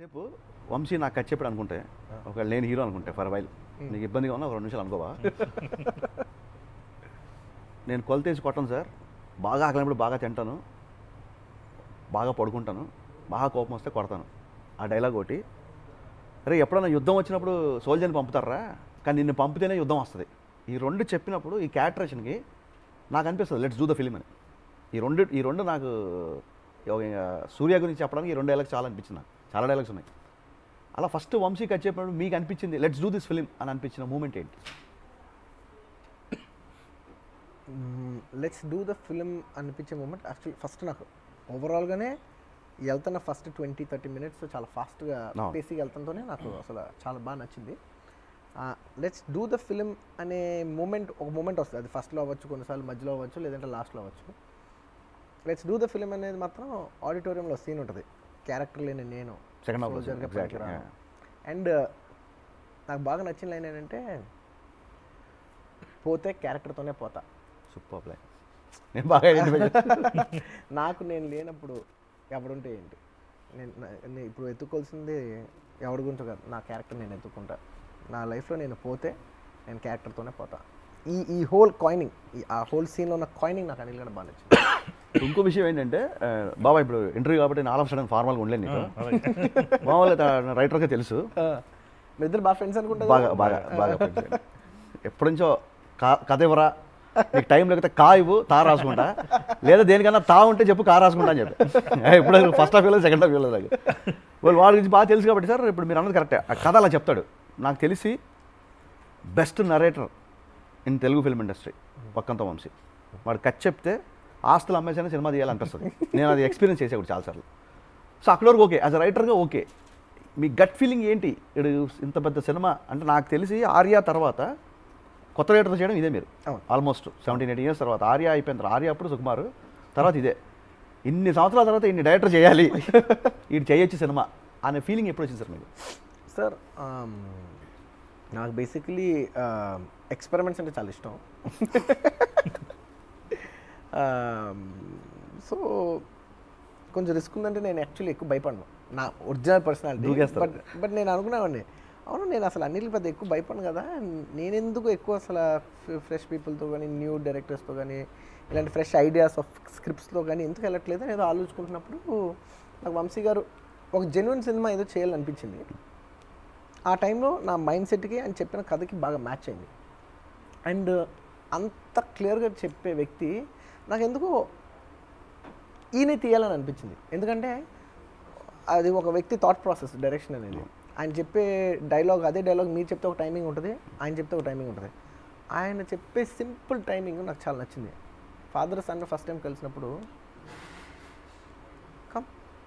సేపు వంశీ నాకు కట్ చెప్పాడు అనుకుంటే ఒక లేని హీరో అనుకుంటే ఫర్ వైల్ నీకు ఇబ్బందిగా ఉన్నా ఒక రెండు నిమిషాలు అనుకోవా నేను కొలతేసి కొట్టను సార్ బాగా ఆకలినప్పుడు బాగా తింటాను బాగా పడుకుంటాను బాగా కోపం వస్తే కొడతాను ఆ డైలాగ్ ఒకటి అరే ఎప్పుడైనా యుద్ధం వచ్చినప్పుడు సోల్జర్ని పంపుతారా కానీ నిన్ను పంపితేనే యుద్ధం వస్తుంది ఈ రెండు చెప్పినప్పుడు ఈ క్యారెక్టరేషన్కి నాకు అనిపిస్తుంది లెట్స్ డూ ద ఫిలిం అని ఈ రెండు ఈ రెండు నాకు ఒక, ఆ, సూర్య గురించి చెప్పడానికి ఈ రెండు డైలాగ్స్ చాలా అనిపించింది నాకు చాలా డైలాగ్స్ ఉన్నాయి అలా ఫస్ట్ వంశీ కట్ చెప్పినప్పుడు మీకు అనిపించింది లెట్స్ డూ దిస్ ఫిలిం అని అనిపించిన మూమెంట్ ఏంటి లెట్స్ డూ ద ఫిలిం అనిపించే మూమెంట్ యాక్చువల్ ఫస్ట్ నాకు ఓవరాల్గానే వెళ్తున్న ఫస్ట్ ట్వంటీ థర్టీ మినిట్స్ చాలా ఫాస్ట్గా No. పేసీగా వెళ్తుంటోనే నాకు అసలు చాలా బాగా నచ్చింది లెట్స్ డూ ద ఫిలిం అనే మూమెంట్ ఒక మూమెంట్ వస్తుంది అది ఫస్ట్లో అవ్వచ్చు కొన్నిసార్లు మధ్యలో అవ్వచ్చు లేదంటే లాస్ట్లో అవ్వచ్చు లెట్స్ డూ ద ఫిలిం అనేది మాత్రం ఆడిటోరియంలో సీన్ ఉంటుంది క్యారెక్టర్ లేని నేను Second half లో soldier గా exactly, పనికిరాను. yeah. అండ్ నాకు బాగా నచ్చిన లైన్ ఏంటంటే పోతే క్యారెక్టర్తోనే పోతా సూపర్ ప్లే నేను బాగా ఐడెంటిఫై నాకు నేను లేనప్పుడు ఎవడుంటే ఏంటి నేను నా- నేను ఇప్పుడు ఎత్తుకోవాల్సింది ఎవడి గురించో కాదు నా క్యారెక్టర్ నేను ఎత్తుకుంటా నా లైఫ్లో నేను పోతే నేను క్యారెక్టర్తోనే పోతా ఈ ఈ హోల్ కాయినింగ్ ఈ ఆ హోల్ సీన్లో ఉన్న కాయినింగ్ నాకు అనిల్ కూడా బాగా నచ్చింది ఇంకో విషయం ఏంటంటే ఆ, బాబా ఇప్పుడు ఇంటర్వ్యూ కాబట్టి నేను ఆల్ ఆఫ్ సడన్ ఫార్మల్గా ఉండలేను నీతో మామూలుగా రైటర్గా తెలుసు మీ ఇద్దరు బాగా ఫ్రెండ్స్ అనుకుంటా బాగా బాగా బాగా friends. ఎప్పటి నుంచో కా కథ ఇవ్వరా నీకు టైం లేకపోతే కా ఇవ్వు తా రాసుకుంటా లేదా దేనికన్నా తా ఉంటే చెప్పు కా రాసుకుంటా అని చెప్పి ఇప్పుడు ఫస్ట్ హాఫ్ ఇవ్వలేదు సెకండ్ హాఫ్ ఇవ్వలేదు నాకు వాళ్ళు వాడి గురించి బాగా తెలుసు కాబట్టి సార్ ఇప్పుడు మీరు అన్నది కరెక్టే ఆ కథ అలా చెప్తాడు నాకు తెలిసి best narrator in Telugu film industry పక్కంతో వంశీ వాడు కట్ చెప్తే ఆస్తులు అమ్మేసైనా సినిమా తీయాలనిపిస్తుంది నేను అది ఎక్స్పీరియన్స్ చేసేవాడు చాలాసార్లు సో అక్కడ వరకు ఓకే యాజ్ అ రైటర్గా ఓకే మీ గట్ ఫీలింగ్ ఏంటి ఇడు ఇంత పెద్ద సినిమా అంటే నాకు తెలిసి ఆర్యా తర్వాత కొత్త రైటర్తో చేయడం ఇదే మీరు అవును. ఆల్మోస్ట్ సెవెంటీన్ ఎయిట్ ఇయర్స్ తర్వాత ఆర్యా అయిపోయిన తర్వాత ఆర్యా అప్పుడు సుకుమార్ తర్వాత ఇదే ఇన్ని సంవత్సరాల తర్వాత ఇన్ని డైరెక్టర్ చేయాలి ఇది చేయొచ్చు సినిమా అనే ఫీలింగ్ ఎప్పుడు వచ్చింది సార్ మీకు సార్ నాకు బేసికలీ ఎక్స్పెరిమెంట్స్ అంటే చాలా ఇష్టం సో కొంచెం రిస్క్ ఉందంటే నేను యాక్చువల్లీ ఎక్కువ భయపడను నా ఒరిజినల్ పర్సనాలిటీ దూకేస్తారు. బట్ బట్ నేను అనుకునేవాడిని అవును నేను అసలు అన్నిటి పెద్ద ఎక్కువ భయపడను కదా నేను ఎందుకు ఎక్కువ అసలు ఫ్రెష్ పీపుల్తో కానీ న్యూ డైరెక్టర్స్తో కానీ ఇలాంటి ఫ్రెష్ ఐడియాస్ ఆఫ్ స్క్రిప్ట్స్లో కానీ ఎందుకు వెళ్ళట్లేదు అని ఏదో ఆలోచుకుంటున్నప్పుడు నాకు వంశీ గారు ఒక జెన్యున్ సినిమా ఏదో చేయాలనిపించింది ఆ టైంలో నా మైండ్ సెట్కి ఆయన చెప్పిన కథకి బాగా మ్యాచ్ అయింది అండ్ అంత క్లియర్గా చెప్పే వ్యక్తి నాకు ఎందుకో ఈయన తీయాలని అనిపించింది ఎందుకంటే అది ఒక వ్యక్తి థాట్ ప్రాసెస్ డైరెక్షన్ అనేది ఆయన చెప్పే డైలాగ్ అదే డైలాగ్ మీరు చెప్తే ఒక టైమింగ్ ఉంటుంది ఆయన చెప్తే ఒక టైమింగ్ ఉంటుంది ఆయన చెప్పే సింపుల్ టైమింగ్ నాకు చాలా నచ్చింది ఫాదర్ సన్ ఫస్ట్ టైం కలిసినప్పుడు కమ్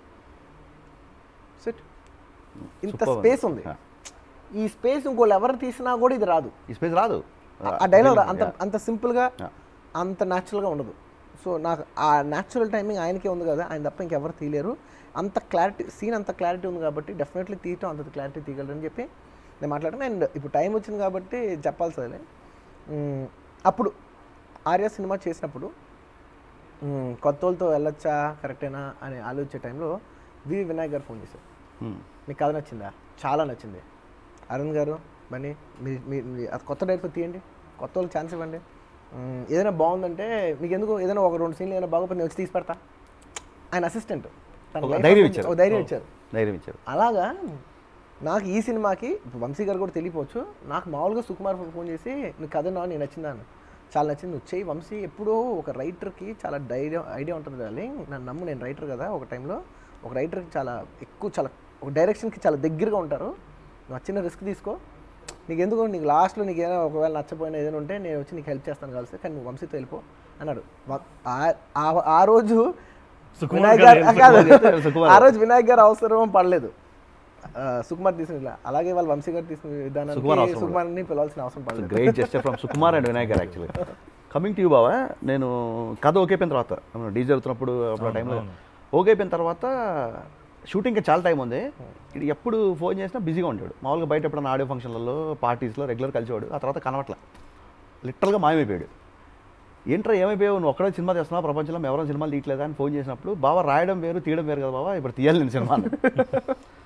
సిట్ ఇంత Superb. స్పేస్ ఉంది Yeah. ఈ స్పేస్ ఇంకోళ్ళు ఎవరు తీసినా కూడా ఇది రాదు ఈ స్పేస్ రాదు ఆ డైలాగ్ అంత Yeah. అంత సింపుల్గా Yeah. అంత న్యాచురల్గా ఉండదు సో నాకు ఆ న్యాచురల్ టైమింగ్ ఆయనకే ఉంది కదా ఆయన తప్ప ఇంకెవరు తీయలేరు అంత క్లారిటీ సీన్ అంత క్లారిటీ ఉంది కాబట్టి డెఫినెట్లీ తీయటం అంత క్లారిటీ తీయగలరని చెప్పి నేను మాట్లాడాను అండ్ ఇప్పుడు టైం వచ్చింది కాబట్టి చెప్పాల్సి అదే అప్పుడు ఆర్య సినిమా చేసినప్పుడు మ్మ్, కొత్త వాళ్ళతో వెళ్ళొచ్చా కరెక్టేనా అని ఆలోచించే టైంలో వి వినాయక్ గారు ఫోన్ చేశారు Hmm. మీకు కథ నచ్చిందా చాలా నచ్చింది అరుణ్ గారు బన్నీ మీరు మీరు మీరు అది కొత్త డైరెక్టర్ తీయండి కొత్త వాళ్ళు ఛాన్స్ ఇవ్వండి మ్మ్, ఏదైనా బాగుందంటే మీకు ఎందుకు ఏదైనా ఒక రెండు సీన్లు ఏదైనా బాగోపోతే నేను వచ్చి తీసి పెడతా ఆయన అసిస్టెంట్ ఒక ధైర్యం ఇచ్చారు. ఒక ధైర్యం ఇచ్చారు ధైర్యం ఇచ్చారు అలాగా నాకు ఈ సినిమాకి ఇప్పుడు వంశీ గారు కూడా తెలియపోవచ్చు నాకు మామూలుగా సుకుమార్ ఫోన్ చేసి నీకు కథ నా నేను నచ్చిందా అని చాలా నచ్చింది నువ్వు చేయి వంశీ ఎప్పుడూ ఒక రైటర్కి చాలా డైరియా ఐడియా ఉంటుంది డార్లింగ్ నన్ను నమ్ము నేను రైటర్ కదా ఒక టైంలో ఒక రైటర్కి చాలా ఎక్కువ చాలా ఒక డైరెక్షన్కి చాలా దగ్గరగా ఉంటారు నువ్వు చిన్న రిస్క్ తీసుకో నీకు ఎందుకు నీకు లాస్ట్లో నీకు ఏదైనా ఒకవేళ నచ్చపోయినా ఏదైనా ఉంటే నేను వచ్చి నీకు హెల్ప్ చేస్తాను కలిసి కానీ నువ్వు వంశీతో వెళ్ళిపో అన్నాడు వ- ఆ- ఆ- ఆ రోజు సుకుమార్ వినాయక్ గారు గారు కాదు సుకుమార్. ఆ రోజు వినాయక్ గారు అవసరం పడలేదు ఆ, సుకుమార్ తీసిన ఇలా. అలాగే వాళ్ళు వంశీ గారు తీసిన సుకుమార్ విధానానికి అవసరం సుకుమార్ని పిలవాల్సిన అవసరం పడలేదు great gesture from Sukumar and Vinayak garu actually coming to you బావా నేను కథ ఓకే అయిపోయిన తర్వాత డీజే జరుగుతున్నప్పుడు అప్పుడు ఆ టైంలో ఓకే అయిపోయిన తర్వాత షూటింగ్కి చాలా టైం ఉంది ఇది ఎప్పుడు ఫోన్ చేసినా బిజీగా ఉంటాడు మామూలుగా బయట ఎప్పుడైనా ఆడియో ఫంక్షన్లలో పార్టీస్లో రెగ్యులర్ కలిసేవాడు ఆ తర్వాత కనవట్ల లిటరల్గా మాయమైపోయాడు ఏంట్రా ఏమైపోయావు నువ్వు ఒక్కడే సినిమా చేస్తున్నావు ప్రపంచంలో ఎవరైనా సినిమాలు తీయట్లేదా అని ఫోన్ చేసినప్పుడు బావ రాయడం వేరు తీయడం వేరు కదా బావ ఇప్పుడు తీయాలి నేను సినిమా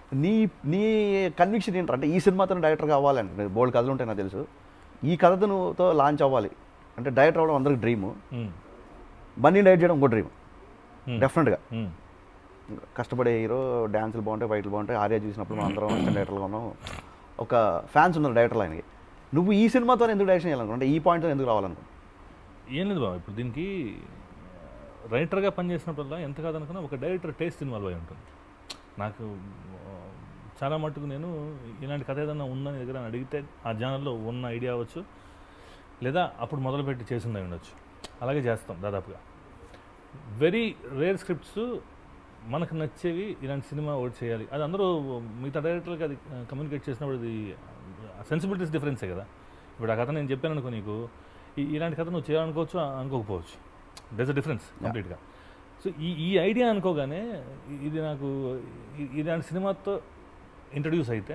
నీ నీ కన్విక్షన్ ఏంటంటే ఈ సినిమాతో డైరెక్టర్ కావాలంటే బోల్డ్ కథలు ఉంటాయి నాకు తెలుసు ఈ కథతో లాంచ్ అవ్వాలి అంటే డైరెక్టర్ అవ్వడం అందరికి డ్రీము మ్మ్. బన్నీ డైరెక్ట్ చేయడం ఇంకో డ్రీమ్ మ్మ్. డెఫినెట్గా మ్మ్. కష్టపడే హీరో డ్యాన్సులు బాగుంటాయి ఫైట్లు బాగుంటాయి ఆర్యా చూసినప్పుడు మనం అందరం అసిస్టెంట్ డైరెక్టర్గా ఉన్నాం ఒక ఫ్యాన్స్ ఉన్నారు డైరెక్టర్ ఆయనకి నువ్వు ఈ సినిమాతో ఎందుకు డైరెక్షన్ చేయాలనుకుంటా అంటే ఈ పాయింట్తో ఎందుకు రావాలనుకుంటా ఏం లేదు బాబు ఇప్పుడు దీనికి రైటర్గా పనిచేసినప్పుడల్లా ఎంత కాదనుకున్నా ఒక డైరెక్టర్ టేస్ట్ ఇన్వాల్వ్ అయి ఉంటుంది నాకు ఆ, చాలా మట్టుకు నేను ఇలాంటి కథ ఏదైనా ఉందని దగ్గర అని అడిగితే ఆ జానర్లో ఉన్న ఐడియా అవ్వచ్చు లేదా అప్పుడు మొదలుపెట్టి చేసింది అయి ఉండొచ్చు అలాగే చేస్తాం దాదాపుగా వెరీ రేర్ స్క్రిప్ట్స్ మనకు నచ్చేవి ఇలాంటి సినిమా ఒకటి చేయాలి అది అందరూ మిగతా డైరెక్టర్కి అది కమ్యూనికేట్ చేసినప్పుడు అది సెన్సిబిలిటీస్ డిఫరెన్సే కదా ఇప్పుడు ఆ కథ నేను చెప్పాను అనుకో నీకు ఈ- ఇలాంటి కథ నువ్వు చేయాలనుకోవచ్చు అనుకోకపోవచ్చు దెస్ అ డిఫరెన్స్ కంప్లీట్గా సో ఈ ఈ ఐడియా అనుకోగానే ఇ- ఇది నాకు ఇ- ఇలాంటి సినిమాతో ఇంట్రడ్యూస్ అయితే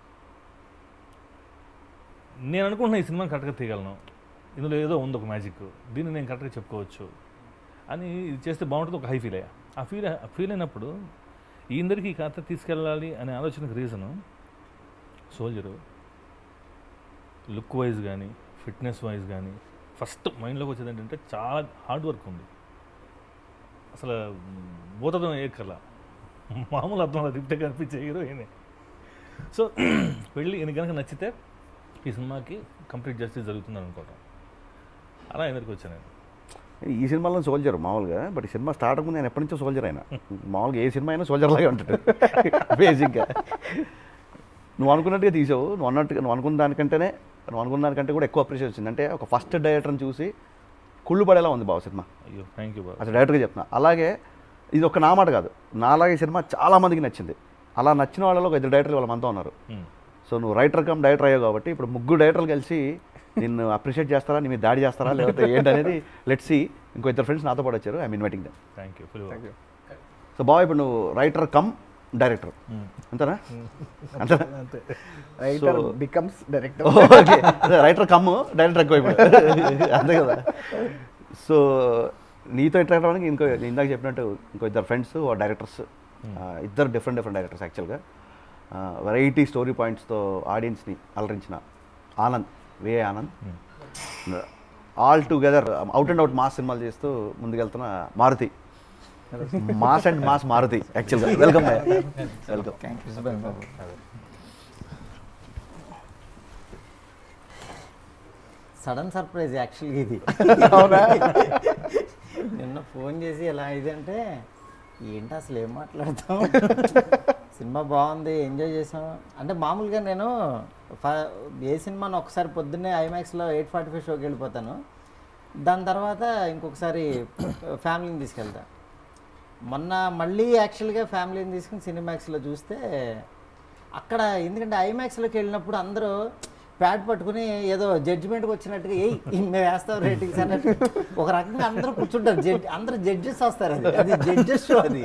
నేను అనుకుంటున్నా ఈ సినిమాని కరెక్ట్గా తీయగలను ఇందులో ఏదో ఉంది ఒక మ్యాజిక్ దీన్ని నేను కరెక్ట్గా చెప్పుకోవచ్చు అని ఇది చేస్తే బాగుంటుంది ఒక హై ఫీల్ అయ్యా ఆ ఫీల్ ఫీల్ అయినప్పుడు ఈ అందరికీ ఈ కథ తీసుకెళ్ళాలి అనే ఆలోచనకు రీజను సోల్జరు లుక్ వైజ్ కానీ ఫిట్నెస్ వైజ్ కానీ ఫస్ట్ మైండ్లోకి వచ్చేది ఏంటంటే చాలా హార్డ్ వర్క్ ఉంది అసలు భూతదం ఏ కల మామూలు అర్థం తిప్పితే కనిపించే హీరోయినే సో వెళ్ళి ఈయన కనుక నచ్చితే ఈ సినిమాకి కంప్లీట్ జస్టిస్ జరుగుతుంది అనుకోవటం అలా ఎదురుకు వచ్చాను నేను ఈ సినిమాలో సోల్జర్ మామూలుగా బట్ ఈ సినిమా స్టార్ట్ ముందు నేను ఎప్పటి నుంచో సోల్జర్ అయినా మామూలుగా ఏ సినిమా అయినా సోల్జర్ లాగే ఉంటాడు బేసిక్గా నువ్వు అనుకున్నట్టుగా తీసావు నువ్వు అన్నట్టుగా నువ్వు అనుకున్న దానికంటేనే నువ్వు అనుకున్న దానికంటే కూడా ఎక్కువ అప్రిషియేట్ వచ్చింది అంటే ఒక ఫస్ట్ డైరెక్టర్ని చూసి కుళ్ళు పడేలా ఉంది బాబు సినిమా అయ్యో థ్యాంక్ యూ బాబు అసలు డైరెక్ట్గా చెప్తున్నా అలాగే ఇది ఒక నా మాట కాదు నాలాగే సినిమా చాలా మందికి నచ్చింది అలా నచ్చిన వాళ్ళలో ఒక ఇద్దరు డైరెక్టర్లు వాళ్ళ మనతో ఉన్నారు మ్మ్. సో నువ్వు రైటర్ కమ్ డైరెక్టర్ అయ్యావు కాబట్టి ఇప్పుడు ముగ్గురు డైరెక్టర్లు కలిసి నిన్ను అప్రిషియేట్ చేస్తారా నీ మీద దాడి చేస్తారా లేకపోతే ఏంటనేది లెట్ సి ఇంకో ఇద్దరు ఫ్రెండ్స్ నాతో పాటు వచ్చారు I inviting them thank you full thank you so బాబు ఇప్పుడు నువ్వు రైటర్ కమ్ డైరెక్టర్ అంతేనా అంతేనా writer So- becomes director okay writer cum director ఎక్కువ ఇప్పుడు అంతే కదా సో నీతో ఇంటరాక్ట్ అవ్వడానికి ఇంకో ఇందాక చెప్పినట్టు ఇంకో ఇద్దరు ఫ్రెండ్స్ డైరెక్టర్స్ ఇద్దరు డిఫరెంట్ డిఫరెంట్ డైరెక్టర్స్ యాక్చువల్గా వెరైటీ స్టోరీ పాయింట్స్తో ఆడియన్స్ని అలరించిన Anand way Anand all together out and out mass సినిమాలు చేస్తూ ముందుకెళ్తున్న Maruthi mass and mass Maruthi యాక్చువల్గా వెల్కమ్ వెల్కమ్ సడన్ సర్ప్రైజ్ యాక్చువల్గా ఇది అవునా నిన్న ఫోన్ చేసి ఎలా ఇదంటే ఏంటి అసలు ఏం మాట్లాడతాం సినిమా బాగుంది ఎంజాయ్ చేసాం అంటే మామూలుగా నేను ఫ- ఏ సినిమాను ఒకసారి పొద్దున్నే ఐమాక్స్లో ఎయిట్ ఫార్టీ ఫైవ్ షోకి వెళ్ళిపోతాను దాని తర్వాత ఇంకొకసారి ఫ్యామిలీని తీసుకెళ్తా మొన్న మళ్ళీ యాక్చువల్గా ఫ్యామిలీని తీసుకుని సినిమాక్స్లో చూస్తే అక్కడ ఎందుకంటే ఐమాక్స్లోకి వెళ్ళినప్పుడు అందరూ ప్యాడ్ పట్టుకుని ఏదో జడ్జిమెంట్కి వచ్చినట్టుగా ఏ మేము వేస్తాం రేటింగ్స్ అన్నట్టు ఒక రకంగా అందరూ కూర్చుంటారు జడ్జి అందరూ జడ్జెస్ వస్తారు అది అది జడ్జెస్ షో అది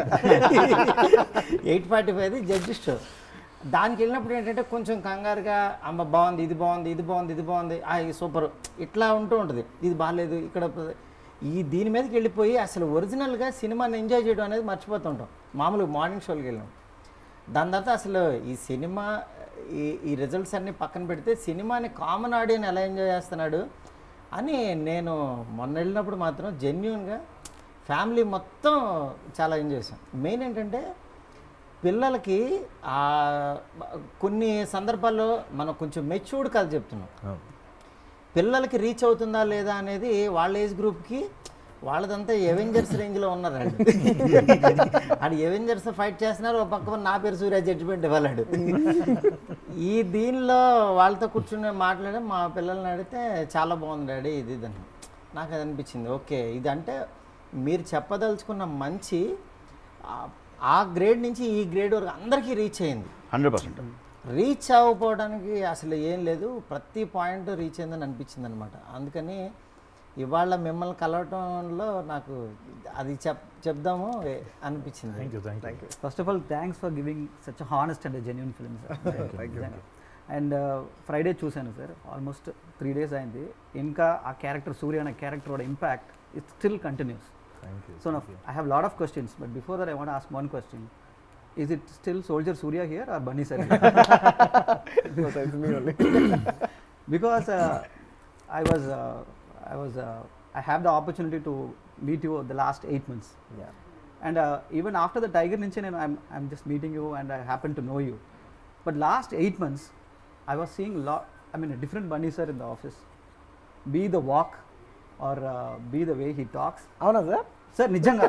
ఎయిట్ ఫార్టీ ఫైవ్ అది జడ్జెస్ షో దానికి వెళ్ళినప్పుడు ఏంటంటే కొంచెం కంగారుగా అమ్మ బాగుంది ఇది బాగుంది ఇది బాగుంది ఇది బాగుంది ఆ ఇది సూపర్ ఇట్లా ఉంటూ ఉంటుంది ఇది బాగాలేదు ఇక్కడ ఈ దీని మీదకి వెళ్ళిపోయి అసలు ఒరిజినల్గా సినిమాని ఎంజాయ్ చేయడం అనేది మర్చిపోతుంటాం మామూలుగా మార్నింగ్ షోకి వెళ్ళాం దాని తర్వాత అసలు ఈ సినిమా ఈ ఈ రిజల్ట్స్ అన్నీ పక్కన పెడితే సినిమాని కామన్ ఆడియన్ ఎలా ఎంజాయ్ చేస్తున్నాడు అని నేను మొన్న వెళ్ళినప్పుడు మాత్రం జెన్యున్గా ఫ్యామిలీ మొత్తం చాలా ఎంజాయ్ చేసాం మెయిన్ ఏంటంటే పిల్లలకి ఆ కొన్ని సందర్భాల్లో మనం కొంచెం మెచ్యూర్డ్ కథ చెప్తున్నాం పిల్లలకి రీచ్ అవుతుందా లేదా అనేది వాళ్ళ ఏజ్ గ్రూప్కి వాళ్ళదంతా ఎవెంజర్స్ రేంజ్లో ఉన్నారు వాళ్ళు ఆడు ఎవెంజర్స్ ఫైట్ చేస్తున్నారు ఒక పక్క నా పేరు సూర్య జడ్జిమెంట్ ఇవ్వలేడు ఈ దీనిలో వాళ్ళతో కూర్చుని మాట్లాడి మా పిల్లల్ని అడిగితే చాలా బాగుంది డాడీ ఇది ఇది అని నాకు అది అనిపించింది ఓకే ఇది అంటే మీరు చెప్పదలుచుకున్న మంచి ఆ- ఆ గ్రేడ్ నుంచి ఈ గ్రేడ్ వరకు అందరికీ రీచ్ అయింది హండ్రెడ్ పర్సెంట్ రీచ్ అవ్వకపోవడానికి అసలు ఏం లేదు ప్రతి పాయింట్ రీచ్ అయిందని అనిపించింది అనమాట అందుకని ఇవాళ మిమ్మల్ని కలవటంలో నాకు అది చెప్ చెప్దాము అనిపించింది thank you thank you First of all, thanks for giving such a honest and a genuine film, sir. Thank you. And Friday చూశాను సార్ ఆల్మోస్ట్ త్రీ డేస్ అయింది ఇంకా ఆ క్యారెక్టర్ సూర్య అనే క్యారెక్టర్ కూడా impact it still continues thank you so I have lot of questions but before that I want ask one question is it still Soldier Surya here or Bunny sir? No sense me only. because uh, I was, uh, I was, uh, I have the opportunity to meet you the last eight months. Yeah. And uh, even after the Tiger Ninja, you know, I'm, I'm just meeting you and I happen to know you. But last eight months, I was seeing lot, I mean, a different Bunny sir in the office. Be the walk or uh, be the way he talks. అవునా sir Sir, నిజంగా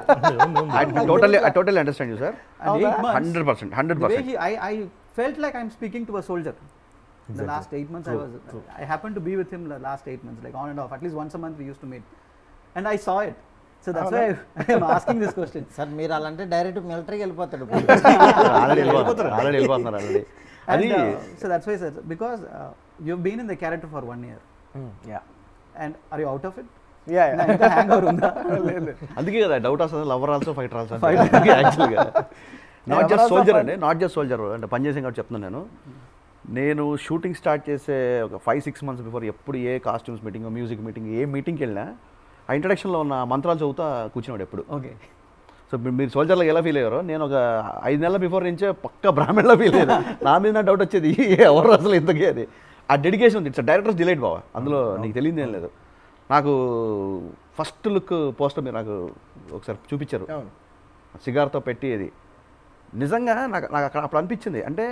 I totally I totally understand you sir and eight months, hundred percent hundred the way percent he, I, I felt like I'm speaking to a soldier. The Exactly. last eight months, I was, I happened to be with him the last eight months, like on and off. At least once a month we used to meet, and I saw it. So that's why I am asking this question. Sir మీరు అలాంటే direct మిలిటరీకి వెళ్ళిపోతాడు already వెళ్ళిపోతున్నారు already వెళ్ళిపోతున్నారు already అది And, uh, so that's why, sir, because uh, you've been in the character for one year, yeah and are you out of it? Yeah నా ఇంకా hangover ఉందా? అందుకే కదా డౌట్ వస్తుంది లవర్ ఆల్సో ఫైటర్ ఆల్సో యాక్చువల్గా not just soldier అండి not just soldier అంటే పనిచేసాం కాబట్టి చెప్తున్నాను నేను నేను షూటింగ్ స్టార్ట్ చేసే ఒక ఫైవ్ సిక్స్ మంత్స్ బిఫోర్ ఎప్పుడు ఏ కాస్ట్యూమ్స్ మీటింగ్ మ్యూజిక్ మీటింగ్ ఏ మీటింగ్కి వెళ్ళినా ఆ ఇంట్రడక్షన్లో ఉన్న మంత్రాలు చదువుతా కూర్చున్నాడు ఎప్పుడు Okay. సో మీ- మీరు సోల్జర్లో ఎలా ఫీల్ అయ్యారో నేను ఒక ఐదు నెలల బిఫోర్ నుంచే పక్క బ్రాహ్మణ్లో ఫీల్ అయ్యాను నా మీద నా డౌట్ వచ్చేది ఎవరు అసలు ఇంతకీ అది ఆ డెడికేషన్ ఉంది ఇట్స్ డైరెక్టర్స్ డిలైట్ బావా అందులో నీకు తెలియదు ఏం లేదు నాకు ఫస్ట్ లుక్ పోస్టర్ మీరు నాకు ఒకసారి చూపించారు అవును సిగార్తో పెట్టి అది నిజంగా నాకు నాకు అక్కడ అప్పుడు అనిపించింది అంటే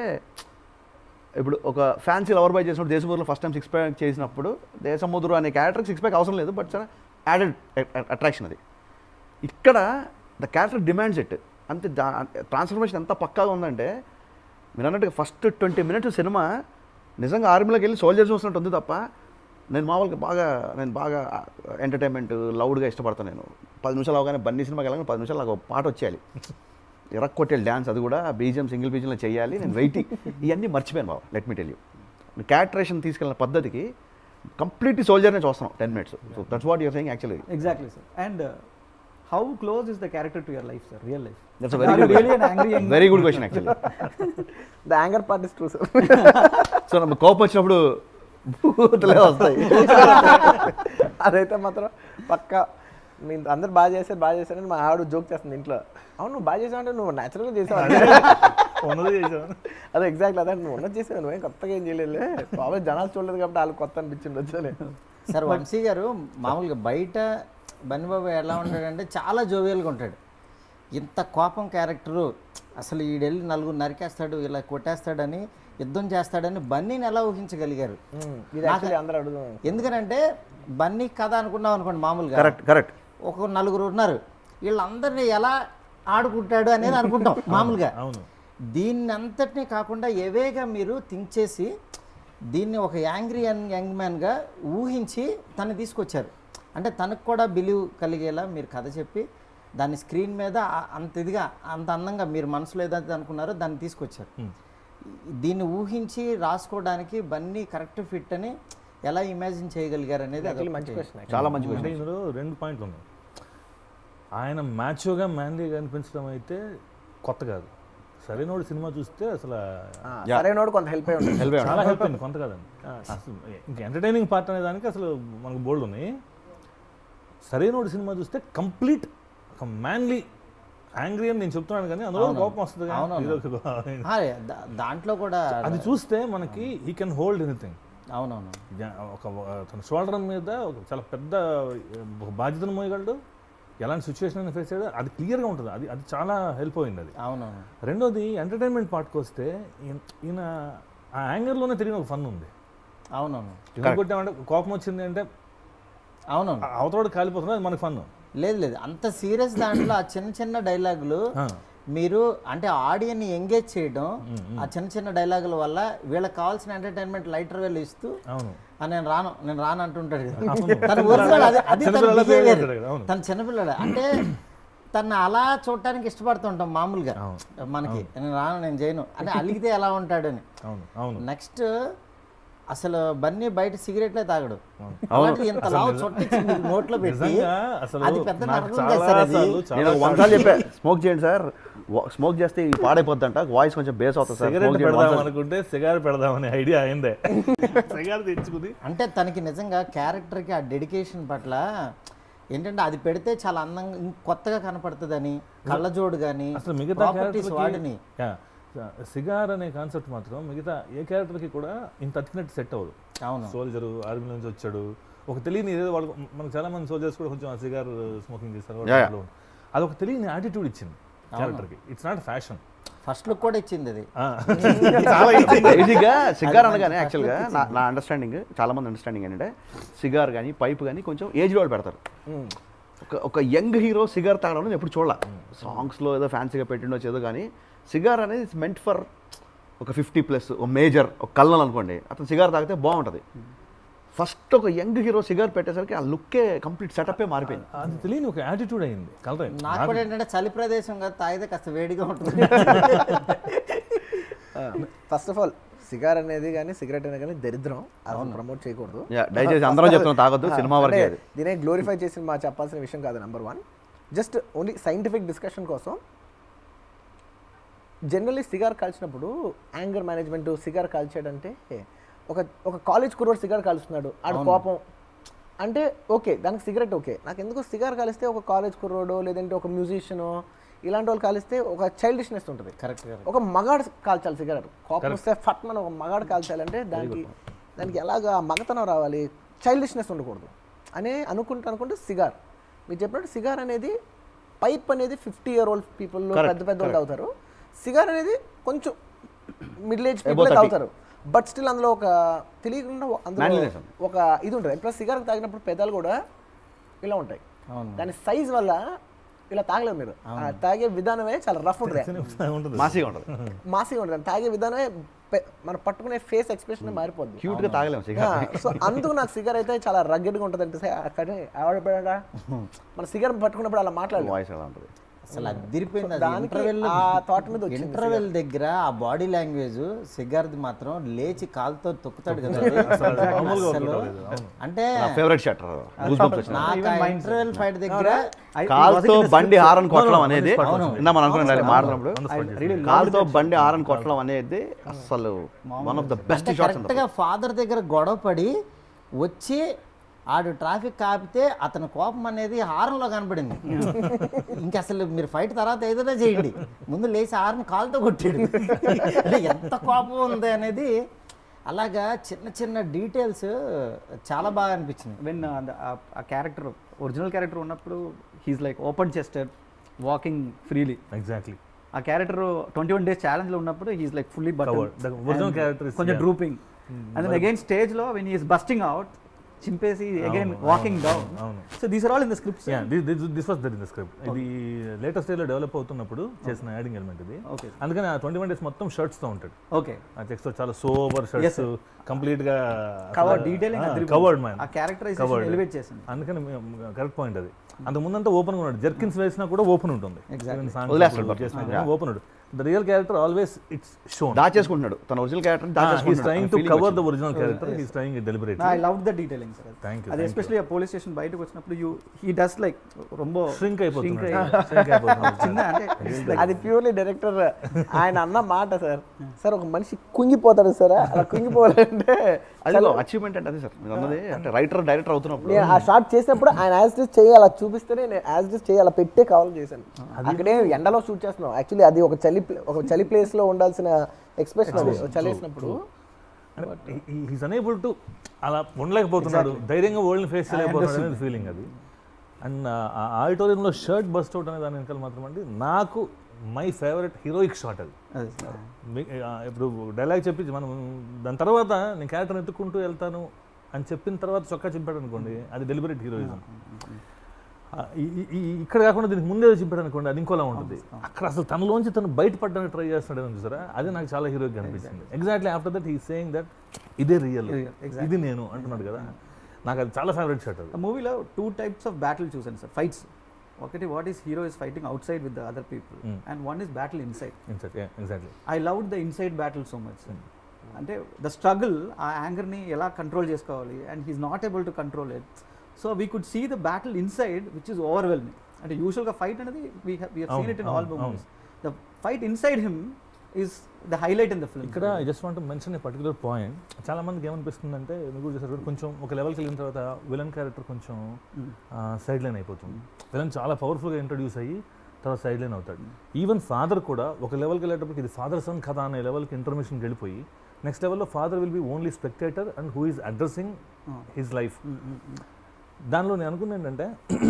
ఇప్పుడు ఒక ఫ్యాన్సీ లవర్ బాయ్ చేసినప్పుడు దేశమూరులో ఫస్ట్ టైం సిక్స్ ప్యాక్ చేసినప్పుడు దేశముద్రు అనే క్యారెక్టర్ సిక్స్ ప్యాక్ అవసరం లేదు బట్ చాలా యాడెడ్ అట్రాక్షన్ అది ఇక్కడ ద క్యారెక్టర్ డిమాండ్స్ ఇట్ అంతే ట్రాన్స్ఫర్మేషన్ ఎంత పక్కాగా ఉందంటే మీరు అన్నట్టుగా ఫస్ట్ ట్వంటీ మినిట్స్ సినిమా నిజంగా ఆర్మీలోకి వెళ్ళి సోల్జర్స్ చూసినట్టు ఉంది తప్ప నేను మామూలుగా బాగా నేను బాగా ఎంటర్టైన్మెంట్ లౌడ్గా ఇష్టపడతాను నేను పది నిమిషాలు అవగానే బన్నీ సినిమాకి వెళ్ళగానే పది నిమిషాలు నాకు ఒక పాట వచ్చేయాలి ఎరక్కొట్టేయాలి డ్యాన్స్ అది కూడా బీజిఎం సింగిల్ బీజియంలో చేయాలి నేను వెయిటింగ్ ఇవన్నీ మర్చిపోయాను బాబు let me tell you characterisation తీసుకెళ్ళిన పద్ధతికి కంప్లీట్ సోల్జర్నే చూస్తున్నాం ten minutes so that's what you're saying actually Exactly, sir. And uh, how close is the character to your life, sir? Real life? That's Are very you good really an angry young very good question actually the anger part is true sir so నాకు కోపం వచ్చినప్పుడు బూతులే వస్తాయి అదైతే మాత్రం పక్క మీ అందరు బాగా చేశారు బాగా చేశారని మా ఆవిడ జోక్ చేస్తుంది ఇంట్లో అవును నువ్వు బాగా చేసావు అంటే నువ్వు న్యాచురల్గా చేసావు ఉన్నది చేసాను అదే ఎగ్జాక్ట్లీ అదే నువ్వు ఉన్నది చేసావు నువ్వేం కొత్తగా ఏం చేయలేదు బాబా జనాలు చూడలేదు కాబట్టి వాళ్ళు కొత్త అనిపించిండొచ్చు అని సార్ వంశీ గారు మామూలుగా బయట బన్నిబాబు ఎలా ఉంటాడంటే చాలా జోవియల్గా ఉంటాడు ఇంత కోపం క్యారెక్టరు అసలు ఈడెళ్ళి నలుగురు నరికేస్తాడు ఇలా కొట్టేస్తాడని యుద్ధం చేస్తాడని బన్నీని ఎలా ఊహించగలిగారు ఇది యాక్చువల్లీ అందరూ అడుగుదాం ఎందుకనంటే బన్నీ కథ అనుకున్నాం అనుకోండి మామూలుగా కరెక్ట్ కరెక్ట్ ఒక నలుగురు ఉన్నారు వీళ్ళందరినీ ఎలా ఆడుకుంటాడు అనేది అనుకుంటాం మామూలుగా అవును దీన్ని అంతటినీ కాకుండా ఎవేగా మీరు థింక్ చేసి దీన్ని ఒక యాంగ్రీ యంగ్ యంగ్ మ్యాన్గా ఊహించి తను తీసుకొచ్చారు అంటే తనకు కూడా బిలీవ్ కలిగేలా మీరు కథ చెప్పి దాన్ని స్క్రీన్ మీద ఆ- అంత ఇదిగా అంత అందంగా మీరు మనసులో ఏదైతే అనుకున్నారో దాన్ని తీసుకొచ్చారు దీన్ని ఊహించి రాసుకోవడానికి బన్నీ కరెక్ట్ ఫిట్ అని ఎలా ఇమాజిన్ చేయగలిగారు అనేది యాక్చువల్లీ మంచి అదొకటి. క్వశ్చన్ చాలా మంచి అంటే క్వశ్చన్ ఇందులో రెండు పాయింట్లు ఉన్నాయి ఆయన మ్యాచ్గా మ్యాన్లీగా అనిపించడం అయితే కొత్త కాదు సరైనోడు సినిమా చూస్తే అసలు సరైనోడు కొంత హెల్ప్ అయి ఉంటుంది హెల్ప్ చాలా హెల్ప్ అయింది కొంత కాదండి అసలు ఇంకా ఎంటర్టైనింగ్ పార్ట్ అనే దానికి అసలు మనకు బోల్డ్ ఉన్నాయి సరైనోడు సినిమా చూస్తే కంప్లీట్ ఒక మ్యాన్లీ యాంగ్రీ అని నేను చెప్తున్నాను కానీ అందులో కోపం వస్తుంది కానీ అవునవును. హీరోకి బా- ఆ, దా- దాంట్లో కూడా అది చూస్తే మనకి హీ కెన్ హోల్డ్ ఎనీథింగ్ అవునవును ఒక తన షోల్డర్ మీద ఒక చాలా పెద్ద ఒక బాధ్యతను మోయగలడు ఎలాంటి సిచ్యువేషన్ అయినా ఫేస్ చేయడం అది క్లియర్గా ఉంటుంది అది అది చాలా హెల్ప్ అయింది అది అవునవును రెండోది ఎంటర్టైన్మెంట్ పార్ట్కి వస్తే ఈయన- ఈయన ఆ యాంగర్లోనే తెలియని ఒక ఫన్ ఉంది అవునవును ఎందుకు కొట్టామంటే కోపం వచ్చింది అంటే అవునవును అవతలోడు కాలిపోతుంది అది మనకు ఫన్ లేదు లేదు అంత సీరియస్ దాంట్లో ఆ చిన్న చిన్న డైలాగులు మీరు అంటే ఆడియన్ని ఎంగేజ్ చేయడం ఆ చిన్న చిన్న డైలాగుల వల్ల వీళ్ళకి కావాల్సిన ఎంటర్టైన్మెంట్ లైటర్ వేలు ఇస్తూ అవును "ఆ, నేను రాను నేను రాను అంటుంటాడు కదా అవును. తన ఒరిజినల్ అది అది తన చిన్నపిల్లలా బిహేవియర్ behave చేస్తాడు కదా, అవును. తన చిన్నపిల్లడు అంటే తను అలా చూడటానికి ఇష్టపడుతుంటాం మామూలుగా మనకి నేను రాను నేను చేయను అంటే అలిగితే ఎలా ఉంటాడని అవును అవును నెక్స్ట్ అసలు బన్నీ బయట సిగరెట్లే తాగడు అలాంటి ఇంత లావు చొట్టించి మీకు నోట్లో పెట్టి నిజంగా అసలు అది పెద్ద నాకు నరకం చాలా చేస్తారు అది సార్లు నేను చాలా వంద సార్లు చెప్పా స్మోక్ చేయండి సార్ స్మోక్ చేస్తే ఇది పాడైపోద్దంట వాయిస్ కొంచెం బేస్ అవుతుంది సార్ సిగరెట్ smoke చేయండి. పెడదాం వంద సార్లు. అనుకుంటే సిగార్ పెడదామనే ఐడియా అయిందే సిగార్ తెచ్చుకుని అంటే తనకి నిజంగా క్యారెక్టర్కి ఆ డెడికేషన్ పట్ల ఏంటంటే అది పెడితే చాలా అందంగా ఇంక కొత్తగా కనపడుతుందని కళ్ళజోడు కానీ అసలు మిగతా ప్రాపర్టీస్ character వాడిని కి- యా, సిగార్ అనే కాన్సెప్ట్ మాత్రం మిగతా ఏ క్యారెక్టర్కి కూడా ఇంత అతికినట్టు సెట్ అవ్వదు అవును సోల్జర్ ఆర్మీ నుంచి వచ్చాడు ఒక తెలియని ఏదో వాళ్ళు మనకు చాలా మంది సోల్జర్స్ కూడా కొంచెం సిగార్ స్మోకింగ్ చేస్తారు Yeah, yeah. వాళ్ళు. అది ఒక తెలియని యాటిట్యూడ్ ఇచ్చింది క్యారెక్టర్కి it's not fashion first look కూడా ఇచ్చింది అది చాలా ఈజీగా సిగార్ అనగానే యాక్చువల్గా నా నా అండర్స్టాండింగ్ చాలా మంది అండర్స్టాండింగ్ ఏంటంటే సిగార్ కానీ పైప్ కానీ కొంచెం ఏజ్ వాళ్ళు పెడతారు ఒక ఒక యంగ్ హీరో సిగార్ తాగడం నేను ఎప్పుడు చూడాల సాంగ్స్లో ఏదో ఫ్యాన్సీగా పెట్టిండొచ్చు ఏదో కానీ సిగార్ అనేది ఇట్స్ మెంట్ ఫర్ ఒక ఫిఫ్టీ ప్లస్ ఒక మేజర్ ఒక కల్నల్ అనుకోండి అతను సిగార్ తాగితే బాగుంటుంది ఫస్ట్ ఒక యంగ్ హీరో సిగార్ పెట్టేసరికి ఆ లుక్కే కంప్లీట్ సెటప్పే మారిపోయింది అది తెలియని ఒక యాటిట్యూడ్ అయింది కలర్ నాకు కూడా ఏంటంటే చలి ప్రదేశం కదా తాగితే కాస్త వేడిగా ఉంటుంది ఫస్ట్ ఆఫ్ ఆల్ సిగార్ అనేది కానీ సిగరెట్ అనేది కానీ దరిద్రం అసలు ప్రమోట్ చేయకూడదు Yeah, దయచేసి అందరం చెప్తున్నాం తాగొద్దు ఆ, సినిమా వరకే అంటే అది దీనే గ్లోరిఫై చేసి మా చెప్పాల్సిన విషయం కాదు number one just only scientific discussion కోసం జనరల్లీ సిగార్ కాల్చినప్పుడు యాంగర్ మేనేజ్మెంట్ సిగార్ కాల్చాడంటే ఒక ఒక కాలేజ్ కుర్రోడు సిగార్ కాలుస్తున్నాడు ఆడ కోపం అంటే ఓకే దానికి సిగరెట్ ఓకే నాకు ఎందుకు సిగార్ కాలిస్తే ఒక కాలేజ్ కుర్రోడో లేదంటే ఒక మ్యూజిషియనో ఇలాంటి వాళ్ళు కాలిస్తే ఒక చైల్డిష్నెస్ ఉంటుంది కరెక్ట్ కరెక్ట్ ఒక మగాడు కాల్చాలి సిగరెట్ కోపం వస్తే ఫట్ మన ఒక మగాడు కాల్చాలంటే దానికి దానికి ఎలాగా మగతనం రావాలి చైల్డిష్నెస్ ఉండకూడదు అని అనుకుంటూ అనుకుంటే సిగార్ మీరు చెప్పినట్టు సిగార్ అనేది పైప్ అనేది fifty year old people Correct, పెద్ద పెద్ద వాళ్ళు తాగుతారు సిగార్ అనేది కొంచెం మిడిల్ ఏజ్ Above పీపుల్ 30. తాగుతారు బట్ స్టిల్ అందులో ఒక తెలియకుండా అందులో Manliness ఉంది. ఒక ఇది ఉంటుంది ప్లస్ సిగార్ తాగినప్పుడు పెదాలు కూడా ఇలా ఉంటాయి అవును దాని సైజ్ వల్ల ఇలా తాగలేము మీరు ఆ తాగే విధానమే చాలా రఫ్ ఉంటుంది ఉంటుంది మాసిగా ఉంటుంది మాసిగా ఉంటుంది తాగే విధానమే పె- మనం పట్టుకునే ఫేస్ ఎక్స్ప్రెషన్ మారిపోద్ది క్యూట్గా తాగలేము సిగార్ సో అందుకు నాకు సిగర్ అయితే చాలా రగ్గెడ్గా ఉంటుంది అంటే అక్కడ ఆవిడ మన సిగర్ పట్టుకున్నప్పుడు అలా మాట్లాడలేదు వాయిస్ ఎలా ఉంటుంది అసలు అదిరిపోయింది అది దానికి ఇంటర్వెల్ ఆ thought మీద వచ్చింది ఇంటర్వెల్ దగ్గర ఆ బాడీ లాంగ్వేజ్ సిగార్ది మాత్రం లేచి కాలుతో తొక్కుతాడు కదా అసలు మామూలుగా అసలు వర్కౌట్ అవ్వలేదు. అవును. అంటే నా ఫేవరెట్ షటర్ గూస్ బంప్స్ వచ్చిన నాకు ఆ ఇంటర్వెల్ ఫైట్ దగ్గర I- it కాల్తో wasn't in the బండి script, హారన్ కొట్టడం No, no, అనేది on the spot అవును. ఇందా మనం అనుకున్నాం మాట్లాడినప్పుడు On the spot I చేసింది. really loved కాల్తో that బండి హారన్ కొట్టడం అనేది అసలు వన్ ఆఫ్ ద బెస్ట్ అంటే షాట్స్ కరెక్ట్గా ఫాదర్ దగ్గర గొడవ పడి వచ్చి ఆడు ట్రాఫిక్ కాపితే అతని కోపం అనేది హారంలో కనపడింది ఇంకా అసలు మీరు ఫైట్ తర్వాత ఏదైనా చేయండి ముందు లేచి హారన్ కాలుతో కొట్టాడు అంటే ఎంత కోపం ఉంది అనేది అలాగా చిన్న చిన్న డీటెయిల్స్ చాలా బాగా అనిపించింది వెన్ ఆ క్యారెక్టర్ ఒరిజినల్ క్యారెక్టర్ ఉన్నప్పుడు he's like open chested walking freely exactly ఆ character twenty one days challenge లో ఉన్నప్పుడు he's like fully but Covered. The original character is- కొంచెం yeah. Drooping and then again stage లో when is busting out చింపేసి again అవును, walking down అవును, అవును. So these are all in the scripts this was that in the script ఇది latest లో develop అవుతున్నప్పుడు చేసిన యాడింగ్ ఎలిమెంట్ ఇది Okay. అందుకని ఆ ట్వంటీ వన్ డేస్ మొత్తం షర్ట్స్ తో ఉంటాడు ఓకే ఆ చెక్స్ తో చాలా సోబర్ షర్ట్స్ కంప్లీట్ గా కవర్ డీటెయిలింగ్ కవర్డ్ మ్యాన్ ఆ క్యారెక్టరైజేషన్ ఎలివేట్ చేసింది అందుకని కరెక్ట్ పాయింట్ అది అంత ముందంతా ఓపెన్ ఉన్నాడు జర్కిన్స్ వేసినా కూడా ఓపెన్ ఉంటుంది వదిలేస్తాడు పక్కన. Open the real character always it's shown దాచేసుకుంటున్నాడు తన original character he's trying to cover the original character he's trying it deliberate I love the detailing sir Thank you, అది thank ఎస్పెషల్లీ ఆ police station బయటకు వచ్చినప్పుడు you he does like రొంబ shrink అయిపోతుంది shrink Shrink అయిపోతున్నాడు. చిన్న అంటే it's like- అది ప్యూర్లీ డైరెక్టర్ ఆయన అన్న మాట సార్ సార్ ఒక మనిషి కుంగిపోతాడు సార్ అలా కుంగిపోవాలంటే అది అచీవ్మెంట్ అంటే అదే సార్ మీరు అన్నది అంటే రైటర్ డైరెక్టర్ అవుతున్నప్పుడు నేను ఆ షార్ట్ చేసినప్పుడు ఆయన యాజ్ డిస్ చేయాలి చేపిస్తేనే నేను యాజ్ డిస్ చేయాలి పెట్టే కావాలని చేశాను అక్కడే ఎండలో షూట్ చేస్తున్నాం యాక్చువల్లీ అది ఒక చలి ప్లే- ఒక చలి ప్లేస్ లో ఉండాల్సిన ఎక్స్ప్రెషన్ అది ఒక చలి వేసినప్పుడు హీస్ అనేబుల్ టు అలా ఉండలేకపోతున్నాడు ధైర్యంగా వరల్డ్ని ఫేస్ చేయలేకపోతున్నాడు అనేది ఫీలింగ్ అది అండ్ ఆ ఆడిటోరియంలో షర్ట్ బస్ట్ అవుట్ అనే దాని వెనకాల మాత్రం అండి నాకు మై ఫేవరెట్ హీరోయిక్ షాట్ అది అది సార్. మీ- ఆ, ఇప్పుడు డైలాగ్ చెప్పి మనం దాని తర్వాత నేను క్యారెక్టర్ ఎత్తుకుంటూ వెళ్తాను అని చెప్పిన తర్వాత చొక్కా చింపాడు అనుకోండి అది డెలిబరేట్ హీరోయిజం ఇక్కడ కాకుండా దీనికి ముందే చింపాడు అనుకోండి అది ఇంకోలా ఉంటుంది అక్కడ అసలు తనలోంచి తను బయటపడడానికి ట్రై చేస్తున్నాడు చూసారా అది నాకు చాలా హీరోయిక్ అనిపించింది exactly after that he saying that ఇదే రియల్ ఇది నేను అంటున్నాడు కదా నాకు అది చాలా ఫేవరెట్ షాట్ అది ఆ మూవీలో టూ టైప్స్ ఆఫ్ బ్యాటిల్ చూసాను సార్ ఫైట్స్ ఒకటి what is hero is fighting outside with the other people Mm. And one is battle inside exactly I love the inside battle so much అంటే the struggle ఆ యాంగర్ని ఎలా control చేసుకోవాలి and he's not able to control it so we could see the battle inside which is overwhelming అంటే యూజువల్గా fight అనేది we we seen it in all అవును, movies the fight inside him is the highlight in the film. ఇక్కడ I just want mention a particular point చాలా మందికి ఏమనిపిస్తుందంటే మీరు కూడా చేశారు కొంచెం ఒక లెవెల్కి వెళ్ళిన తర్వాత విలన్ క్యారెక్టర్ కొంచెం సైడ్ లైన్ అయిపోతుంది విలన్ చాలా పవర్ఫుల్గా ఇంట్రడ్యూస్ అయ్యి తర్వాత సైడ్ లైన్ అవుతాడు ఈవెన్ ఫాదర్ కూడా ఒక లెవెల్కి వెళ్ళేటప్పటికి ఇది ఫాదర్ సన్ కథ అనే లెవెల్కి ఇంటర్మిషన్కి వెళ్ళిపోయి నెక్స్ట్ లెవెల్లో father will be only spectator and who is addressing his life దానిలో నేను అనుకున్నా ఏంటంటే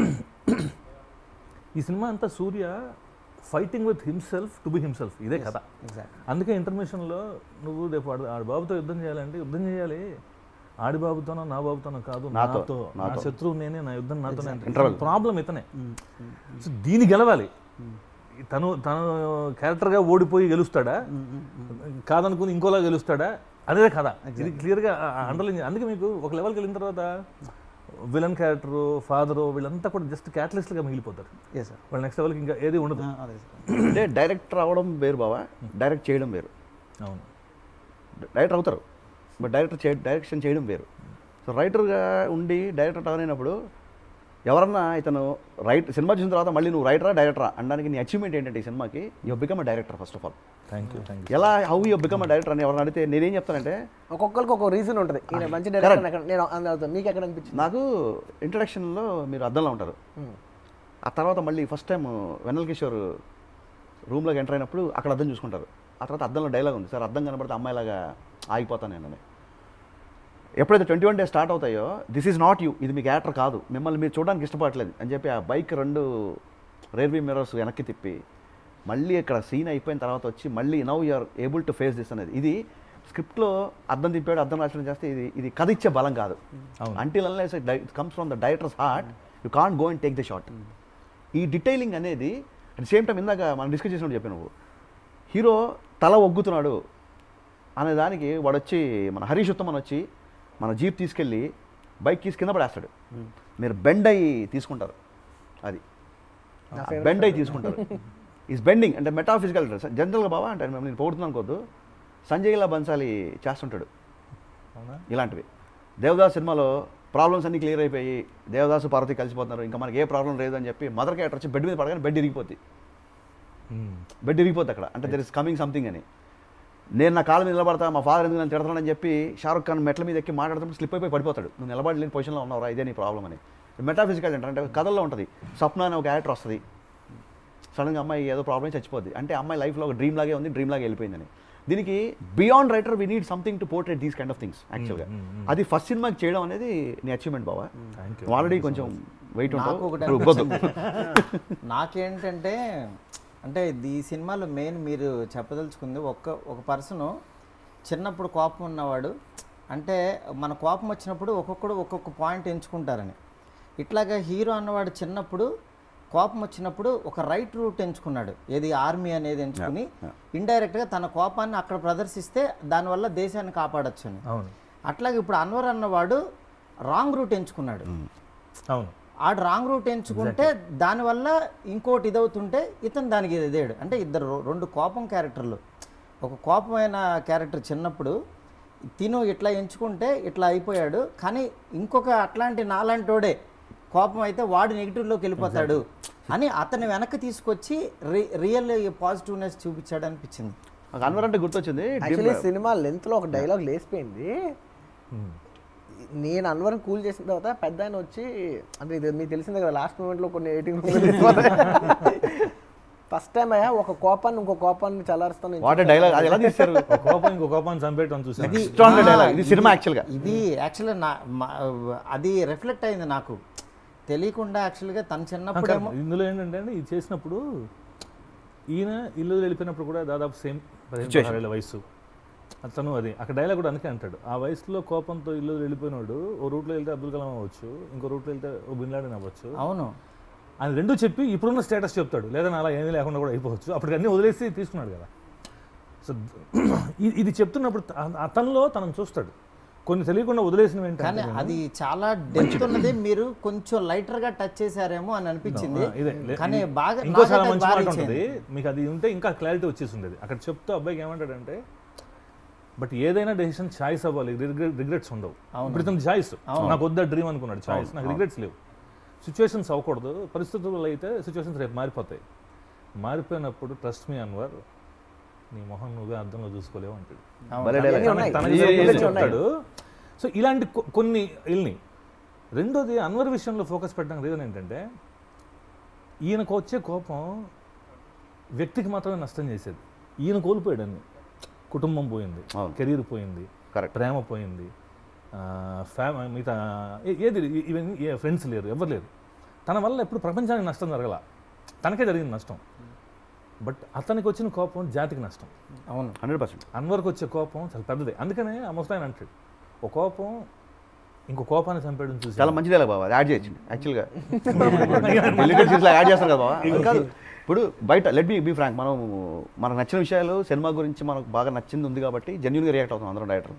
ఈ సినిమా అంతా Surya fighting with himself to be himself ఇదే కథ ఎగ్జాక్ట్ అందుకే ఇంటర్మిషన్లో నువ్వు రేపు ఆడి ఆడి బాబుతో యుద్ధం చేయాలంటే యుద్ధం చేయాలి ఆడి బాబుతోనో నా బాబుతోనో కాదు నాతో, నాతో నా నాతో. శత్రువు నేనే నా యుద్ధం నాతోనే Interval. ప్రాబ్లం ఇతనే సో దీన్ని గెలవాలి తను తను క్యారెక్టర్గా ఓడిపోయి గెలుస్తాడా కాదనుకుని ఇంకోలా గెలుస్తాడా అనేది కథ ఇది క్లియర్గా అండర్లైన్ అందుకే మీకు ఒక లెవెల్కి వెళ్ళిన తర్వాత విలన్ క్యారెక్టర్ ఫాదరు వీళ్ళంతా కూడా జస్ట్ క్యాటలిస్ట్గా మిగిలిపోతారు Yes, sir. వాళ్ళ నెక్స్ట్ లెవెల్కి ఇంకా ఏది ఉండదు Ah, అదే sir. అంటే డైరెక్టర్ అవ్వడం వేరు బావా డైరెక్ట్ చేయడం వేరు అవును డైరెక్టర్ అవుతారు బట్ డైరెక్టర్ చే డైరెక్షన్ చేయడం వేరు సో రైటర్గా ఉండి డైరెక్టర్ అవనైనప్పుడు ఎవరన్నా ఇతను రైట్ సినిమా చూసిన తర్వాత మళ్ళీ నువ్వు రైటరా డైరెక్టరా అనడానికి నీ అచీవ్మెంట్ ఏంటంటే ఈ సినిమాకి you become a director first of all thank you thank you ఎలా how you become a director అని ఎవరైనా అడిగితే నేనేం చెప్తానంటే ఒక్కొక్కరికి ఒక్కొక్క రీజన్ ఉంటుంది ఈయన మంచి డైరెక్టర్ ఎక్కడ నేను అందులో మీకు ఎక్కడ అనిపించింది నాకు ఇంట్రడక్షన్లో మీరు అద్దంలో ఉంటారు ఆ తర్వాత మళ్ళీ ఫస్ట్ టైం వెన్నెల కిషోర్ రూమ్లోకి ఎంటర్ అయినప్పుడు అక్కడ అద్దం చూసుకుంటారు ఆ తర్వాత అద్దంలో డైలాగ్ ఉంది సార్ అద్దం కనబడితే అమ్మాయిలాగా ఆగిపోతాను నేను ఎప్పుడైతే ట్వంటీ వన్ డేస్ స్టార్ట్ అవుతాయో దిస్ ఈజ్ నాట్ యూ ఇది మీ క్యారెక్టర్ కాదు మిమ్మల్ని మీరు చూడడానికి ఇష్టపడట్లేదు అని చెప్పి ఆ బైక్ రెండు రేర్వీ మిర్రర్స్ వెనక్కి తిప్పి మళ్ళీ ఇక్కడ సీన్ అయిపోయిన తర్వాత వచ్చి మళ్ళీ now you're able to face this అనేది ఇది స్క్రిప్ట్లో అర్థం తిప్పాడు అర్థం రాసిన చేస్తే ఇది ఇది కథ ఇచ్చే బలం కాదు అవును. Until unless it comes from the director's heart you can't go and take the shot ఈ డీటెయిలింగ్ అనేది అట్ సేమ్ టైం ఇందాక మనం డిస్కస్ చేసినప్పుడు చెప్పి నువ్వు హీరో తల ఒగ్గుతున్నాడు అనే దానికి వాడు వచ్చి మన హరీష్ ఉత్తమన్ వచ్చి మన జీప్ తీసుకెళ్ళి బైక్ తీసి కింద పడేస్తాడు మీరు బెండ్ అయ్యి తీసుకుంటారు అది బెండ్ అయ్యి తీసుకుంటారు ఈస్ బెండింగ్ అంటే మెటాఫిజికల్ జనరల్గా బావా అంటే మేము నేను పోగొడుతున్నాను అనుకోద్దు సంజయ్లా బన్సాలి చేస్తుంటాడు అవునా ఇలాంటివి దేవదాస్ సినిమాలో ప్రాబ్లమ్స్ అన్ని క్లియర్ అయిపోయి దేవదాసు పార్వతి కలిసిపోతున్నారు ఇంకా మనకి ఏ ప్రాబ్లం లేదు అని చెప్పి మదర్ క్యారెక్టర్ వచ్చి బెడ్ మీద పడగానే బెడ్ ఇరిగిపోద్ది మ్మ్. బెడ్ ఇరిగిపోద్ది అక్కడ అంటే దర్ ఇస్ కమింగ్ సంథింగ్ అని నేను నా కాళ్ళ మీద నిలబడతా మా ఫాదర్ ఎందుకు నన్ను తిడతానని చెప్పి షారుఖ్ ఖాన్ మెట్ల మీద ఎక్కి మాట్లాడుతుంటే స్లిప్ అయిపోయి పడిపోతాడు నువ్వు నిలబడలేని పొజిషన్లో ఉన్నావురా ఇదే నీ ప్రాబ్లం అని మెటాఫిజికల్ అంటే అంటే కథల్లో ఉంటుంది స్వప్న అనే ఒక క్యారెక్టర్ వస్తుంది సడన్గా అమ్మాయి ఏదో ప్రాబ్లం చచ్చిపోద్ది అంటే అమ్మాయి లైఫ్లో ఒక డ్రీమ్ లాగే ఉంది డ్రీమ్ లాగే వెళ్ళిపోయిందని దీనికి beyond writer we need something to portrait these kind of things యాక్చువల్గా mm, mm. అది ఫస్ట్ సినిమాకి చేయడం అనేది నీ అచీవ్మెంట్ బావా థ్యాంక్ యూ నువ్వు ఆల్రెడీ కొంచెం వెయిట్ నాకు ఒకటి ఉంటావు ఉబ్బొద్దు. నాకేంటంటే అంటే ఈ సినిమాలో మెయిన్ మీరు చెప్పదలుచుకుంది ఒక్క ఒక పర్సన్ చిన్నప్పుడు కోపం ఉన్నవాడు అంటే మన కోపం వచ్చినప్పుడు ఒక్కొక్కడు ఒక్కొక్క పాయింట్ ఎంచుకుంటారని ఇట్లాగా హీరో అన్నవాడు చిన్నప్పుడు కోపం వచ్చినప్పుడు ఒక రైట్ రూట్ ఎంచుకున్నాడు ఏది ఆర్మీ అనేది ఎంచుకుని ఇండైరెక్ట్గా తన కోపాన్ని అక్కడ ప్రదర్శిస్తే దానివల్ల దేశాన్ని కాపాడొచ్చు అని అవును అట్లాగే ఇప్పుడు అన్వర్ అన్నవాడు రాంగ్ రూట్ ఎంచుకున్నాడు అవును ఆడు రాంగ్ రూట్ ఎంచుకుంటే దానివల్ల ఇంకోటి ఇదవుతుంటే ఇతను దానికి ఇదేడు అంటే ఇద్దరు రొ- రెండు కోపం క్యారెక్టర్లు ఒక కోపమైన క్యారెక్టర్ చిన్నప్పుడు తిను ఇట్లా ఎంచుకుంటే ఇట్లా అయిపోయాడు కానీ ఇంకొక అట్లాంటి నాలాంటోడే కోపం అయితే వాడు నెగిటివ్లోకి వెళ్ళిపోతాడు అని అతని వెనక్కి తీసుకొచ్చి రి రియల్ పాజిటివ్నెస్ చూపించాడు అనిపించింది నాకు అన్వర్ అంటే గుర్తొచ్చింది యాక్చువల్లీ సినిమా లెంత్లో ఒక డైలాగ్ లేసిపోయింది మ్మ్. నేను అన్వరం కూల్ చేసిన తర్వాత పెద్ద ఆయన వచ్చి అంటే ఇది మీకు తెలిసిందే కదా లాస్ట్ మూమెంట్లో కొన్ని ఎయిటింగ్ ఫస్ట్ టైం అయ్యా ఒక కోపాన్ని ఇంకో కోపాన్ని చల్లారుస్తాను వాట్ డైలాగ్ అది ఎలా తీస్తారు ఒక కోపం ఇంకో కోపాన్ని చంపేయటం చూసాను స్ట్రాంగ్ డైలాగ్ ఇది సినిమా యాక్చువల్గా ఇది యాక్చువల్గా నా మా- అది రిఫ్లెక్ట్ అయింది నాకు తెలియకుండా యాక్చువల్గా తను చిన్నప్పుడేమో ఇందులో ఏంటంటే అండి ఇది చేసినప్పుడు ఈయన ఇల్లు వెళ్ళిపోయినప్పుడు కూడా దాదాపు సేమ్ పదిహేను Situation. పదహారేళ్ల వయసు అతను అది అక్కడ డైలాగ్ కూడా అందుకే అంటాడు ఆ వయసులో కోపంతో ఇల్లు వెళ్ళిపోయినాడు ఓ రూట్లో వెళ్తే అబ్దుల్ కలాం అవ్వచ్చు ఇంకో రూట్లో వెళ్తే ఓ బిన్ లాడెన్ అవ్వచ్చు అవును ఆయన రెండు చెప్పి ఇప్పుడున్న స్టేటస్ చెప్తాడు లేదా అలా ఏమీ లేకుండా కూడా అయిపోవచ్చు అప్పటికి అన్నీ వదిలేసి తీసుకున్నాడు కదా సో ఇ- ఇది చెప్తున్నప్పుడు త- అతనిలో తనను చూస్తాడు కొన్ని తెలియకుండా వదిలేసినవి కానీ ఏంటంటే అది చాలా డెప్త్ ఉన్నది మీరు కొంచెం లైటర్ గా టచ్ చేశారేమో అని అనిపించింది ఆ, ఇదే లే- కానీ బాగా ఇంకో చాలా నాకైతే మంచి బాగా మాట ఇచ్చింది. ఉంటుంది మీకు అది ఉంటే ఇంకా క్లారిటీ వచ్చేసి ఉండేది అక్కడ చెప్తూ అబ్బాయికి ఏమంటాడంటే బట్ ఏదైనా డెసిషన్ ఛాయిస్ అవ్వాలి రిగ్రెట్స్ ఉండవు ఇప్పుడు ఇతను ఛాయిస్ నాకు వద్ద డ్రీమ్ అనుకున్నాడు ఛాయిస్ నాకు రిగ్రెట్స్ లేవు సిచ్యువేషన్స్ అవ్వకూడదు పరిస్థితులు అయితే సిచ్యువేషన్స్ రేపు మారిపోతాయి మారిపోయినప్పుడు ట్రస్ట్ మీ అన్వర్ నీ మొహం నువ్వే అర్థంలో చూసుకోలేవు అంటాడు భలే dialogue. ఇవన్నీ ఉన్నాయి. తనకి ఇవన్నీ సంబంధించి ఉన్నాయి. చెప్తాడు సో ఇలాంటి కొ- కొన్ని వెళ్ళి రెండోది అన్వర్ విషయంలో ఫోకస్ పెట్టడానికి రీజన్ ఏంటంటే ఈయనకు వచ్చే కోపం వ్యక్తికి మాత్రమే నష్టం చేసేది ఈయన కోల్పోయాడు అన్ని కుటుంబం పోయింది అవును. కెరీర్ పోయింది కరెక్ట్ ప్రేమ పోయింది ఫ్యామ్ మిగతా ఏ- ఏది ఈవెన్ ఫ్రెండ్స్ లేరు ఎవరు లేరు తన వల్ల ఎప్పుడు ప్రపంచానికి నష్టం జరగల తనకే జరిగింది నష్టం బట్ అతనికి వచ్చిన కోపం జాతికి నష్టం అవును హండ్రెడ్ పర్సెంట్ అన్వర్కి వచ్చే కోపం చాలా పెద్దదే అందుకనే ఆ ముస్తాయన అంటాడు ఒక కోపం ఇంకో కోపాన్ని చంపేయడం చూసి చాలా మంచి డైలాగ్ బాబా అది యాడ్ చేయొచ్చు యాక్చువల్గా రిలేటెడ్ సీన్స్లో యాడ్ చేస్తారు కదా బాబా అది కాదు ఇప్పుడు బయట లెట్ బి బీ ఫ్రాంక్ మనం మనకు నచ్చిన విషయాలు సినిమా గురించి మనకు బాగా నచ్చింది ఉంది కాబట్టి జెన్యున్గా రియాక్ట్ అవుతాం అందరం డైరెక్టర్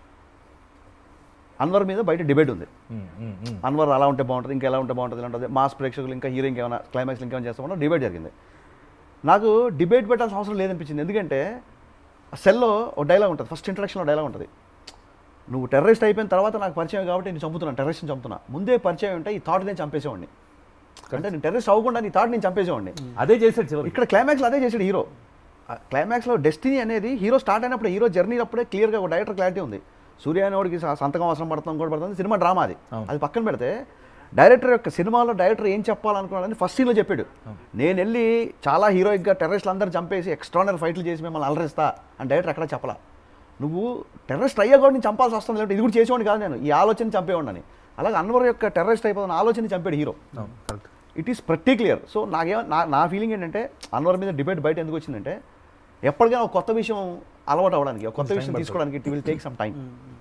అన్వర్ మీద బయట డిబేట్ ఉంది ఉమ్, ఉమ్, ఉమ్. అన్వర్ అలా ఉంటే బాగుంటుంది ఇంకా ఎలా ఉంటే బాగుంటుంది ఇలా ఉంటుంది మాస్ ప్రేక్షకులు ఇంకా హీరో ఇంకేమైనా క్లైమాక్స్ ఇంకేమైనా చేస్తామన్నా డిబేట్ జరిగింది నాకు డిబేట్ పెట్టాల్సిన అవసరం లేదనిపించింది ఎందుకంటే సెల్లో ఒక డైలాగ్ ఉంటుంది ఫస్ట్ ఇంట్రడక్షన్లో డైలాగ్ ఉంటుంది నువ్వు టెర్రరిస్ట్ అయిపోయిన తర్వాత నాకు పరిచయం కాబట్టి నేను చంపుతున్నాను టెర్రరిస్ట్ని చంపుతున్నా ముందే పరిచయం ఉంటే ఈ థాట్ నేను చంపేసేవాడిని అంటే నేను టెర్రరిస్ట్ అవ్వకుండా నీ థాట్ నేను చంపేసేవాడిని అదే చేశాడు చివరికి ఇక్కడ క్లైమాక్స్లో అదే చేసాడు హీరో క్లైమాక్స్లో డెస్టినీ అనేది హీరో స్టార్ట్ అయినప్పుడు హీరో జర్నీ అప్పుడే క్లియర్గా ఒక డైరెక్టర్ క్లారిటీ ఉంది సూర్య అనేవాడికి స- సంతకం అవసరం పడుతుంది కూడా పడుతుంది సినిమా డ్రామా అది అవును. అది పక్కన పెడితే డైరెక్టర్ యొక్క సినిమాలో డైరెక్టర్ ఏం చెప్పాలనుకున్నాడని ఫస్ట్ సీన్లో చెప్పాడు నేను వెళ్ళి చాలా హీరోయిక్గా టెర్రరిస్ట్లు అందరూ చంపేసి ఎక్స్ట్రానరీ ఫైట్లు చేసి మిమ్మల్ని అలరిస్తా అని డైరెక్టర్ ఎక్కడ చెప్పలా నువ్వు టెర్రరిస్ట్ అయ్యా కూడా నేను చంపాల్సి వస్తుంది లేకపోతే ఇది కూడా చేసేవాడిని కాదు నేను ఈ ఆలోచన చంపేవాడిని అలాగే అన్వర్ యొక్క టెర్రరిస్ట్ అయిపోతున్న ఆలోచన చంపాడు హీరో అవును కరెక్ట్ ఇట్ ఈస్ ప్రతి క్లియర్ సో నాకేమో నా నా ఫీలింగ్ ఏంటంటే అన్వర్ మీద డిబేట్ బయట ఎందుకు వచ్చిందంటే ఎప్పటికైనా ఒక కొత్త విషయం అలవాటు అవ్వడానికి ఒక కొత్త Time విషయం పడుతుంది. తీసుకోవడానికి it will take some time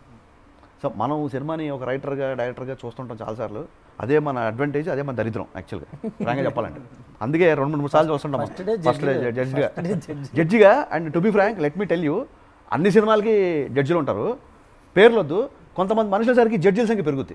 so మనం సినిమాని ఒక రైటర్గా డైరెక్టర్గా చూస్తుంటాం చాలాసార్లు అదే మన అడ్వాంటేజ్ అదే మన దరిద్రం యాక్చువల్గా ఫ్రాంక్గా చెప్పాలంటే అందుకే రెండు మూడు సార్లు చూస్తుంటాం First day ఫస్ట్ judge గా. జడ్జిగా First day judge. జడ్జిగా and to be frank let me tell you అన్ని సినిమాలకి జడ్జిలు ఉంటారు పేర్లు వద్దు కొంతమంది మనుషుల సరికి జడ్జిల సంఖ్య పెరుగుద్ది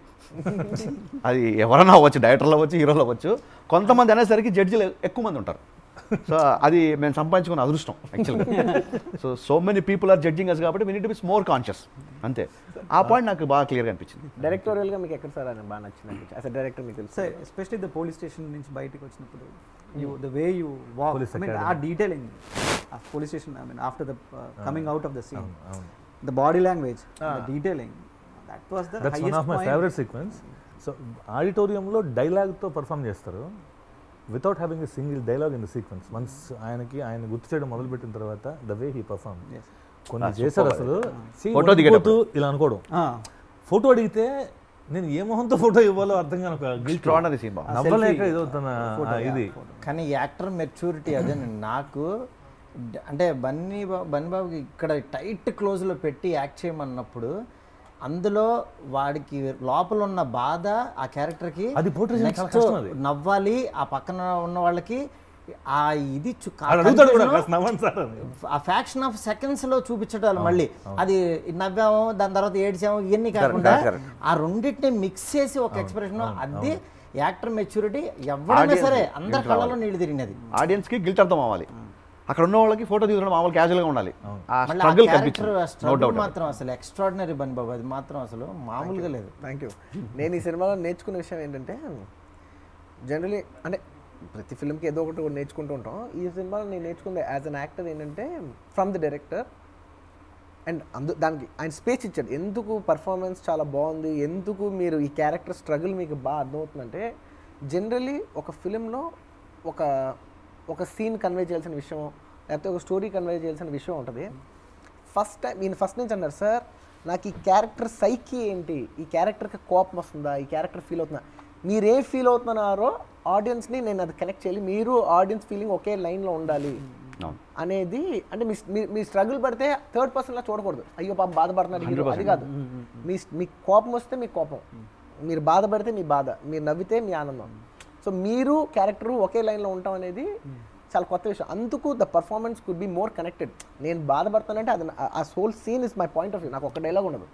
అది ఎవరైనా అవ్వచ్చు డైరెక్టర్లు అవ్వచ్చు హీరోలు అవ్వచ్చు కొంతమంది అనేసరికి జడ్జిలు ఎక్కువ మంది ఉంటారు సో అది మేము సంపాదించుకున్న అదృష్టం యాక్చువల్గా so so many people are judging us కాబట్టి we need be more conscious అంతే ఆ పాయింట్ నాకు బాగా క్లియర్గా అనిపించింది డైరెక్టోరియల్గా మీకు ఎక్కడ సార్ అని బాగా నచ్చింది యాజ్ అ డైరెక్టర్ మీకు తెలుసు sir especially the police station నుంచి బయటకు వచ్చినప్పుడు you the way you walk Police I mean academy. ఆ డీటెయిలింగ్ ఆ police station I mean after the coming out of the scene అవును అవును the body language the Ah. Detailing that was the that's one of my favourite sequence so ఆడిటోరియంలో డైలాగ్తో perform చేస్తారు without having a single dialogue in the sequence once ఆయనకి ఆయన గుర్తు చేయడం మొదలుపెట్టిన తర్వాత ద వే హీ పర్ఫామ్ కొన్ని Ah, చేశారు super. అసలు చెయ్యి Photo వణికిపోతూ ఇలా అనుకోవడం ఫోటో అడిగితే నేను ఏ మొహంతో ఫోటో ఇవ్వాలో అర్థం కాని ఒక guilt. Extraordinary scene బాబు. నవ్వలేక ఏదో తన ఆ, ఇది కానీ యాక్టర్ మెచ్యూరిటీ అదేనండి నాకు డ- అంటే బన్నీ బాబు బన్నీ బాబుకి ఇక్కడ టైట్ క్లోజ్లో పెట్టి యాక్ట్ చేయమన్నప్పుడు అందులో వాడికి లోపల ఉన్న బాధ ఆ క్యారెక్టర్కి అది portray చేయడం చాలా నెక్స్ట్ కష్టం అది. నవ్వాలి ఆ పక్కన ఉన్న వాళ్ళకి ఆ ఇది చు- ఆ ఆడు అడుగుతాడు కూడా confusion- కాస్త నవ్వండి సార్ అని ఆ ఫ్యాక్షన్ ఆఫ్ సెకండ్స్ లో చూపించడాలు మళ్ళీ అది నవ్వాము దాని తర్వాత ఏడ్చాము ఇవన్నీ కాకుండా ఆ రెండింటిని మిక్స్ చేసి ఒక ఎక్స్ప్రెషన్ అది యాక్టర్ మెచ్యూరిటీ ఎవరైనా Audience సరే కి అందరి guilt కళ్ళలో రావాలి. నీళ్ళు తిరిగినది ఆడియన్స్కి గిల్ట్ అర్థం అవ్వాలి అక్కడ ఉన్న వాళ్ళకి ఫోటో తీసుకుని మామూలు క్యాజువల్గా ఉండాలి ఆ మళ్ళీ ఆ స్ట్రగుల్ క్యారెక్టర్ కనిపించింది నో స్ట్రగుల్ డౌట్ మాత్రం అసలు ఎక్స్ట్రాడినరీ బన్ బాబు అది మాత్రం అసలు మామూలుగా లేదు థ్యాంక్ యూ నేను ఈ సినిమాలో నేర్చుకున్న విషయం ఏంటంటే జనరలీ అంటే ప్రతి ఫిల్మ్కి ఏదో ఒకటి నేర్చుకుంటూ ఉంటాం ఈ సినిమాలో నేను నేర్చుకుంది యాజ్ అన్ యాక్టర్ ఏంటంటే ఫ్రమ్ ది డైరెక్టర్ అండ్ అందు దానికి ఆయన స్పేస్ ఇచ్చాడు ఎందుకు పర్ఫార్మెన్స్ చాలా బాగుంది ఎందుకు మీరు ఈ క్యారెక్టర్ స్ట్రగుల్ మీకు బాగా అర్థమవుతుందంటే జనరలీ ఒక ఫిలింలో ఒక ఒక సీన్ కన్వే చేయాల్సిన విషయం లేకపోతే ఒక స్టోరీ కన్వే చేయాల్సిన విషయం ఉంటుంది ఫస్ట్ టైం ఈయన ఫస్ట్ నుంచి అన్నారు సార్ నాకు ఈ క్యారెక్టర్ సైకి ఏంటి ఈ క్యారెక్టర్కి కోపం వస్తుందా ఈ క్యారెక్టర్ ఫీల్ అవుతుందా మీరు ఏ ఫీల్ అవుతున్నారో ఆడియన్స్ని నేను అది కనెక్ట్ చేయాలి మీరు ఆడియన్స్ ఫీలింగ్ ఒకే లైన్లో ఉండాలి అవును. అనేది అంటే మీ మీ- మీ స్ట్రగుల్ పడితే థర్డ్ పర్సన్లా చూడకూడదు అయ్యో పాప బాధపడుతున్నాడు హీరో అది కాదు మీ మీ కోపం వస్తే మీ కోపం మీరు బాధపడితే మీ బాధ మీరు నవ్వితే మీ ఆనందం సో మీరు క్యారెక్టర్ ఒకే లైన్లో ఉంటాం అనేది చాలా కొత్త విషయం అందుకు the performance could be more connected నేను బాధపడతానంటే అది నా- ఆ soul scene is my point of view నాకు ఒక డైలాగ్ ఉండదు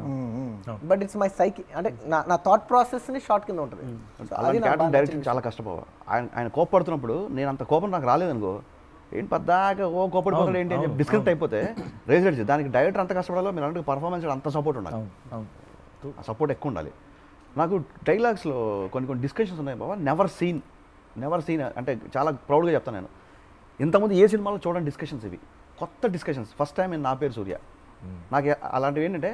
బట్ ఇట్స్ మై సైకి అంటే నా నా థాట్ ప్రాసెస్ని షార్ట్ కింద ఉంటుంది So అది అలాంటి నాకు క్యారెక్టర్ బాగా డైరెక్షన్ చాలా కష్టపోవా ఆయన ఆయన కోపడుతున్నప్పుడు నేను అంత కోపం నాకు రాలేదనుకో ఏంటి పద్దాక ఓ కోపడిపోతాడు ఏంటి అని చెప్పి డిస్కనెక్ట్ అయిపోతే రేజ్ రేజ్ దానికి డైరెక్టర్ అంత కష్టపడాలో మీరు అంటే పర్ఫార్మెన్స్ అంత సపోర్ట్ ఉండాలి అవును అవును ఆ సపోర్ట్ ఎక్కువ ఉండాలి నాకు డైలాగ్స్లో కొన్ని కొన్ని డిస్కషన్స్ ఉన్నాయి బాబా నెవర్ సీన్ నెవర్ సీన్ అంటే చాలా ప్రౌడ్గా చెప్తాను నేను ఇంతకుముందు ఏ సినిమాలో చూడండి డిస్కషన్స్ ఇవి కొత్త డిస్కషన్స్ ఫస్ట్ టైం నా పేరు సూర్య నాకు ఏ- అలాంటివి ఏంటంటే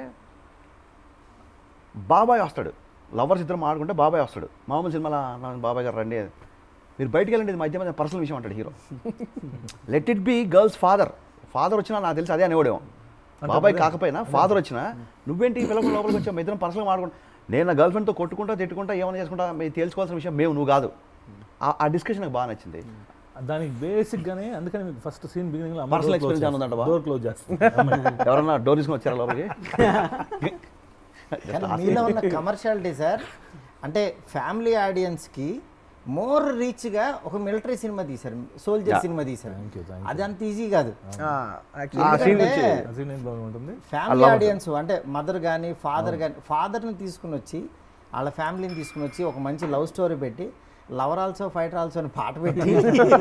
బాబాయ్ వస్తాడు లవర్స్ ఇద్దరు మాడుకుంటే బాబాయ్ వస్తాడు మామూలు సినిమాలో నా బాబాయ్ గారు రండి మీరు బయటికి వెళ్ళండి ఇది మధ్య మధ్య పర్సనల్ విషయం అంటాడు hero let it be girls father father వచ్చినా నాకు తెలిసి అదే అనేవాడేమో బాబాయ్ కాకపోయినా ఫాదర్ వచ్చినా నువ్వేంటి పిల్లలు లోపలికి వచ్చావు మీ ఇద్దరం పర్సనల్ మాడుకుంటా నేను నా గర్ల్ ఫ్రెండ్తో కొట్టుకుంటా తిట్టుకుంటా ఏమైనా చేసుకుంటా మీరు తెలుసుకోవాల్సిన విషయం మేము నువ్వు కాదు ఆ- ఆ డిస్కషన్ నాకు బాగా నచ్చింది దానికి బేసిక్ గానే అందుకని మీకు ఫస్ట్ సీన్ బిగినింగ్ లో Personal experience ఏమైనా ఉందంటావా? డోర్ క్లోజ్ చేస్తుంది ఎవరన్నా డోర్ తీసుకొని వచ్చారా లోపలికి కానీ మీలో ఉన్న కమర్షియాలిటీ సార్ అంటే ఫ్యామిలీ ఆడియన్స్కి మోర్ రీచ్గా ఒక మిలిటరీ సినిమా తీశారు సోల్జర్ Yeah. సినిమా తీశారు Thank you, thank you. అది అంత ఈజీ కాదు ఆ, ఆ actually సీన్ ఎందుకంటే వచ్చి సీన్ ఏం బాగుంటుంది ఫ్యామిలీ love it. ఆడియన్స్ అంటే మదర్ కానీ ఫాదర్ కానీ ఫాదర్ని తీసుకుని వచ్చి వాళ్ళ ఫ్యామిలీని తీసుకుని వచ్చి ఒక మంచి లవ్ స్టోరీ పెట్టి లవర్ ఆల్సో ఫైటర్ ఆల్సో అని పాట పెట్టి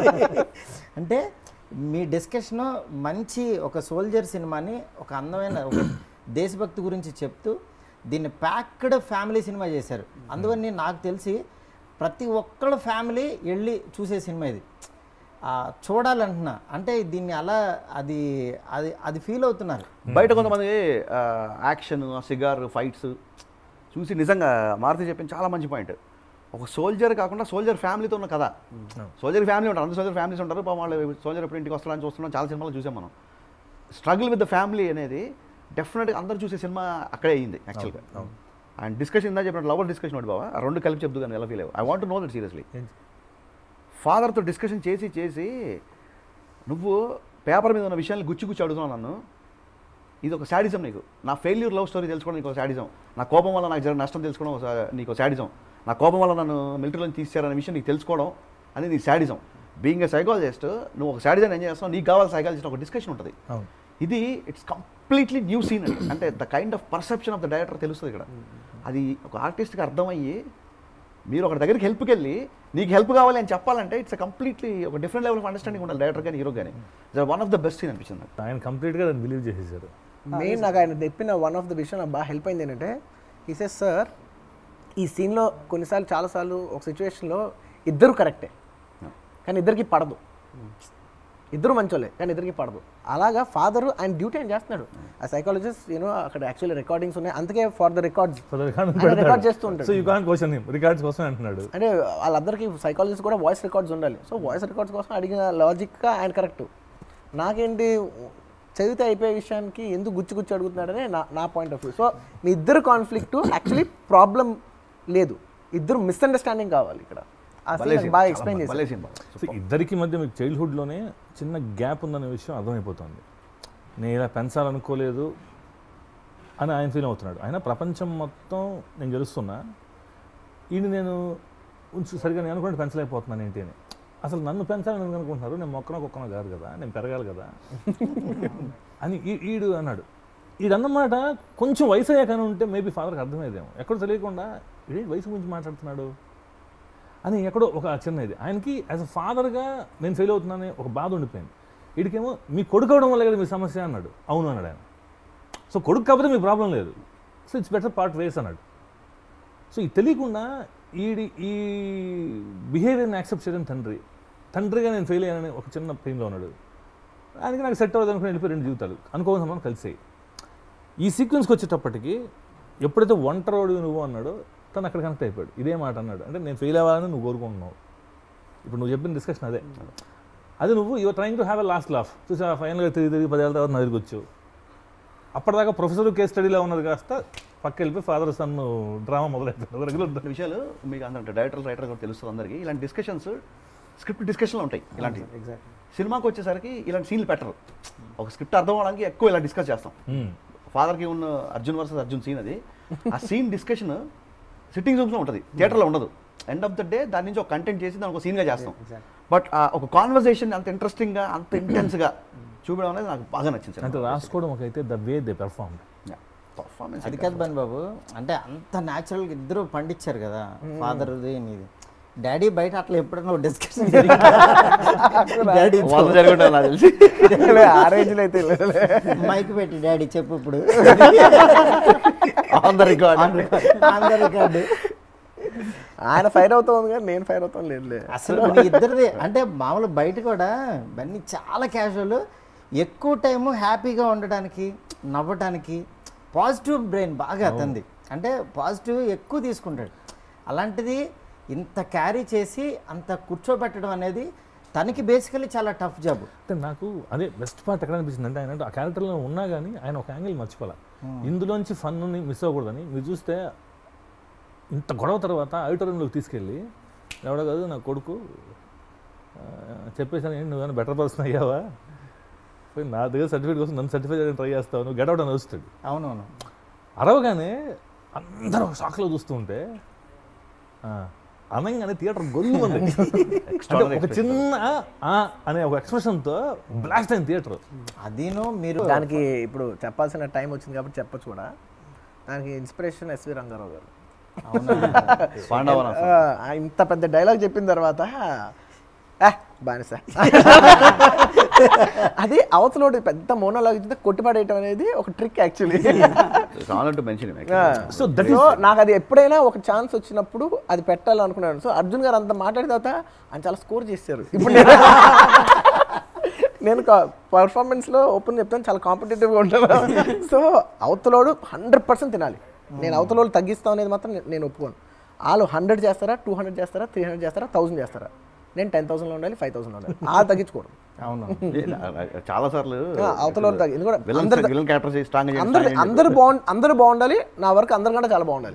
అంటే మీ డిస్కషన్ మంచి ఒక సోల్జర్ సినిమాని ఒక అందమైన ఒక దేశభక్తి గురించి చెప్తూ దీన్ని ప్యాక్డ్ ఫ్యామిలీ సినిమా చేశారు అందువల్ల నాకు తెలిసి ప్రతి ఒక్కళ్ళ ఫ్యామిలీ వెళ్ళి చూసే సినిమా ఇది ఆ, చూడాలంటున్నా అంటే దీన్ని అలా అది అది అది ఫీల్ అవుతున్నారు బయట కొంతమంది యాక్షన్ సిగార్ ఫైట్స్ చూసి నిజంగా మారుతి చెప్పింది చాలా మంచి పాయింట్ ఒక సోల్జర్ కాకుండా సోల్జర్ ఫ్యామిలీతో ఉన్న కథ సోల్జర్ ఫ్యామిలీ ఉంటారు అందరు సోల్జర్ ఫ్యామిలీస్ ఉంటారు పాపం వాళ్ళు సోల్జర్ ఎప్పుడు ఇంటికి వస్తారని చూస్తున్నాం చాలా సినిమాలు చూసాం మనం స్ట్రగుల్ విత్ ద ఫ్యామిలీ అనేది డెఫినెట్గా అందరూ చూసే సినిమా అక్కడే అయ్యింది యాక్చువల్గా అండ్ డిస్కషన్ ఇందా చెప్పినట్టు లవర్ డిస్కషన్ ఒకటి బాబా ఆ రెండు కలిపి చెప్తూ కానీ ఎలా ఫీల్ అయ్యావు I want know that seriously ఫాదర్తో డిస్కషన్ చేసి చేసి నువ్వు పేపర్ మీద ఉన్న విషయాన్ని గుచ్చి గుచ్చి అడుగుతున్నావు నన్ను ఇది ఒక శాడిజం నీకు నా ఫెయిల్యూర్ లవ్ స్టోరీ తెలుసుకోవడం నీకు ఒక శాడిజం నా కోపం వల్ల నాకు జరిగిన నష్టం తెలుసుకోవడం ఒక సా- నీకు శాడిజం నా కోపం వల్ల నన్ను మిలిటరీలో తీసారనే విషయం నీకు తెలుసుకోవడం అనేది నీ శాడిజం బీయింగ్ ఏ సైకాలజిస్ట్ నువ్వు ఒక శాడిజం ఎంజాయ్ చేస్తావు నీకు కావాలి సైకాలజిస్ట్ ఒక డిస్కషన్ ఉంటుంది అవును ఇది ఇట్స్ కంప్లీట్లీ న్యూ సీన్ అండి అంటే the kind of perception of the director తెలుస్తుంది ఇక్కడ అది ఒక ఆర్టిస్ట్కి అర్థమయ్యి మీరు ఒక దగ్గరికి హెల్ప్కి వెళ్ళి నీకు హెల్ప్ కావాలి అని చెప్పాలంటే ఇట్స్ కంప్లీట్లీ ఒక డిఫరెంట్ లెవెల్ ఆఫ్ అండర్స్టాండింగ్ ఉండాలి డైరెక్టర్ కానీ హీరో కానీ one of the best scene అనిపించింది నాకు ఆయన కంప్లీట్గా దాన్ని బిలీవ్ చేసేసారు మెయిన్ నాకు ఆయన చెప్పిన వన్ ఆఫ్ ద విషయం నాకు బాగా హెల్ప్ అయింది ఏంటంటే ఈ సెస్ సార్ ఈ సీన్లో కొన్నిసార్లు చాలాసార్లు ఒక సిచ్యువేషన్లో ఇద్దరు కరెక్టే కానీ ఇద్దరికి పడదు ఇద్దరు మంచోలే కానీ ఇద్దరికి పడదు అలాగా ఫాదర్ ఆయన డ్యూటీ ఆయన చేస్తున్నాడు ఆ సైకాలజిస్ట్ యూనో అక్కడ యాక్చువల్లీ రికార్డింగ్స్ ఉన్నాయి అందుకే ఫర్ ద రికార్డ్స్ రికార్డ్ చేస్తూ ఉంటాడు so you can question records కోసం అంటున్నాడు అంటే వాళ్ళందరికీ సైకాలజిస్ట్ కూడా వాయిస్ రికార్డ్స్ ఉండాలి సో వాయిస్ రికార్డ్స్ కోసం అడిగిన లాజిక్గా ఆయన కరెక్ట్ నాకేంటి చదివితే అయిపోయే విషయానికి ఎందుకు గుచ్చి గుచ్చి అడుగుతున్నాడని నా నా పాయింట్ ఆఫ్ వ్యూ సో మీ ఇద్దరు కాన్ఫ్లిక్ట్ యాక్చువల్లీ ప్రాబ్లం లేదు ఇద్దరు మిస్అండర్స్టాండింగ్ కావాలి ఇక్కడ ఆ scene భలే నాకు scene, బాగా చాలా ఎక్స్ప్లెయిన్ భలే చేశారు scene బాబు. సో ఇద్దరికి మధ్య మీకు చైల్డ్హుడ్లోనే చిన్న గ్యాప్ ఉందనే విషయం అర్థమైపోతుంది నేను ఇలా పెంచాలనుకోలేదు అని ఆయన ఫీల్ అవుతున్నాడు ఆయన ప్రపంచం మొత్తం నేను గెలుస్తున్నా ఈయన నేను ఉంచు సరిగా నేను అనుకుంటే పెంచలేకపోతున్నాను ఏంటి అని అసలు నన్ను పెంచాలని ఎందుకు అనుకుంటున్నారు నేను మొక్కన కుక్కన కాదు కదా నేను పెరగాలి కదా అని ఈ- ఈడు అన్నాడు ఈడన్నమాట కొంచెం వయసు అయ్యాకనే ఉంటే మేబీ ఫాదర్కి అర్థమయ్యేదేమో ఎక్కడో తెలియకుండా ఇదే వయసు గురించి మాట్లాడుతున్నాడు అని ఎక్కడో ఒక చిన్న ఇది ఆయనకి యాజ్ అ ఫాదర్గా నేను ఫెయిల్ అవుతున్నానని ఒక బాధ ఉండిపోయింది వీడికేమో మీ కొడుకు అవడం వల్ల కదా మీ సమస్య అన్నాడు అవును అన్నాడు ఆయన సో కొడుకు కాకపోతే మీ ప్రాబ్లం లేదు so it's better part ways అన్నాడు సో ఇది తెలియకుండా ఈడి ఈ బిహేవియర్ని యాక్సెప్ట్ చేయడం తండ్రి తండ్రిగా నేను ఫెయిల్ అయ్యానని ఒక చిన్న పెయిన్లో ఉన్నాడు ఆయనకి నాకు సెట్ అవ్వదు అనుకుని వెళ్ళిపోయి రెండు జీవితాలు అనుకోవాల్సిన మనం కలిసాయి ఈ సీక్వెన్స్కి వచ్చేటప్పటికి ఎప్పుడైతే ఒంటరోడు నువ్వు అన్నాడో తను అక్కడ కనెక్ట్ అయిపోయాడు ఇదే మాట అన్నాడు అంటే నేను ఫెయిల్ అవ్వాలని నువ్వు కోరుకుంటున్నావు ఇప్పుడు నువ్వు చెప్పిన డిస్కషన్ అదే అది నువ్వు your trying to have a last laugh చూసా ఫైనల్గా తిరిగి తిరిగి పదేళ్ళ తర్వాత నా దగ్గరికి వచ్చావు అప్పటిదాకా ప్రొఫెసర్ కేస్ స్టడీలో ఉన్నది కాస్త పక్క వెళ్ళిపోయి ఫాదర్ సన్ డ్రామా మొదలైపోయింది రెగ్యులర్ ఇలాంటి విషయాలు మీకు అందరంటే డైరెక్టర్ రైటర్ కూడా తెలుస్తుంది అందరికీ ఇలాంటి డిస్కషన్స్ స్క్రిప్ట్ డిస్కషన్లో ఉంటాయి ఇలాంటివి ఎగ్జాక్ట్లీ సినిమాకి వచ్చేసరికి ఇలాంటి సీన్లు పెట్టరు ఒక స్క్రిప్ట్ అర్థం అవడానికి ఎక్కువ ఇలా డిస్కస్ చేస్తాం ఫాదర్కి ఉన్న అర్జున్ వర్సెస్ అర్జున్ సీన్ అది ఆ సీన్ డిస్కషన్ సిట్టింగ్ రూమ్స్లో ఉంటుంది థియేటర్లో ఉండదు ఎండ్ ఆఫ్ ద డే దాని నుంచి ఒక కంటెంట్ చేసి దానికి ఒక సీన్గా చేస్తాం బట్ ఒక కాన్వర్సేషన్ అంత ఇంట్రెస్టింగ్గా అంత ఇంటెన్స్గా చూపడం అనేది నాకు బాగా నచ్చింది అంటే రాసుకోవడం ఒక అయితే the way they perform performance అది కాదు బన్ బాబు అంటే అంత న్యాచురల్గా ఇద్దరు పండించారు కదా ఫాదర్ది నీది డాడీ బయట అట్లా ఎప్పుడైనా డిస్కషన్ డాడీ వాళ్ళు జరుగుతుంది నాకు తెలిసి ఆ రేంజ్లో అయితే లేదులే. మైక్ పెట్టి డాడీ చెప్పు ఇప్పుడు ఆన్ ద రికార్డ్ అందరి రికార్డు ఆయన ఫైర్ అవుతుంది కానీ నేను ఫైర్ అవుతాను లేదులే అసలు మీ ఇద్దరిది అంటే మామూలు బయట కూడా ఇవన్నీ చాలా క్యాజువల్ ఎక్కువ టైము హ్యాపీగా ఉండడానికి నవ్వటానికి పాజిటివ్ బ్రెయిన్ బాగా అతంది అంటే పాజిటివ్ ఎక్కువ తీసుకుంటాడు అలాంటిది ఇంత క్యారీ చేసి అంత కూర్చోబెట్టడం అనేది తనకి బేసికలీ చాలా టఫ్ జాబ్ అంటే నాకు అదే బెస్ట్ పార్ట్ ఎక్కడ అనిపించింది అంటే ఆయన ఆ క్యారెక్టర్లో ఉన్నా కానీ ఆయన ఒక యాంగిల్ మర్చిపోలే ఇందులోంచి ఫన్ని మిస్ అవ్వకూడదని మీరు చూస్తే ఇంత గొడవ తర్వాత ఆడిటోరియంలోకి తీసుకెళ్ళి ఎవడో కాదు నా కొడుకు ఆ, చెప్పేసాను ఏంటి నువ్వు బెటర్ పర్సన్ అయ్యావా పోయి నా దగ్గర సర్టిఫికేట్ కోసం నన్ను సర్టిఫై చేయడానికి ట్రై చేస్తావు నువ్వు గెట్ అవుట్ అని వస్తాడు అవునవును అరవగానే అందరూ షాక్లో చూస్తూ ఉంటే ఆ, అనగానే థియేటర్ గొల్లు ఉంది అంటే ఒక చిన్న ఆ అనే ఒక ఎక్స్ప్రెషన్తో బ్లాస్ట్ అయింది థియేటర్ అదీను మీరు దానికి ఇప్పుడు చెప్పాల్సిన టైం వచ్చింది కాబట్టి చెప్పచ్చు కూడా దానికి ఇన్స్పిరేషన్ ఎస్వి రంగారావు గారు అవునా పాండవన ఆ, ఇంత పెద్ద డైలాగ్ చెప్పిన తర్వాత "ఆ, బానిస అది అవతలోడు పెద్ద మోనోలాగ్ ఇచ్చితే కొట్టిపడేయటం అనేది ఒక ట్రిక్ యాక్చువల్లీ కావాలంటూ మెన్షన్ సో దట్ సో నాకు అది ఎప్పుడైనా ఒక ఛాన్స్ వచ్చినప్పుడు అది పెట్టాలనుకున్నాను సో అర్జున్ గారు అంత మాట్లాడిన తర్వాత ఆయన చాలా స్కోర్ చేశారు ఇప్పుడు నేను నేను పర్ఫార్మెన్స్లో ఓపెన్ చెప్తాను చాలా కాంపిటేటివ్గా ఉంటాను సో అవతలోడు హండ్రెడ్ పర్సెంట్ తినాలి నేను అవతలోడు తగ్గిస్తాం అనేది మాత్రం నే- నేను ఒప్పుకోను వాళ్ళు హండ్రెడ్ చేస్తారా టూ హండ్రెడ్ చేస్తారా త్రీ హండ్రెడ్ చేస్తారా థౌసండ్ చేస్తారా నేను టెన్ థౌసండ్లో ఉండాలి ఫైవ్ థౌసండ్లో ఉండాలి వాళ్ళు తగ్గించుకోవడం అవును చాలా సార్లు అవతలోడు తగ్గి ఎందుకంటే విలన్ అందరు విలన్ క్యారెక్టర్ స్ట్రాంగ్ అందరు అందరు బాగుండి అందరూ బాగుండాలి నా వర్క్ అందరికంటే చాలా బాగుండాలి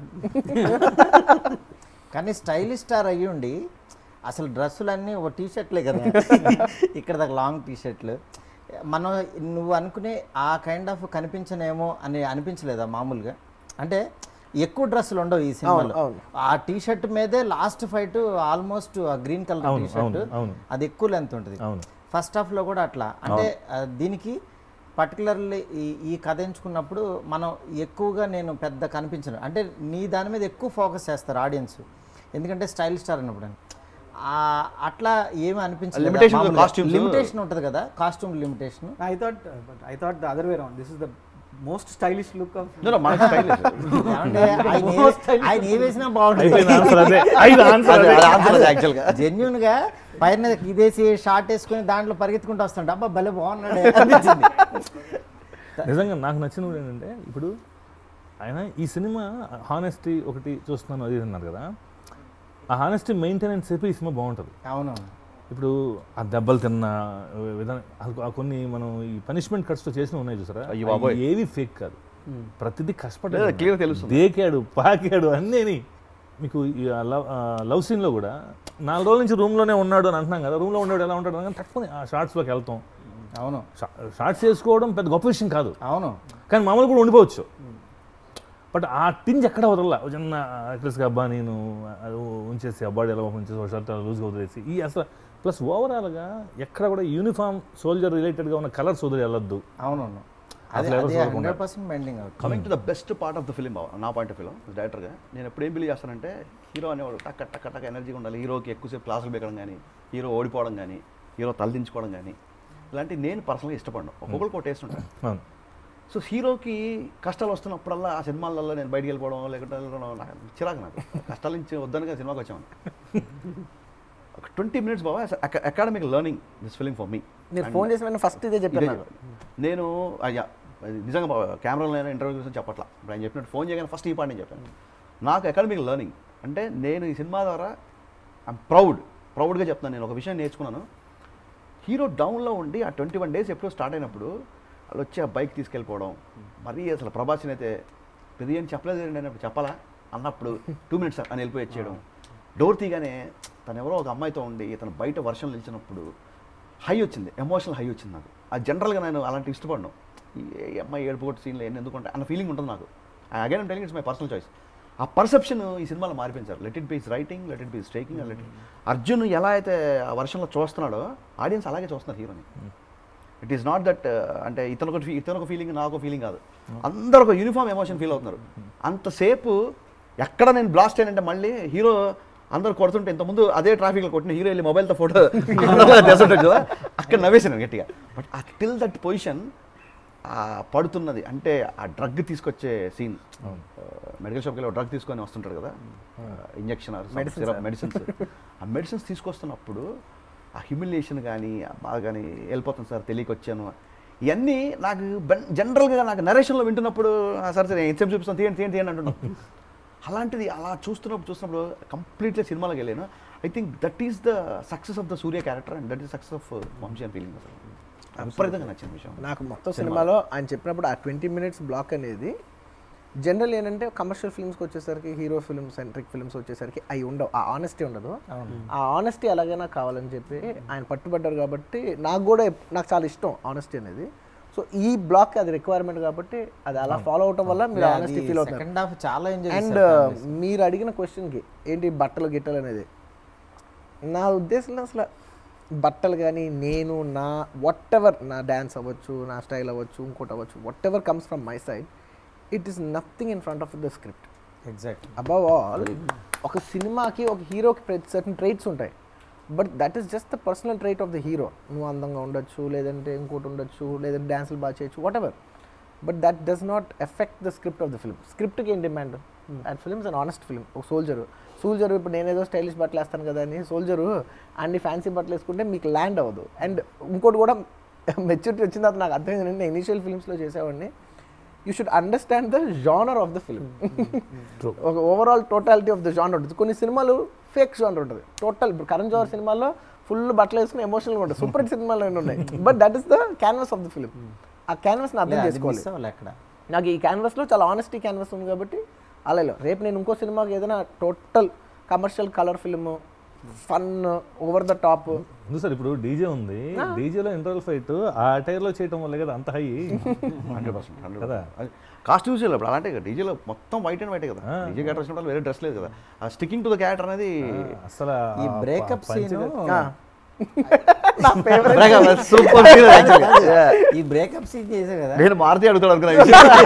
కానీ స్టైలిష్ స్టార్ అయ్యి ఉండి అసలు డ్రెస్సులన్నీ ఒక టీ షర్ట్లే కదా ఇక్కడ దాకా లాంగ్ టీ షర్ట్లు మనం నువ్వు అనుకునే ఆ కైండ్ ఆఫ్ కనిపించనేమో అని అనిపించలేదా మామూలుగా అంటే ఎక్కువ డ్రెస్సులు ఉండవు ఈ సినిమాలో అవును. ఆ టీ షర్ట్ మీదే last fight almost green colour అవును, టీ షర్ట్ అవును, అవును. అది ఎక్కువ లెంత్ ఉంటుంది అవును ఫస్ట్ హాఫ్లో కూడా అట్లా అంటే ఆ, దీనికి పర్టికులర్లీ ఈ ఈ కథ ఎంచుకున్నప్పుడు మనం ఎక్కువగా నేను పెద్ద కనిపించను అంటే నీ దాని మీద ఎక్కువ ఫోకస్ చేస్తారు ఆడియన్స్ ఎందుకంటే స్టైల్ స్టార్ అన్నప్పుడు ఆ, అట్లా ఏమి Limitation ఉంది, costumes. లిమిటేషన్ ఉంటుంది కదా costume limitation I thought, uh, but I thought the other way around. This is the most stylish look of. మన స్టైల్ ఆయన ఏ- ఆయన ఏ వేసినా బాగుంటుంది అయిపోయింది ఆన్సర్ అదే ఐదు ఆన్సర్ అదే యాక్చువల్గా జెన్యున్ గా పైన ఇదేసి షార్ట్ వేసుకుని దాంట్లో పరిగెత్తుకుంటూ వస్తుంటే అబ్బా భలే బాగున్నాడు అనిపించింది నిజంగా నాకు నచ్చినది ఏంటంటే ఇప్పుడు ఆయన ఈ సినిమా హానెస్టీ ఒకటి చూస్తున్నాను అది ఇది అన్నారు కదా ఆ హానెస్టీ మెయింటెనెన్స్ చెప్పి ఈ సినిమా బాగుంటుంది అవునవును ఇప్పుడు ఆ దెబ్బలు తిన్న విధానం అది ఆ కొన్ని మనం ఈ పనిష్మెంట్ కట్స్తో చేసిన ఉన్నాయి చూసారా అయ్యో బాబోయ్. అవి ఏవి ఫేక్ కాదు ప్రతిదీ లేదా కష్టపడ్డాడు clear తెలుస్తుంది. దేకాడు పాకాడు అన్నీ మీకు ఈ ఆ లవ్ ఆ లవ్ సీన్లో కూడా నాలుగు రోజుల నుంచి రూమ్లోనే ఉన్నాడు అని అంటున్నాం కదా రూమ్లో ఉన్నాడు ఎలా ఉంటాడు అని తక్కువ ఆ షార్ట్స్లోకి వెళ్తాం అవును షార్ట్స్ చేసుకోవడం పెద్ద గొప్ప విషయం కాదు అవును కానీ మామూలు కూడా ఉండిపోవచ్చు బట్ ఆ టింజ్ ఎక్కడ వదలలా ఒక చిన్న యాక్ట్రెస్గా అబ్బా నేను అది ఉంచేసి అబ్బాడి ఎలా ఉంచేసి ఒక షర్ట్ లూజ్గా వదిలేసి ఈ అసలు ప్లస్ ఓవరాల్గా ఎక్కడ కూడా యూనిఫామ్ సోల్జర్ రిలేటెడ్గా ఉన్న కలర్స్ వదిలి వెళ్ళొద్దు అవునవును అది flavors అది వదలకుండా. హండ్రెడ్ పర్సెంట్ బెండింగ్ అవుతుంది coming to the best part of the film నా పాయింట్ ఆఫ్ ఫిలిం డైరెక్టర్గా నేను ఎప్పుడు ఏం బిలీవ్ చేస్తానంటే హీరో అనేవాడు టక్ టక్ టక్ ఎనర్జీగా ఉండాలి హీరోకి ఎక్కువసేపు క్లాసులు బెక్కడం కానీ హీరో ఓడిపోవడం కానీ హీరో తలదించుకోవడం కానీ ఇలాంటి నేను పర్సనల్గా ఇష్టపడను ఒక్కొక్కరికి ఒక టేస్ట్ ఉంటుంది అవును సో హీరోకి కష్టాలు వస్తున్నప్పుడల్లా ఆ సినిమాలలో నేను బయటికి వెళ్ళిపోవడం లేకుంటే వెళ్ళడం నాకు చిరాకు నాకు కష్టాల నుంచి వద్దనుగా సినిమాకి వచ్చాను ఒక ట్వంటీ మినిట్స్ బాబా academic learning this film for me మీరు ఫోన్ చేసి వెంటనే ఫస్ట్ ఇదే చెప్పాను నాకు నేను అయ్యా అది నిజంగా బాబా కెమెరాలో అయినా ఇంటర్వ్యూ గురించి చెప్పట్లా ఇప్పుడు ఆయన చెప్పినట్టు ఫోన్ చేయగానే ఫస్ట్ ఈ పాట నేను చెప్పాను నాకు అకాడమిక్ లెర్నింగ్ అంటే నేను ఈ సినిమా ద్వారా ఐమ్ ప్రౌడ్ ప్రౌడ్గా చెప్తాను నేను ఒక విషయం నేర్చుకున్నాను హీరో డౌన్లో ఉండి ఆ ట్వంటీ వన్ డేస్ ఎప్పుడో స్టార్ట్ అయినప్పుడు వాళ్ళు వచ్చి ఆ బైక్ తీసుకెళ్ళిపోవడం మరీ అసలు ప్రభాస్ని అయితే పెద్ద ఏం చెప్పలేదు ఏంటి అన్నప్పుడు చెప్పాలా అన్నప్పుడు టూ మినిట్స్ అని వెళ్ళిపోయి వచ్చేయడం డోర్ తీగానే తను ఎవరో ఒక అమ్మాయితో ఉండి తను బయట వర్షం నిలిచినప్పుడు హై వచ్చింది ఎమోషనల్ హై వచ్చింది నాకు ఆ జనరల్గా నేను అలాంటి ఇష్టపడను ఈ ఈ అమ్మాయి ఏడుపు కొట్టి సీన్లు ఎన్ని ఎందుకుంటే అన్న ఫీలింగ్ ఉంటుంది నాకు again telling it's my personal choice ఆ పర్సెప్షన్ ఈ సినిమాలో మారిపోయింది sir let it be's writing let it be's taking let Arjun ఎలా అయితే ఆ వర్షంలో చూస్తున్నాడో ఆడియన్స్ అలాగే చూస్తున్నారు హీరోని ఇట్ ఈస్ నాట్ దట్ అంటే ఇతను ఒక ఇతను ఒక ఫీలింగ్ నాకు ఫీలింగ్ కాదు అందరూ ఒక యూనిఫామ్ ఎమోషన్ ఫీల్ అవుతున్నారు అంతసేపు ఎక్కడ నేను బ్లాస్ట్ అయినంటే మళ్ళీ హీరో అందరూ కొడుతుంటే ఇంతకుముందు అదే ట్రాఫిక్లో కొట్టిన హీరో వెళ్ళి మొబైల్తో ఫోటో తెస్తుంటాడు కదా అక్కడ నవ్వేసాను గట్టిగా బట్ టిల్ దట్ పొజిషన్ పడుతున్నది అంటే ఆ డ్రగ్ తీసుకొచ్చే సీన్ మెడికల్ షాప్కి వెళ్ళి డ్రగ్ తీసుకొని వస్తుంటాడు కదా ఇంజక్షన్ సిరప్ మెడిసిన్స్ ఆ మెడిసిన్స్ తీసుకొస్తున్నప్పుడు ఆ హ్యూమిలియేషన్ కానీ బాగా కానీ వెళ్ళిపోతుంది సార్ తెలియక వచ్చాను ఇవన్నీ నాకు బెన్- జనరల్గా నాకు నరేషన్లో వింటున్నప్పుడు "ఆ, సరే సరే ఎంతసేపు చూపిస్తాను తీయండి తీయండి తీయండి అంటున్నాం అలాంటిది అలా చూస్తున్నప్పుడు చూస్తున్నప్పుడు కంప్లీట్లీ సినిమాలోకి వెళ్ళాను I think that is the success of the Surya character and that is success of Vamsi అని ఫీలింగ్ అసలు విపరీతంగా నచ్చిన విషయం నాకు మొత్తం సినిమాలో ఆయన చెప్పినప్పుడు ఆ ట్వంటీ మినిట్స్ బ్లాక్ అనేది జనరల్ ఏంటంటే కమర్షియల్ ఫిల్మ్స్కి వచ్చేసరికి హీరో ఫిల్మ్ సెంట్రిక్ ఫిల్మ్స్ వచ్చేసరికి అవి ఉండవు ఆ ఆనెస్టీ ఉండదు ఆ ఆనెస్టీ ఎలాగైనా కావాలని చెప్పి ఆయన పట్టుబడ్డారు కాబట్టి నాకు కూడా ఎప్- నాకు చాలా ఇష్టం ఆనెస్టీ అనేది సో ఈ బ్లాక్ అది రిక్వైర్మెంట్ కాబట్టి అది అలా ఫాలో అవటం వల్ల మీరు ఆనెస్టీ ఫీల్ అవుతారు సెకండ్ హాఫ్ చాలా ఎంజాయ్ అండ్ మీరు అడిగిన క్వశ్చన్కి ఏంటి బట్టలు గిట్టలు అనేది నా ఉద్దేశంలో అసలు బట్టలు కానీ నేను నా వాట్ ఎవర్ నా డ్యాన్స్ అవ్వచ్చు నా స్టైల్ అవ్వచ్చు ఇంకోటి అవ్వచ్చు whatever comes from my side it is nothing in front of the script exact above all ఒక సినిమాకి ఒక హీరోకి సర్టన్ ట్రైట్స్ ఉంటాయి but that is just the personal trait of the hero నువ్వు అందంగా ఉండొచ్చు లేదంటే ఇంకోటి ఉండొచ్చు లేదంటే డ్యాన్సులు బాగా చేయొచ్చు whatever but that does not effect the script of the film స్క్రిప్ట్కి ఏం demand and films an honest film ఒక సోల్జర్ సోల్జర్ ఇప్పుడు నేనేదో స్టైలిష్ బట్టలు వేస్తాను కదా అని సోల్జరు అన్ని ఫ్యాన్సీ బట్టలు వేసుకుంటే మీకు ల్యాండ్ అవ్వదు అండ్ ఇంకోటి కూడా మెచ్యూరిటీ వచ్చిన తర్వాత నాకు అర్థమైంది నేను ఇనిషియల్ ఫిల్మ్స్లో చేసేవాడిని you should understand the genre of the film ఒక overall totality of the genre ఉంటుంది కొన్ని సినిమాలు ఫేక్ జానర్ ఉంటుంది టోటల్ ఇప్పుడు కరణ్ జోహర్ సినిమాలో ఫుల్ బట్టలు వేసుకుని ఎమోషనల్గా ఉంటుంది సూపర్ హిట్ సినిమాలు ఎన్ని ఉన్నాయి but that is the canvas of the film ఆ క్యాన్వాస్ని అర్థం చేసుకోవాలి మిస్ అవ్వాలి అక్కడ నాకు ఈ క్యాన్వాస్లో చాలా ఆనెస్టీ క్యాన్వాస్ ఉంది కాబట్టి అలా ఇలా. రేపు నేను ఇంకో సినిమాకి ఏదైనా total commercial colour film fun over the top ఉంది సార్ ఇప్పుడు డీజే ఉంది డీజేలో ఇంటర్వల్ ఫైట్ ఆ టైర్లో చేయటం వల్ల కదా అంత హై హండ్రెడ్ పర్సెంట్ హండ్రెడ్ కదా? కాస్ట్యూమ్స్ ఇప్పుడు అలాంటే కదా డీజేలో మొత్తం వైట్ అండ్ వైటే కదా డీజే క్యారెక్టర్ వచ్చినప్పుడు వేరే డ్రెస్ లేదు కదా ఆ స్టికింగ్ టు ద క్యారెక్టర్ అనేది అసలు ఈ బ్రేకప్ సీన్ నా ఫేవరెట్ సూపర్ ఈ బ్రేకప్ సీన్ చేశారు కదా నేను మారుతి అడుగుతాడు అనుకున్నా ఈ విషయం.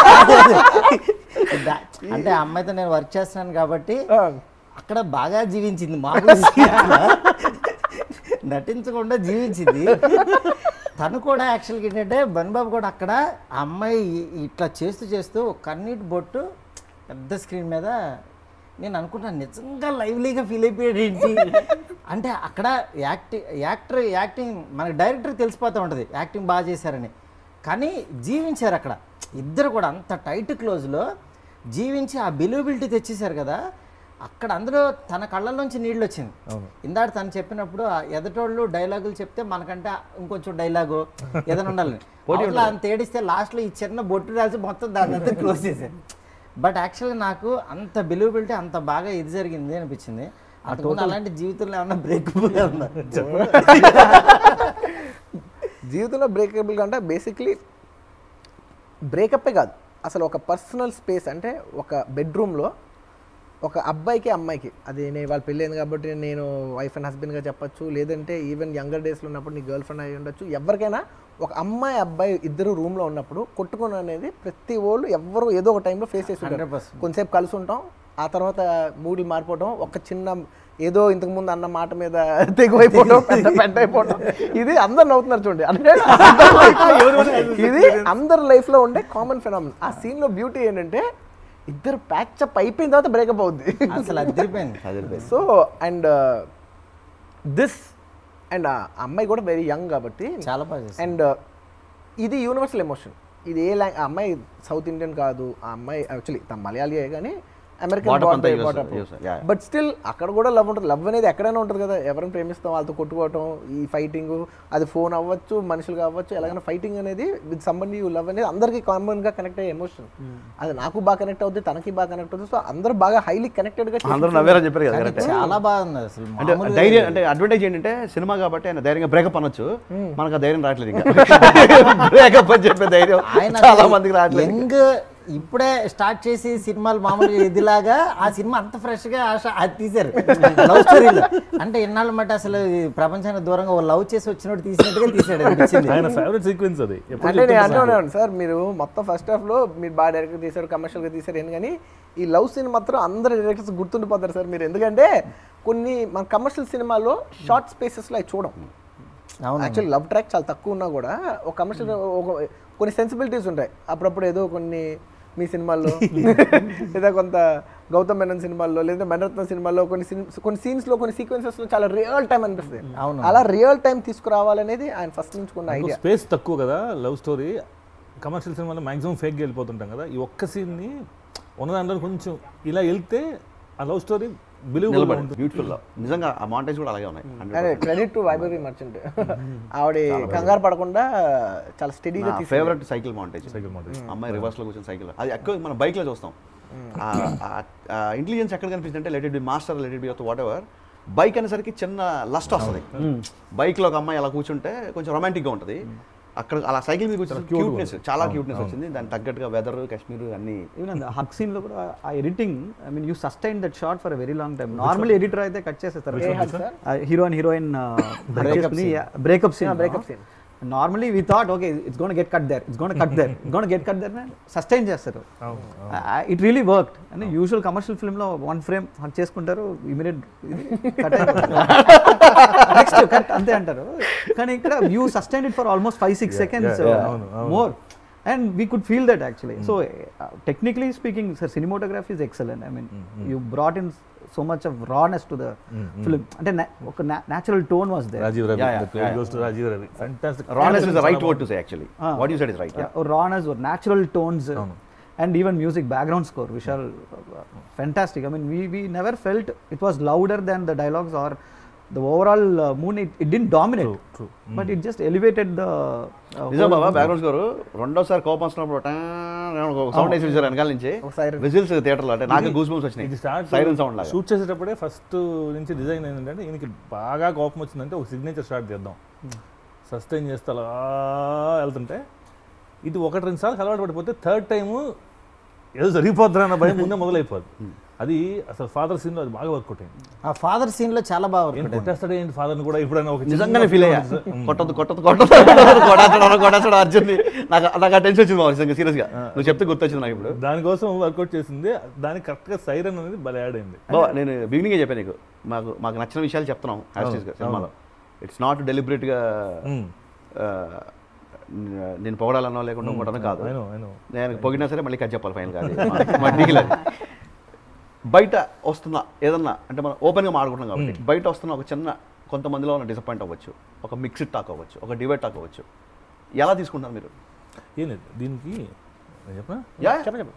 దా- అంటే ఆ అమ్మాయితో నేను వర్క్ చేస్తున్నాను కాబట్టి అక్కడ బాగా జీవించింది మామూలు సీన్లో నటించకుండా జీవించింది తను కూడా యాక్చువల్గా ఏంటంటే బన్బాబు కూడా అక్కడ ఆ అమ్మాయి ఇ- ఇట్లా చేస్తూ చేస్తూ ఒక కన్నీటి బొట్టు పెద్ద స్క్రీన్ మీద నేను అనుకుంటాను నిజంగా లైవ్లీగా ఫీల్ అయిపోయాడు ఏంటి అంటే అక్కడ యాక్టింగ్ యాక్టర్ యాక్టింగ్ మనకి డైరెక్టర్ తెలిసిపోతూ ఉంటుంది యాక్టింగ్ బాగా చేశారని కానీ జీవించారు అక్కడ ఇద్దరు కూడా అంత టైట్ క్లోజ్లో జీవించి ఆ బిలీవబిలిటీ తెచ్చేశారు కదా అక్కడ అందులో తన కళ్ళల్లోంచి నీళ్ళు వచ్చింది ఇందాక తను చెప్పినప్పుడు ఆ ఎదటోళ్ళు డైలాగులు చెప్తే మనకంటే ఇంకొంచెం డైలాగు ఏదైనా ఉండాలి అట్లా అంత ఏడిస్తే లాస్ట్లో ఈ చిన్న బొట్టు రాసి మొత్తం దాన్ని అంతా క్లోజ్ చేశారు బట్ యాక్చువల్గా నాకు అంత బిలీవబిలిటీ అంత బాగా ఇది జరిగింది అనిపించింది అంతకుముందు అలాంటి జీవితంలో ఏమన్నా బ్రేక్ ఉన్నా జీవితంలో బ్రేకబుల్ అంటే బేసిక్లీ బ్రేకప్పే కాదు అసలు ఒక పర్సనల్ స్పేస్ అంటే ఒక బెడ్రూమ్లో ఒక అబ్బాయికి అమ్మాయికి అది నేను వాళ్ళ పెళ్ళైంది కాబట్టి నేను వైఫ్ అండ్ హస్బెండ్గా చెప్పొచ్చు లేదంటే ఈవెన్ యంగర్ డేస్లో ఉన్నప్పుడు నీ గర్ల్ ఫ్రెండ్ అయి ఉండొచ్చు ఎవరికైనా ఒక అమ్మాయి అబ్బాయి ఇద్దరు రూమ్లో ఉన్నప్పుడు కొట్టుకుని అనేది ప్రతి వాళ్ళు ఎవరు ఏదో ఒక టైంలో ఫేస్ చేసి ఉంటారు 100%. కొంతసేపు కలిసి ఉంటాం ఆ తర్వాత మూడులు మారిపోవడం ఒక చిన్న ఏదో ఇంతకు ముందు అన్న మాట మీద తెగువైపోవడం పెద్ద పెద్ద అయిపోవడం ఇది అందరు నవ్వుతున్నారు చూడండి అంటే ఇది అందరి లైఫ్ లో ఉండే కామన్ ఫినామిన్ ఆ సీన్ లో బ్యూటీ ఏంటంటే ఇద్దరు ప్యాచప్ అయిపోయిన తర్వాత బ్రేకప్ అవుద్ది అసలు అదిరిపోయింది సో అండ్ దిస్ అండ్ ఆ అమ్మాయి కూడా వెరీ యంగ్ కాబట్టి చాలా బాగా చేశారు. అండ్ ఇది యూనివర్సల్ ఎమోషన్ ఇది ఏ లాంగ్ ఆ అమ్మాయి సౌత్ ఇండియన్ కాదు ఆ అమ్మాయి యాక్చువల్లీ తన మలయాళీయే కానీ Brought up అంతా US, US, yeah. But still అక్కడ కూడా లవ్ ఉంటుంది లవ్ అనేది ఎక్కడైనా ఉంటుంది కదా ఎవరిని ప్రేమిస్తాం వాళ్ళతో కొట్టుకోవటం ఈ ఫైటింగ్ అది ఫోన్ అవ్వచ్చు మనుషులు కావచ్చు ఎలాగైనా ఫైటింగ్ అనేది విత్ సంబంధి యూ లవ్ అనేది అందరికీ కామన్ గా కనెక్ట్ అయ్యే ఎమోషన్ అది నాకు బాగా కనెక్ట్ అవుతుంది తనకి బాగా కనెక్ట్ అవుతుంది సో అందరూ బాగా హైలీ కనెక్టెడ్ గా అందరూ నవ్వారని చెప్పారు కదా కానీ కరెక్ట్ చాలా బాగుంది అసలు అంటే మామూలుగా ధైర్యం అంటే అడ్వాంటేజ్ ఏంటంటే సినిమా కాబట్టి ఆయన ధైర్యంగా బ్రేకప్ అనొచ్చు మనకు ఆ ధైర్యం రావట్లేదు ఇంకా బ్రేకప్ అని చెప్పే ధైర్యం ఆయన చాలా మందికి రావట్లేదు యంగ్ ఇప్పుడే స్టార్ట్ చేసి సినిమాలు మామూలుగా ఇదిలాగా ఆ సినిమా అంత ఫ్రెష్ గా ఆశ అది తీశారు లవ్ స్టోరీలో అంటే ఇన్నాళ్ళ మట్టి అసలు ఈ ప్రపంచానికి దూరంగా ఓ లవ్ చేసి వచ్చినట్టు తీసినట్టుగా తీసాడు అనిపించింది ఆయన ఫేవరెట్ సీక్వెన్స్ అది ఎప్పుడు అంటే నేను చెప్తున్నా అంటున్నాను సార్ మీరు మొత్తం ఫస్ట్ హాఫ్ లో మీరు బాగా డైరెక్ట్ తీశారు కమర్షియల్ గా తీశారు ఏంటి కానీ ఈ లవ్ సీన్ మాత్రం అందరు డైరెక్టర్స్ గుర్తుండిపోతారు సార్ మీరు ఎందుకంటే కొన్ని మన కమర్షియల్ సినిమాలో షార్ట్ స్పేసెస్ లో అవి చూడం అవును యాక్చువల్లీ లవ్ ట్రాక్ చాలా తక్కువ ఉన్నా కూడా ఒక కమర్షియల్ ఒక కొన్ని సెన్సిబిలిటీస్ ఉంటాయి అప్పుడప్పుడు ఏదో కొన్ని మీ సినిమాల్లో లేదా కొంత గౌతమ్ మెనన్ సినిమాల్లో లేదా మణరత్న సినిమాల్లో కొన్ని సీన్ కొన్ని సీన్స్లో కొన్ని సీక్వెన్సెస్లో చాలా రియల్ టైం అనిపిస్తుంది అవును. అలా రియల్ టైం తీసుకురావాలనేది ఆయన ఫస్ట్ నుంచి ఉన్న ఐడియా స్పేస్ తక్కువ కదా లవ్ స్టోరీ కమర్షియల్ సినిమాలో మాక్సిమం ఫేక్గా వెళ్ళిపోతుంటాం కదా ఈ ఒక్క సీన్ని ఉన్నదాంట్లో కొంచెం ఇలా వెళ్తే ఆ లవ్ స్టోరీ బిలీవ్ నిలబడి బ్యూటిఫుల్ నిజంగా ఆ మాంటేజ్ కూడా అలాగే ఉన్నాయి 100%. అదే క్రెడిట్ టు వైభవి మర్చెంట్ ఆవిడ కంగారు పడకుండా చాలా స్టడీగా నా తీసి ఫేవరెట్ సైకిల్ మాంటేజ్ సైకిల్ మాట అమ్మాయి రివర్స్ లో కూర్చొని సైకిల్ అది ఎక్కువ మనం బైక్ లో చూస్తాం ఇంటెలిజెన్స్ ఎక్కడ కనిపిస్తుంది అంటే let it be master let it be whatever bike అనేసరికి చిన్న లస్ట్ వస్తుంది బైక్ లో ఒక అమ్మాయి అలా కూర్చుంటే కొంచెం రొమాంటిక్ గా ఉంటుంది అక్కడ అలా సైకిల్ మీద కూర్చొని క్యూట్నెస్ చాలా క్యూట్నెస్ వచ్చింది దానికి తగ్గట్టుగా వెదర్ కాశ్మీర్ అన్ని ఈవెన్ the హక్ సీన్ లో కూడా ఆ editing I mean you sustain that shot for very long time normal editor అయితే కట్ చేసేస్తారు hero and heroine breakup scene breakup scene. Normally we thought okay it's gonna get cut there it's gonna cut there it's gonna get cut there sustain చేస్తారు it really work అంటే usual commercial film లో one frame హక్ చేసుకుంటారు immediate cut next cut అంతే అంటారు కానీ ఇక్కడ you sustain it for almost five six seconds yeah, అవును, అవును. More and we could feel that actually so technically speaking sir cinematography is excellent I mean you brought in so much of rawness to the film అంటే na- ఒక natural tone was there Rajiv Ravi Yeah, yeah, The credit goes to Rajiv Ravi fantastic rawness is right word to say actually what you said is right rawness or natural tones uh, and even music background score vishal uh, fantastic i mean we we never felt it was louder than the dialogues or the overall uh, moon it, it didn't dominate True, true. but it just elevated the uh, నిజం whole- బాబా background score రెండోసారి కోపం వస్తున్నప్పుడు sound వేసి చూసారు వెనకాల నుంచి ఒక siren. విజిల్స్ థియేటర్ లో అంటే నాకు గూస్ బంప్స్ ఇది వచ్చినాయి స్టార్ట్ సైరన్ సౌండ్ లాగా షూట్ చేసేటప్పుడే ఫస్ట్ నుంచి డిజైన్ ఏంటంటే ఈయనకి బాగా కోపం వచ్చిందంటే ఒక సిగ్నేచర్ షాట్ చేద్దాం సస్టైన్ చేస్తే అలా వెళ్తుంటే ఇది ఒకటి రెండు సార్లు అలవాటు పడిపోతే థర్డ్ టైము ఏదో జరిగిపోద్దా అన్న భయం ముందే మొదలైపోద్ది అది అసలు ఫాదర్ సీన్లో అది బాగా వర్కౌట్ అయింది ఆ ఫాదర్ సీన్ లో చాలా బాగా work ఏం ఉంటుంది. కొట్టేస్తాడు ఏంటి ఫాదర్ని కూడా ఎప్పుడైనా ఒక చిన్న నిజంగానే ఫీల్ అయ్యా ఉమ్. కొట్టదు కొట్టదు కొట్టదు కొట్టేస్తాడు కొట్టేస్తాడు అర్జున్ నాకు నాకు ఆ టెన్షన్ వచ్చింది బాబు నిజంగా సీరియస్ గా నువ్వు చెప్తే గుర్తొచ్చింది నాకు ఇప్పుడు దానికోసం వర్కౌట్ చేసింది దానికి కరెక్ట్గా సైరన్ అనేది భలే యాడ్ అయింది బాబా నేను బిగినింగ్ చెప్పాను నీకు మాకు మాకు నచ్చిన విషయాలు చెప్తున్నాం యాస్టీస్ గా సినిమాలో ఇట్స్ నాట్ డెలిబరేట్ గా ఉమ్. ఆ, నేను పొగడాలనో లేకుండా ఇంకోటనో కాదు I know, I know. నేను పొగినా సరే మళ్ళీ కట్ చెప్పాలి ఫైనల్ కాదు మా- మా డీల్ అది బయట వస్తున్న ఏదన్నా అంటే మనం ఓపెన్గా మాట్లాడుకుంటున్నాం కాబట్టి బయట వస్తున్న ఒక చిన్న కొంతమందిలో ఉన్న డిసప్పాయింట్ అవ్వచ్చు ఒక మిక్స్డ్ టాక్ అవ్వచ్చు ఒక డిబేట్ టాక్ అవ్వచ్చు ఎలా తీసుకుంటారు మీరు ఏం లేదు దీనికి నేను చెప్పనా yeah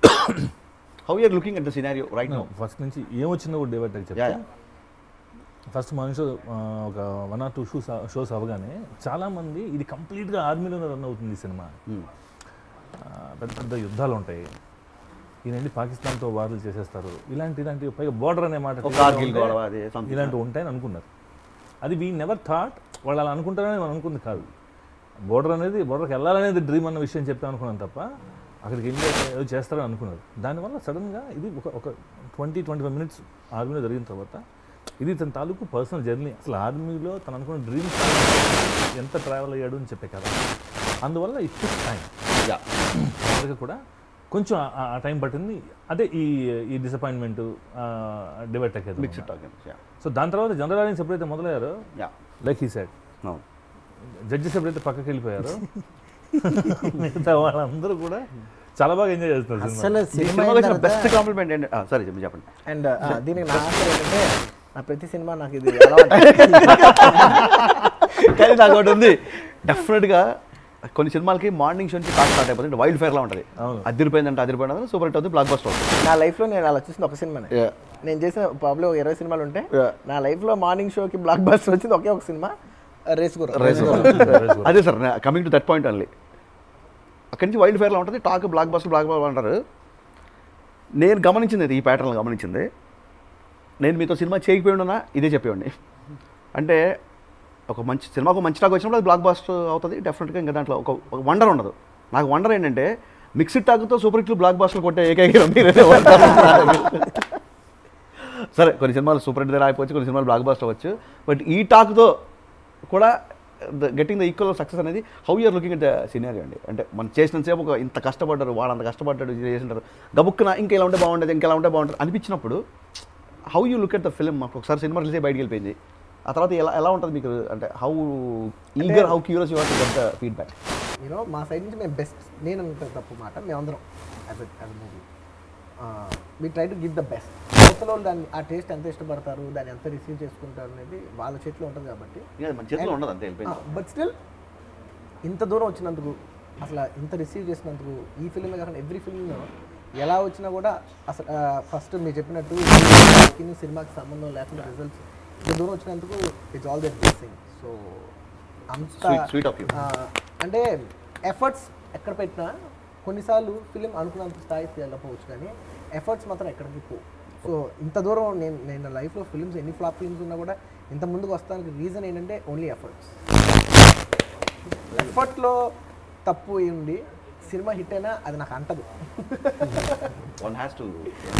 how you're looking at the scenario right no first నుంచి ఏమొచ్చిందో కూడా డిబేట్ యా చెప్తా ఫస్ట్ మన షో ఆ, ఒక one or two shows shows అవగానే చాలామంది ఇది కంప్లీట్గా ఆర్మీలోనే రన్ అవుతుంది ఈ సినిమా ఆ, పెద్ద పెద్ద యుద్ధాలు ఉంటాయి ఈయనండి పాకిస్తాన్తో వార్లు చేసేస్తారు ఇలాంటి ఇలాంటి పైగా బోర్డర్ అనే మాట ఒక కార్గిల్ గొడవ అది something. ఇలాంటివి ఉంటాయని అనుకున్నారు అది వీ నెవర్ థాట్ వాళ్ళు అలా అనుకుంటారని మనం అనుకుంది కాదు బోర్డర్ అనేది బోర్డర్కి వెళ్ళాలనేది డ్రీమ్ అన్న విషయం చెప్తాం అనుకున్నాను తప్ప అక్కడికి వెళ్ళి ఏదో చేస్తారని అనుకున్నారు దానివల్ల సడన్గా ఇది ఒక ఒక ట్వంటీ ట్వంటీ ఫైవ్ మినిట్స్ ఆర్మీలో జరిగిన తర్వాత ఇది తన తాలూకు పర్సనల్ జర్నీ అసలు ఆర్మీలో తను అనుకున్న డ్రీమ్ ఎంత ట్రావెల్ అయ్యాడు అని చెప్పే కదా అందువల్ల ఇట్ టైం యా అందరికీ కూడా కొంచెం ఆ- ఆ- ఆ టైం పట్టింది అదే ఈ ఈ డిసప్పాయింట్మెంట్ డిబేట్ మిక్స్డ్ అయ్యేది టాక్ యా సో దాని తర్వాత జనరల్ ఆడియన్స్ ఎప్పుడైతే మొదలయ్యారో యా లైక్ ఈ సైడ్ నో జడ్జెస్ ఎప్పుడైతే పక్కకి వెళ్ళిపోయారో మిగతా వాళ్ళందరూ కూడా చాలా బాగా ఎంజాయ్ చేస్తున్నారు సినిమా అసలు ఈ సినిమా సినిమాకి అయిన వచ్చిన తర్వాత బెస్ట్ కాంప్లిమెంట్ ఏంటి సరే చెప్పండి చెప్పండి అండ్ దీనికి నా ఆన్సర్ ఏంటంటే నా ప్రతి సినిమా నాకు ఇది అలవాటు కానీ నాకు ఒకటి ఉంది డెఫినెట్గా కొన్ని సినిమాలకి మార్నింగ్ షో నుంచి టాక్ స్టార్ట్ అయిపోతుంది వైల్డ్ ఫైర్ లా ఉంటుంది అవును. అదిరిపోయిందంటే అదిరిపోయింది సూపర్ హిట్ అవుతుంది బ్లాక్ బస్టర్ అవుతుంది నా లైఫ్లో నేను అలా చూసిన ఒక సినిమానే Yeah. నేను చేసిన ప్రాబ్లం ఒక ఇరవై సినిమాలు ఉంటే Yeah. నా లైఫ్లో మార్నింగ్ షోకి బ్లాక్ బస్టర్ వచ్చింది ఒకే ఒక సినిమా రేస్ గుర్రం రైస్ అదే sir coming to that point only అక్కడి నుంచి వైల్డ్ ఫైర్లో ఉంటుంది talk blockbuster blockbuster అంటారు నేను గమనించింది ఇది, ఈ ప్యాటర్న్ గమనించింది నేను మీతో సినిమా చేయకపోయి ఉన్నా ఇదే చెప్పేవాడిని అంటే ఒక మంచి సినిమాకు మంచి టాక్ వచ్చినప్పుడు అది బ్లాక్ బస్టర్ అవుతుంది డెఫినెట్గా ఇంకా దాంట్లో ఒక ఒక వండర్ ఉండదు నాకు వండర్ ఏంటంటే మిక్స్డ్ టాక్తో సూపర్ హిట్లు బ్లాక్ బస్టర్ కొట్టే ఏకైక hero మీరే సరే కొన్ని సినిమాలు సూపర్ హిట్ దగ్గర అయిపోవచ్చు కొన్ని సినిమాలు బ్లాక్ బస్టర్ అవ్వచ్చు బట్ ఈ టాక్తో కూడా గెటింగ్ ద ఈక్వల్ సక్సెస్ అనేది how you're looking at the scenario అండి అంటే మనం చేసినంతసేపు ఒక ఇంత కష్టపడ్డారు వాళ్ళు అంత కష్టపడ్డాడు ఇది చేసింటారు గబుక్కున ఇంకా ఇలా ఉంటే బాగుండేది ఇంకా ఇలా ఉంటే బాగుంటుంది అనిపించినప్పుడు how you look at the film మాకు ఒకసారి సినిమా రిలీజ్ బయటికి వెళ్ళిపోయింది ఆ తర్వాత ఎలా ఎలా ఉంటుంది మీకు అంటే how eager how curious you to get the feedback you know మా సైడ్ నుంచి మేము బెస్ట్ నేను అనుకుంటే తప్పు మాట మేమందరం as as movie we try to give the best అవతల వాళ్ళు దాన్ని ఆ టేస్ట్ ఎంత ఇష్టపడతారు దాన్ని ఎంత రిసీవ్ చేసుకుంటారు అనేది వాళ్ళ చేతిలో ఉంటుంది కాబట్టి ఇంకా అది మన చేతిలో ఉండదు అంతే వెళ్ళిపోయింది బట్ స్టిల్ ఇంత దూరం వచ్చినందుకు అసలు ఇంత రిసీవ్ చేసినందుకు ఈ ఫిల్మ్ కాకుండా ఎవ్రీ ఫిల్మ్లో ఎలా వచ్చినా కూడా అసలు ఫస్ట్ మీరు చెప్పినట్టు ఈ సినిమాకి సంబంధం లేకుండా రిజల్ట్స్ ఇంత దూరం వచ్చినందుకు it's all that blessing so అంత Sweet- sweet of you. ఆ, అంటే ఎఫర్ట్స్ ఎక్కడ పెట్టినా కొన్నిసార్లు ఫిలిం అనుకున్నంత స్థాయికి వెళ్ళకపోవచ్చు కానీ ఎఫర్ట్స్ మాత్రం ఎక్కడికి పో సో ఇంత దూరం నేను నేను లైఫ్లో ఫిల్మ్స్ ఎన్ని ఫ్లాప్ ఫిల్మ్స్ ఉన్నా కూడా ఇంత ముందుకు వస్తానికి రీజన్ ఏంటంటే ఓన్లీ ఎఫర్ట్స్ ఎఫర్ట్లో తప్పు అయి ఉండి సినిమా హిట్ అయినా అది నాకు అంటదు one has to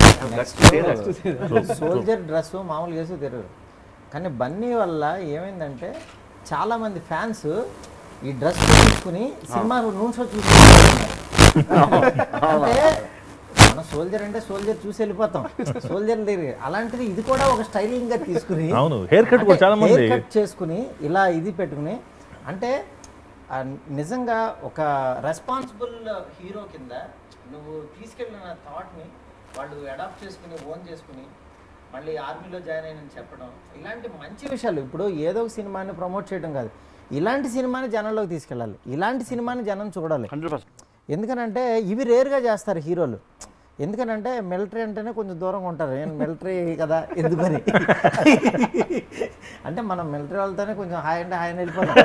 soldier dress మామూలుగా వేసి తిరగరు కానీ బన్నీ వల్ల ఏమైందంటే చాలా మంది ఫ్యాన్స్ ఈ డ్రెస్ తీసుకుని సినిమా నూనె చూసుకుంటున్నారు అంటే మన సోల్జర్ అంటే సోల్జర్ చూసి వెళ్ళిపోతాం సోల్జర్ దగ్గర అలాంటిది ఇది కూడా ఒక స్టైలింగ్ గా తీసుకుని అవును, hair cut కూడా చాలా మంది- హెయిర్ కట్ చేసుకుని ఇలా ఇది పెట్టుకుని అంటే ఆ నిజంగా ఒక రెస్పాన్సిబుల్ హీరో కింద నువ్వు తీసుకెళ్ళిన థాట్ని వాళ్ళు అడాప్ట్ చేసుకుని ఓన్ చేసుకుని మళ్ళీ ఆర్మీలో జాయిన్ అయినని చెప్పడం ఇలాంటి మంచి విషయాలు ఇప్పుడు ఏదో ఒక సినిమాని ప్రమోట్ చేయడం కాదు ఇలాంటి సినిమాని జనంలోకి తీసుకెళ్ళాలి ఇలాంటి సినిమాని జనం చూడాలి హండ్రెడ్ పర్సెంట్ ఎందుకనంటే ఇవి రేర్గా చేస్తారు హీరోలు ఎందుకనంటే మిలిటరీ అంటేనే కొంచెం దూరంగా ఉంటారు నేను మిలిటరీ కదా ఎందుకని అంటే మనం మిలిటరీ వాళ్ళతోనే కొంచెం హాయ్ అంటే హాయ్ అని వెళ్ళిపోతాం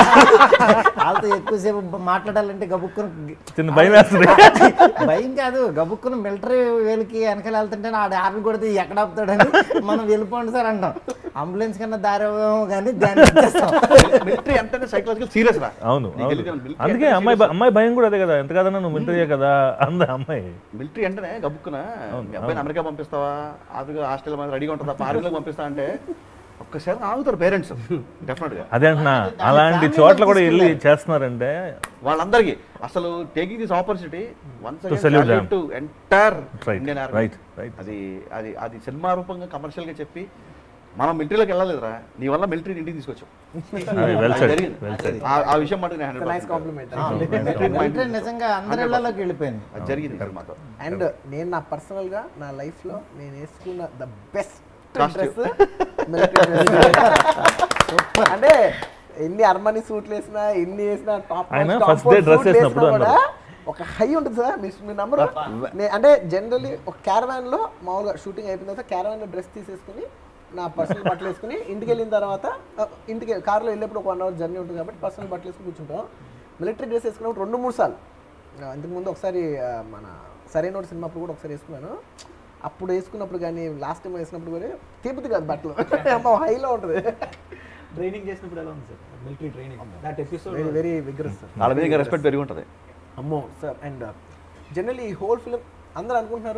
వాళ్ళతో ఎక్కువసేపు మాట్లాడాలంటే గబుక్కుని చిన్న భయం వేస్తుంది భయం కాదు గబుక్కుని మిలిటరీ వేలకి వెనకాల వెళ్తుంటే ఆడ ఆర్మీ కొడితే ఎక్కడ ఆపుతాడని మనం వెళ్ళిపోండి సార్ అంటాం అంబులెన్స్ కన్నా దారి అవ్వమో కానీ దాన్ని ఇచ్చేస్తాం మిలిటరీ అంటేనే సైకలాజికల్ సీరియస్ రా అవును నీకు అవును. తెలియదు, military అందుకే అంటే అమ్మాయి భ- అమ్మాయి భయం కూడా అదే కదా ఎంత కాదన్నా నువ్వు మిలిటరీయే కదా అంద అమ్మాయి మిలిటరీ అంటేనే గబుక్కున అవును, మీ అబ్బాయిని అమెరికా పంపిస్తావా ఆఫ్రికా హాస్టల్ మీద రెడీగా ఉంటుందా ఆర్మీలోకి పంపిస్తా అంటే ఒక్కసారి ఆగుతారు పేరెంట్స్ డెఫినెట్ గా అదే అంటున్నా దాన్ని అలాంటి family చోట్ల లోకి కూడా వెళ్ళి తీసుకెళ్ళాలి. చేస్తున్నారంటే వాళ్ళందరికీ అసలు taking this opportunity once To salute them. To entire Right, Indian army right, right. అది అది అది సినిమా రూపంగా కమర్షియల్ గా చెప్పి మనం మిలిటరీలోకి వెళ్ళలేదురా నీ వల్ల మిలిటరీ ఇంటికి తీసుకొచ్చాం వెల్ అది సెడ్ జరిగింది. వెల్ సెడ్ ఆ- ఆ విషయం మటుకు నేను నైస్ 100% కాంప్లిమెంట్ మిలిటరీ నిజంగా అందరి ఇళ్లలోకి వెళ్ళిపోయింది అది జరిగింది సినిమాతో అండ్ నేను నా పర్సనల్ గా నా లైఫ్ లో నేను వేసుకున్న ద బెస్ట్ Costume. డ్రెస్ అంటే ఎన్ని అర్మనీ సూట్లు వేసినా ఎన్ని వేసినా టాప్ ఆయన first day dress వేసినప్పుడు అన్నారు. ఒక హై ఉంటుంది సార్ మీ మీ నంబర్ అంటే జనరల్లీ ఒక క్యారవాన్ లో మామూలుగా షూటింగ్ అయిపోయిన తర్వాత క్యారవాన్ లో డ్రెస్ తీసేసుకుని నా పర్సనల్ బట్టలు వేసుకుని ఇంటికి వెళ్ళిన తర్వాత ఆ, ఇంటికి కార్లో వెళ్ళేప్పుడు ఒక వన్ అవర్ జర్నీ ఉంటుంది కాబట్టి పర్సనల్ బట్టలు వేసుకుని కూర్చుంటాం మిలిటరీ డ్రెస్ వేసుకున్నప్పుడు రెండు మూడు సార్లు ఆ, ఇంతకుముందు ఒకసారి ఆ, మన సరైన వాడు సినిమా అప్పుడు కూడా ఒకసారి వేసుకున్నాను అప్పుడు వేసుకున్నప్పుడు కానీ లాస్ట్ టైం వేసినప్పుడు కూడా తీపుతుంది కాదు బట్టలు అమ్మ హైలో ఉంటుంది ట్రైనింగ్ చేసినప్పుడు ఎలా ఉంది sir military training that episode very very rigorous sir వాళ్ళ మీద రెస్పెక్ట్ పెరిగి ఉంటుంది అమ్మో సార్ అండ్ జనరల్లీ ఈ హోల్ ఫిలిం అందరూ అనుకుంటున్నారు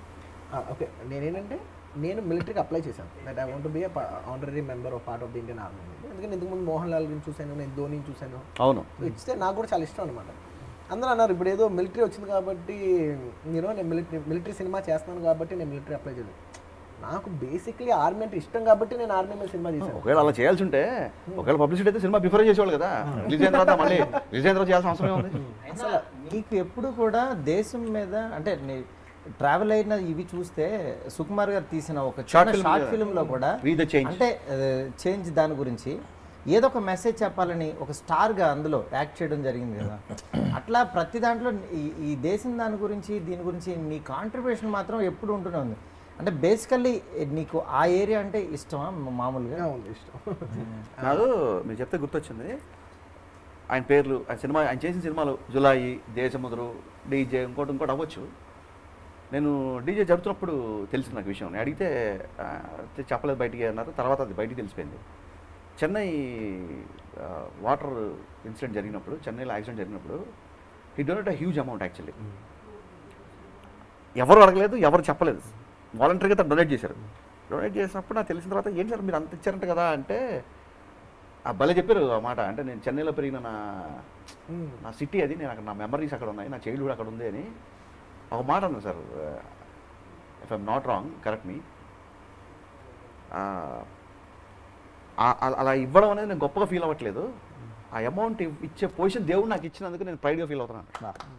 ఓకే నేనేంటంటే నేను మిలిటరీకి అప్లై చేశాను that I want be honorary member of part of the Indian army ఎందుకంటే ఇంతకుముందు మోహన్ లాల్ గురించి చూశాను నేను ధోని చూశాను అవును ఇస్తే నాకు కూడా చాలా ఇష్టం అనమాట అందరూ అన్నారు ఇప్పుడు ఏదో మిలిటరీ వచ్చింది కాబట్టి నేను నేను మిలిటరీ మిలిటరీ సినిమా చేస్తున్నాను కాబట్టి నేను మిలిటరీ అప్లై చేయలేదు నాకు బేసిక్లీ ఆర్మీ అంటే ఇష్టం కాబట్టి నేను ఆర్మీ మీద సినిమా తీశాను ఒకవేళ అలా చేయాల్సి ఉంటే ఒకవేళ పబ్లిసిటీ అయితే సినిమా ప్రిఫర్ చేసేవాళ్ళు కదా రిలీజ్ అయిన తర్వాత మళ్ళీ రిలీజ్ అయిన తర్వాత చేయాల్సిన అవసరం ఉంది అసలు నీకు ఎప్పుడు కూడా దేశం మీద అంటే నీ ట్రావెల్ అయిన ఇవి చూస్తే సుకుమార్ గారు తీసిన ఒక Short చిన్న film షార్ట్ కదా. ఫిల్మ్ లో కూడా We the change. అంటే చేంజ్ దాని గురించి ఏదో ఒక మెసేజ్ చెప్పాలని ఒక స్టార్ గా అందులో యాక్ట్ చేయడం జరిగింది కదా అట్లా ప్రతి దాంట్లో ఈ ఈ దేశం దాని గురించి దీని గురించి నీ కాంట్రిబ్యూషన్ మాత్రం ఎప్పుడు ఉంటూనే ఉంది అంటే బేసికల్లీ నీకు ఆ ఏరియా అంటే ఇష్టమా మామూలుగా ఉంది ఇష్టం నాకు మీరు చెప్తే గుర్తొచ్చింది ఆయన పేర్లు ఆయన సినిమా ఆయన చేసిన సినిమాలు జులాయి దేశముద్రు డీజే ఇంకోటి ఇంకోటి అవ్వచ్చు నేను డీజే జరుగుతున్నప్పుడు తెలిసింది నాకు విషయం నేను అడిగితే ఆ, చెప్పలేదు బయటికి అన్నారు తర్వాత అది బయటికి తెలిసిపోయింది చెన్నై వాటర్ ఇన్సిడెంట్ జరిగినప్పుడు చెన్నైలో యాక్సిడెంట్ జరిగినప్పుడు ఈ donate a huge amount actually ఎవరు అడగలేదు ఎవరు చెప్పలేదు వాలంటరీగా తను డొనేట్ చేశారు డొనేట్ చేసినప్పుడు నాకు తెలిసిన తర్వాత ఏంటి సార్ మీరు అంత ఇచ్చారంట కదా అంటే ఆ భలే చెప్పారు ఆ మాట అంటే నేను చెన్నైలో పెరిగిన నా నా సిటీ అది నేను అక్కడ నా మెమరీస్ అక్కడ ఉన్నాయి నా చైల్డ్హుడ్ అక్కడ ఉంది అని ఒక మాట అన్నాను sir if I'm not wrong correct మీ అలా ఇవ్వడం అనేది నేను గొప్పగా ఫీల్ అవ్వట్లేదు ఆ అమౌంట్ ఇచ్చే పొజిషన్ దేవుడు నాకు ఇచ్చినందుకు నేను ప్రైడ్గా ఫీల్ అవుతున్నాను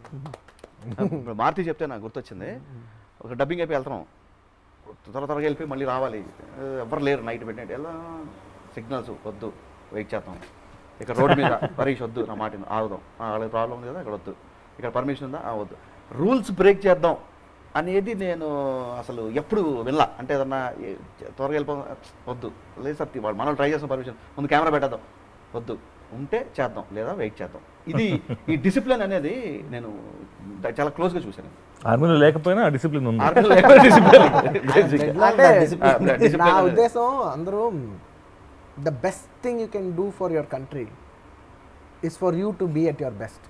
ఇప్పుడు మారుతి చెప్తే నాకు గుర్తొచ్చింది ఒక డబ్బింగ్ అయిపోయి వెళ్తున్నాం త్వర త్వరగా వెళ్ళిపోయి మళ్ళీ రావాలి ఆ, ఎవరు లేరు నైట్ పెట్టినట్టు ఎలా సిగ్నల్స్ వద్దు వెయిట్ చేద్దాం ఇక్కడ రోడ్ మీద పరీక్ష వద్దు నా మాట విను, ఆగుదాం ఆ, వాళ్ళకి ప్రాబ్లం ఉంది కదా ఇక్కడ వద్దు ఇక్కడ పర్మిషన్ ఉందా ఆ, వద్దు రూల్స్ బ్రేక్ చేద్దాం అనేది నేను అసలు ఎప్పుడు వినలా అంటే ఏదన్నా ఏ- త్వరగా వెళ్ళిపో వద్దు లేదు సార్ వాళ్ళు మనం ట్రై చేస్తాం పర్మిషన్ ముందు కెమెరా పెట్టేద్దాం వద్దు ఉంటే చేద్దాం లేదా వెయిట్ చేద్దాం ఇది ఈ డిసిప్లిన్ అనేది నేను ద- చాలా క్లోజ్గా చూశాను ఆర్మీలో లేకపోయినా డిసిప్లిన్ ఉంది ఆర్మీలో లేకపోతే discipline ఉంది. Basic. అంటే ఆ, discipline నా అనేది. ఉద్దేశం అందరూ the best thing you can do for your country is for you to be at your best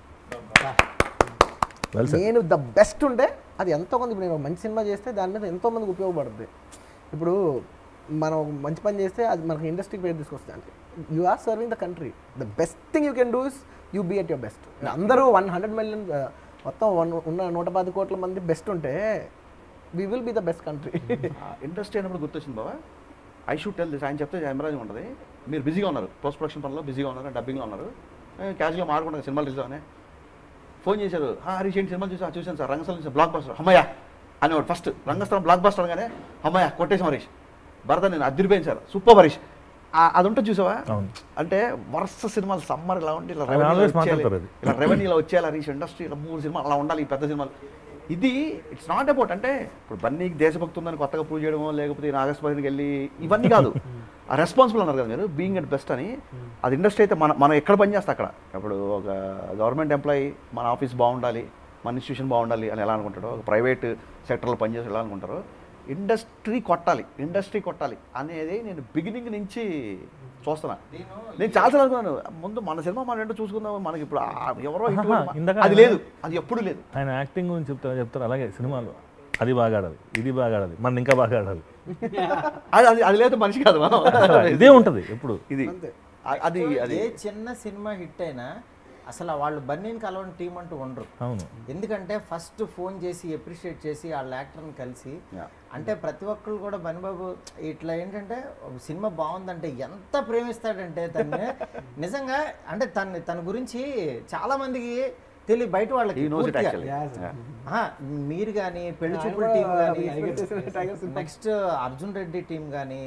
well sir నేను ద బెస్ట్ ఉంటే అది ఎంతో మంది ఇప్పుడు నేను ఒక మంచి సినిమా చేస్తే దాని మీద ఎంతో మందికి ఉపయోగపడుతుంది ఇప్పుడు మనం ఒక మంచి పని చేస్తే అది మనకి ఇండస్ట్రీకి పేరు తీసుకొస్తుంది అంటే you are serving the country the best thing you can do is you be at your best అందరూ వన్ హండ్రెడ్ మిలియన్ మొత్తం వన్ ఉన్న నూట పది కోట్ల మంది బెస్ట్ ఉంటే we will be the best country industry అయినప్పుడు గుర్తొచ్చింది బాబా ఐ షూట్ టెల్ దిస్ ఆయన చెప్తే జయమరాజు ఉంటుంది మీరు బిజీగా ఉన్నారు పోస్ట్ ప్రొడక్షన్ పనిలో బిజీగా ఉన్నారు డబ్బింగ్లో ఉన్నారు క్యాజువల్గా మాట్లాడుకుంటారు సినిమాలు రిలీజ్ ఫోన్ చేశారు "ఆ, హరీష్ ఏంటి సినిమాలు చూసా చూసాను సార్ రంగస్థలం చూసా బ్లాక్ బస్టర్ అమ్మయ్య అనేవాడు ఫస్ట్ రంగస్థలం బ్లాక్ బస్టర్ అనగానే అమ్మయ్య కొట్టేసాం హరీష్ భరత నేను అద్దరిపోయాను సార్ సూపర్ హరీష్ ఆ- అది ఉంటుంది చూసావా అవును. అంటే వరుస సినిమాలు సమ్మర్ ఇలా ఉండి ఇలా అది రెవెన్యూలో always వచ్చేయాలి మాట్లాడతారు అది. ఇలా రెవెన్యూలో వచ్చేయాలి హరీష్ ఇండస్ట్రీ ఇలా మూడు సినిమాలు అలా ఉండాలి ఈ పెద్ద సినిమాలు ఇది ఇట్స్ నాట్ అబౌట్ అంటే ఇప్పుడు బన్నీకి దేశభక్తి ఉందని కొత్తగా ప్రూవ్ చేయడమో లేకపోతే ఈయన ఆగస్ట్ పదిహేనుకి వెళ్ళి ఇవన్నీ కాదు ఆ రెస్పాన్సిబుల్ అన్నారు కదా మీరు బీయింగ్ అట్ బెస్ట్ అని అది ఇండస్ట్రీ అయితే మన మనం ఎక్కడ పని చేస్తే అక్కడ ఇప్పుడు ఒక గవర్నమెంట్ ఎంప్లాయీ మన ఆఫీస్ బాగుండాలి మన ఇన్స్టిట్యూషన్ బాగుండాలి అని ఎలా అనుకుంటాడో ఒక ప్రైవేట్ సెక్టర్లో పనిచేసి ఎలా అనుకుంటారో ఇండస్ట్రీ కొట్టాలి ఇండస్ట్రీ కొట్టాలి అనేది నేను బిగినింగ్ నుంచి చూస్తున్నా నేను చాలాసార్లు అనుకున్నాను ముందు మన సినిమా మన ఏంటో చూసుకుందాం మనకి ఇప్పుడు ఆ ఎవరో hit ఆహా, కొట్టి- ఇందాక అది ఆయన- లేదు అది ఎప్పుడు లేదు ఆయన యాక్టింగ్ గురించి చెప్తారు చెప్తారు అలాగే సినిమాలు అది బాగా ఆడాలి ఇది బాగా ఆడాలి మన ఇంకా బాగా ఆడాలి అది అది అది లేదు మనిషి కాదు మనం ఇదే ఉంటుంది ఎప్పుడు ఇది అ- అది అది ఏ చిన్న సినిమా హిట్ అయినా అసలు వాళ్ళు బన్నీని కలవని టీం అంటూ ఉండరు అవును ఎందుకంటే ఫస్ట్ ఫోన్ చేసి ఎప్రిషియేట్ చేసి వాళ్ళ యాక్టర్ని కలిసి Yeah. అంటే ప్రతి ఒక్కరు కూడా బనిబాబు ఇట్లా ఏంటంటే ఒక సినిమా బాగుందంటే ఎంత ప్రేమిస్తాడంటే తన్ని నిజంగా అంటే తన తన గురించి చాలా మందికి తెలియ బయట వాళ్ళకి ఈ నోస్ ఇట్ పూర్తిగా. యాక్చువల్లీ ఆహా, మీరు కానీ పెళ్లి ఆయన చూపుల కూడా టీం కానీ expect చేసిన Tiger సినిమా. నెక్స్ట్ అర్జున్ రెడ్డి టీం కానీ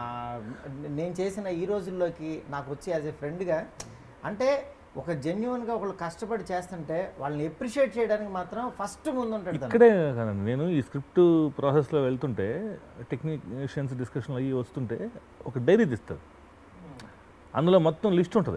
నేను చేసిన ఈ రోజుల్లోకి నాకు వచ్చి యాజ్ ఏ ఫ్రెండ్గా అంటే ఒక జెన్యున్గా ఒకళ్ళు కష్టపడి చేస్తుంటే వాళ్ళని ఎప్రిషియేట్ చేయడానికి మాత్రం ఫస్ట్ ముందు ఉంటాడు తను. ఇక్కడే కాదండి నేను ఈ స్క్రిప్ట్ ప్రాసెస్లో వెళ్తుంటే టెక్నీషియన్స్ డిస్కషన్లు అయ్యి వస్తుంటే ఒక డైరీ తీస్తారు అందులో మొత్తం లిస్ట్ ఉంటుంది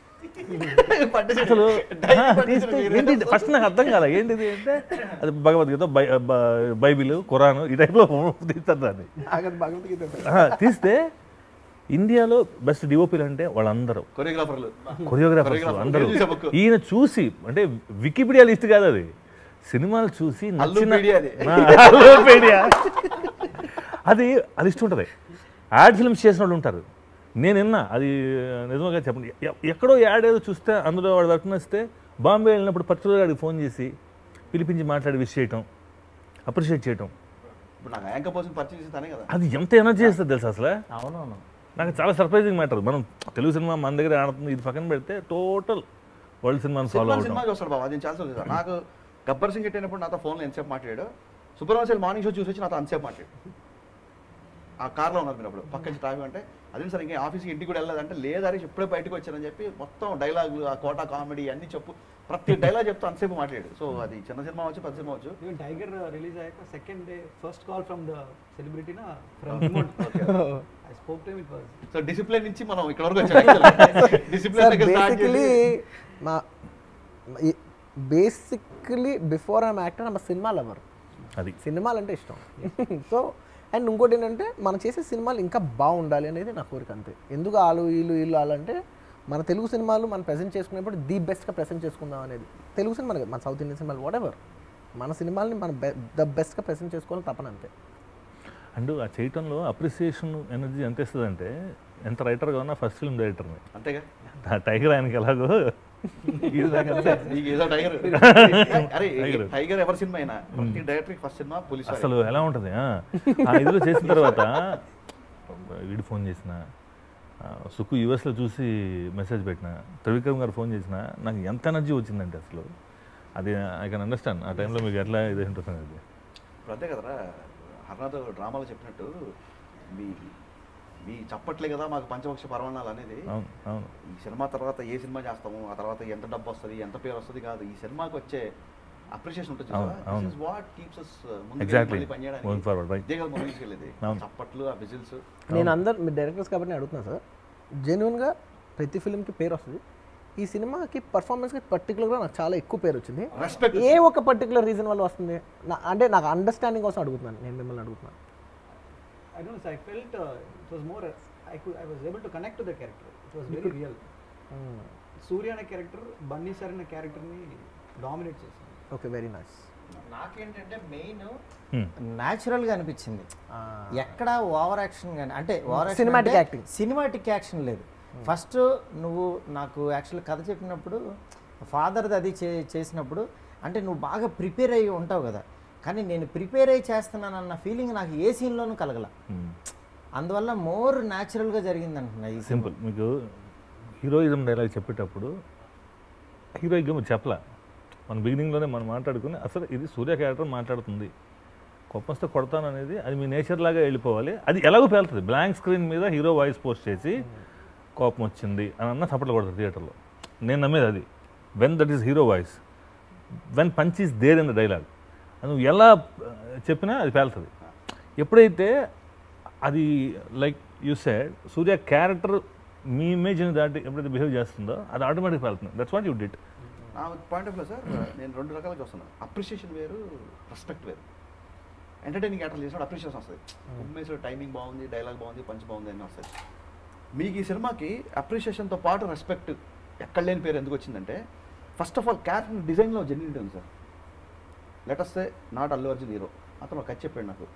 అసలు ఏంటి ఫస్ట్ నాకు అర్థం కాలే ఏంటిది అంటే అది భగవద్గీత బై బ- బైబిల్ ఖురాన్ ఈ టైప్లో తీస్తారు దాన్ని ఆగదు భగవద్గీత ఆహా, తీస్తే ఇండియాలో బెస్ట్ డిఓపీలు అంటే వాళ్ళందరూ కొరియోగ్రాఫర్లు కొరియోగ్రాఫర్స్ Choreographer. అందరూ నేను చూసా book. ఈయన చూసి అంటే వికీపీడియా లిస్ట్ కాదు అది సినిమాలు చూసి నచ్చిన అల్లుపీడియా అది. ఆ, అల్లుపీడియా. అది అది లిస్ట్ ఉంటుంది యాడ్ ఫిల్మ్స్ చేసిన వాళ్ళు ఉంటారు నేను విన్నా అది నిజంగా చెప్పండి ఎ- ఎక్కడో యాడ్ ఏదో చూస్తే అందులో వాడు వర్క్ నచ్చితే బాంబే వెళ్ళినప్పుడు పర్టికులర్ వాడికి ఫోన్ చేసి పిలిపించి మాట్లాడి విష్ చేయటం అప్రిషియేట్ చేయటం ఇప్పుడు నాకు యాంకర్ పర్సన్ పర్చేజ్ చేసి తనే కదా అది ఎంత ఎనర్జీ చేస్తుంది తెలుసా అసలు అవునవును నాకు చాలా సర్ప్రైజింగ్ మ్యాటర్ మనం తెలుగు సినిమా మన దగ్గర ఆడుతుంది ఇది పక్కన పెడితే టోటల్ వరల్డ్ సినిమాని ఫాలో సినిమా అవడం సినిమా చూస్తాడు బాబు అది చాలా చూసాను నాకు గబ్బర్ సింగ్ ఎట్టినప్పుడు నాతో ఫోన్లో ఎంతసేపు మాట్లాడాడు సుబ్రహ్మణ్యం మార్నింగ్ షో చూసి వచ్చి నాతో అంతసేపు మాట్లాడు ఆ కార్లో ఉన్నారు మీరు అప్పుడు పక్క నుంచి ట్రాఫిక్ అంటే అదే సార్ ఇంకా ఆఫీస్కి ఇంటికి కూడా వెళ్ళలేదంటే లేదు హరీష్ ఇప్పుడే బయటకు వచ్చానని చెప్పి మొత్తం డైలాగులు ఆ కోటా కామెడీ అన్ని చెప్పు ప్రతి డైలాగ్ చెప్తూ అంతసేపు మాట్లాడాడు సో అది చిన్న సినిమా వచ్చు పెద్ద సినిమా వచ్చు ఈవెన్ టైగర్ రిలీజ్ అయ్యాక second day first call from the celebrity నా from remote I spoke to it was so discipline నుంచి మనం ఇక్కడ వరకు వచ్చాం డిసిప్లిన్ దగ్గర స్టార్ట్ బేసికలీ చేసి మా basically before I'm actor I'm సినిమా లవర్ అది సినిమాలు అంటే ఇష్టం సో అండ్ ఇంకోటి ఏంటంటే మనం చేసే సినిమాలు ఇంకా బాగుండాలి అనేది నా కోరిక అంతే ఎందుకు వాళ్ళు వీళ్ళు వీళ్ళు వాళ్ళు అంటే మన తెలుగు సినిమాలు మనం ప్రజెంట్ చేసుకునేప్పుడు ది బెస్ట్గా ప్రజెంట్ చేసుకుందాం అనేది తెలుగు సినిమాలు కాదు, మన సౌత్ ఇండియన్ సినిమాలు వాట్ ఎవర్ మన సినిమాల్ని మనం ద బెస్ట్గా ప్రజెంట్ చేసుకోవాలని తపన అంతే అండ్ ఆ చేయటంలో అప్రిసియేషన్ ఎనర్జీ ఎంత ఇస్తుంది అంటే ఎంత రైటర్గా ఉన్నా ఫస్ట్ ఫిల్మ్ డైరెక్టర్ని అంతేగా ఆ టైగర్ ఆయనకి ఎలాగో ఇది దాకా అంతే. నీకు ఏదో టైగర్ అరే Tiger. టైగర్ ఎవరి సినిమా అయినా ప్రతి డైరెక్టర్ ఫస్ట్ సినిమా పోలీస్ వాడే. అసలు ఎలా ఉంటుంది ఆ? ఆ ఇదిలో చేసిన తర్వాత వీడు ఫోన్ చేసిన ఆ, సుక్కు యూఎస్లో చూసి మెసేజ్ పెట్టిన త్రివిక్రమ్ గారు ఫోన్ చేసిన నాకు ఎంత ఎనర్జీ వచ్చిందంటే అసలు అది ఐ కెన్ అండర్స్టాండ్ ఆ టైంలో మీకు ఎట్లా ఇది ఉంటుంది అది ఇప్పుడు అంతే కదరా హర్నాథ్ డ్రామాలో చెప్పినట్టు మీ మీ చప్పట్లే కదా మాకు పంచపక్ష పర్వణాలు అనేది అవును అవును ఈ సినిమా తర్వాత ఏ సినిమా చేస్తాము ఆ తర్వాత ఎంత డబ్బు వస్తుంది ఎంత పేరు వస్తుంది కాదు ఈ సినిమాకి వచ్చే అప్రిషియేషన్ ఉంటుంది అవును, అవును. What keeps us Exactly. పని Going forward, right. ఇదే కదా మూవీ తీసుకెళ్ళేది అవును. చప్పట్లు ఆ విజిల్స్ నేను అందరు మీరు డైరెక్టర్స్ కాబట్టి నేను అడుగుతున్నాను సార్ జెన్యున్గా ప్రతి ఫిల్మ్కి పేరు వస్తుంది ఈ సినిమాకి పర్ఫార్మెన్స్కి పర్టికులర్గా నాకు చాలా ఎక్కువ పేరు వచ్చింది రెస్పెక్ట్ ఏ ఒక పర్టికులర్ రీజన్ వల్ల వస్తుంది నా అంటే నాకు అండర్స్టాండింగ్ కోసం అడుగుతున్నాను నేను మిమ్మల్ని అడుగుతున్నాను I don't know. So I felt uh, it was more. I could. I was able to connect to the character. It was very real. సూర్య అనే క్యారెక్టర్ బన్నీ సార్ అనే క్యారెక్టర్ని డామినేట్ చేసింది ఓకే వెరీ నైస్ నాకేంటంటే మెయిన్ Hmm. న్యాచురల్గా అనిపించింది ఎక్కడ over action కానీ అంటే over Cinematic acting. Cinematic action లేదు ఫస్ట్ నువ్వు నాకు యాక్చువల్ కథ చెప్పినప్పుడు ఫాదర్ది అది చే చేసినప్పుడు అంటే నువ్వు బాగా ప్రిపేర్ అయ్యి ఉంటావు కదా కానీ నేను ప్రిపేర్ అయ్యి చేస్తున్నానన్న ఫీలింగ్ నాకు ఏ సీన్లోనూ కలగల Hmm. అందువల్ల మోర్ న్యాచురల్గా జరిగింది అంటున్నా ఈ సినిమా సింపుల్ మీకు హీరోయిజం డైలాగ్ చెప్పేటప్పుడు హీరోయిజం మీరు చెప్పలా మన బిగినింగ్లోనే మనం మాట్లాడుకుని అసలు ఇది సూర్య క్యారెక్టర్ మాట్లాడుతుంది కోపంతో కొడతాను అనేది అది మీ నేచర్ లాగా వెళ్ళిపోవాలి అది ఎలాగో పేలుతుంది బ్లాంక్ స్క్రీన్ మీద హీరో వాయిస్ పోస్ట్ చేసి కోపం వచ్చింది అని అన్న చప్పట్లు కొడతారు థియేటర్లో నేను నమ్మేది అది when that is hero voice when punch is there in the dialogue నువ్వు ఎలా ఆ, చెప్పినా అది పేలుతుంది ఎప్పుడైతే అది like you said Surya character మీ ఇమేజ్ని దాటి ఎప్పుడైతే బిహేవ్ చేస్తుందో అది ఆటోమేటిక్ వెళ్తుంది దట్స్ వాట్ యూ డిట్ నా పాయింట్ ఆఫ్ వ్యూ సార్ నేను రెండు రకాలుగా చూస్తున్నాను అప్రిషియేషన్ వేరు రెస్పెక్ట్ వేరు ఎంటర్టైనింగ్ యాక్టర్ చేసినప్పుడు అప్రిషియేషన్ వస్తుంది ఉమ్మేసిన టైమింగ్ బాగుంది డైలాగ్ బాగుంది పంచ్ బాగుంది అని వస్తుంది మీకు ఈ సినిమాకి అప్రిషియేషన్తో పాటు రెస్పెక్ట్ ఎక్కడ లేని పేరు ఎందుకు వచ్చిందంటే ఫస్ట్ ఆఫ్ ఆల్ క్యారెక్టర్ డిజైన్లో జెన్యునిటీ ఉంది సార్ లెటస్తే నాట్ అల్లు అర్జున్ హీరో అతను ఒక కథ చెప్పాడు నాకు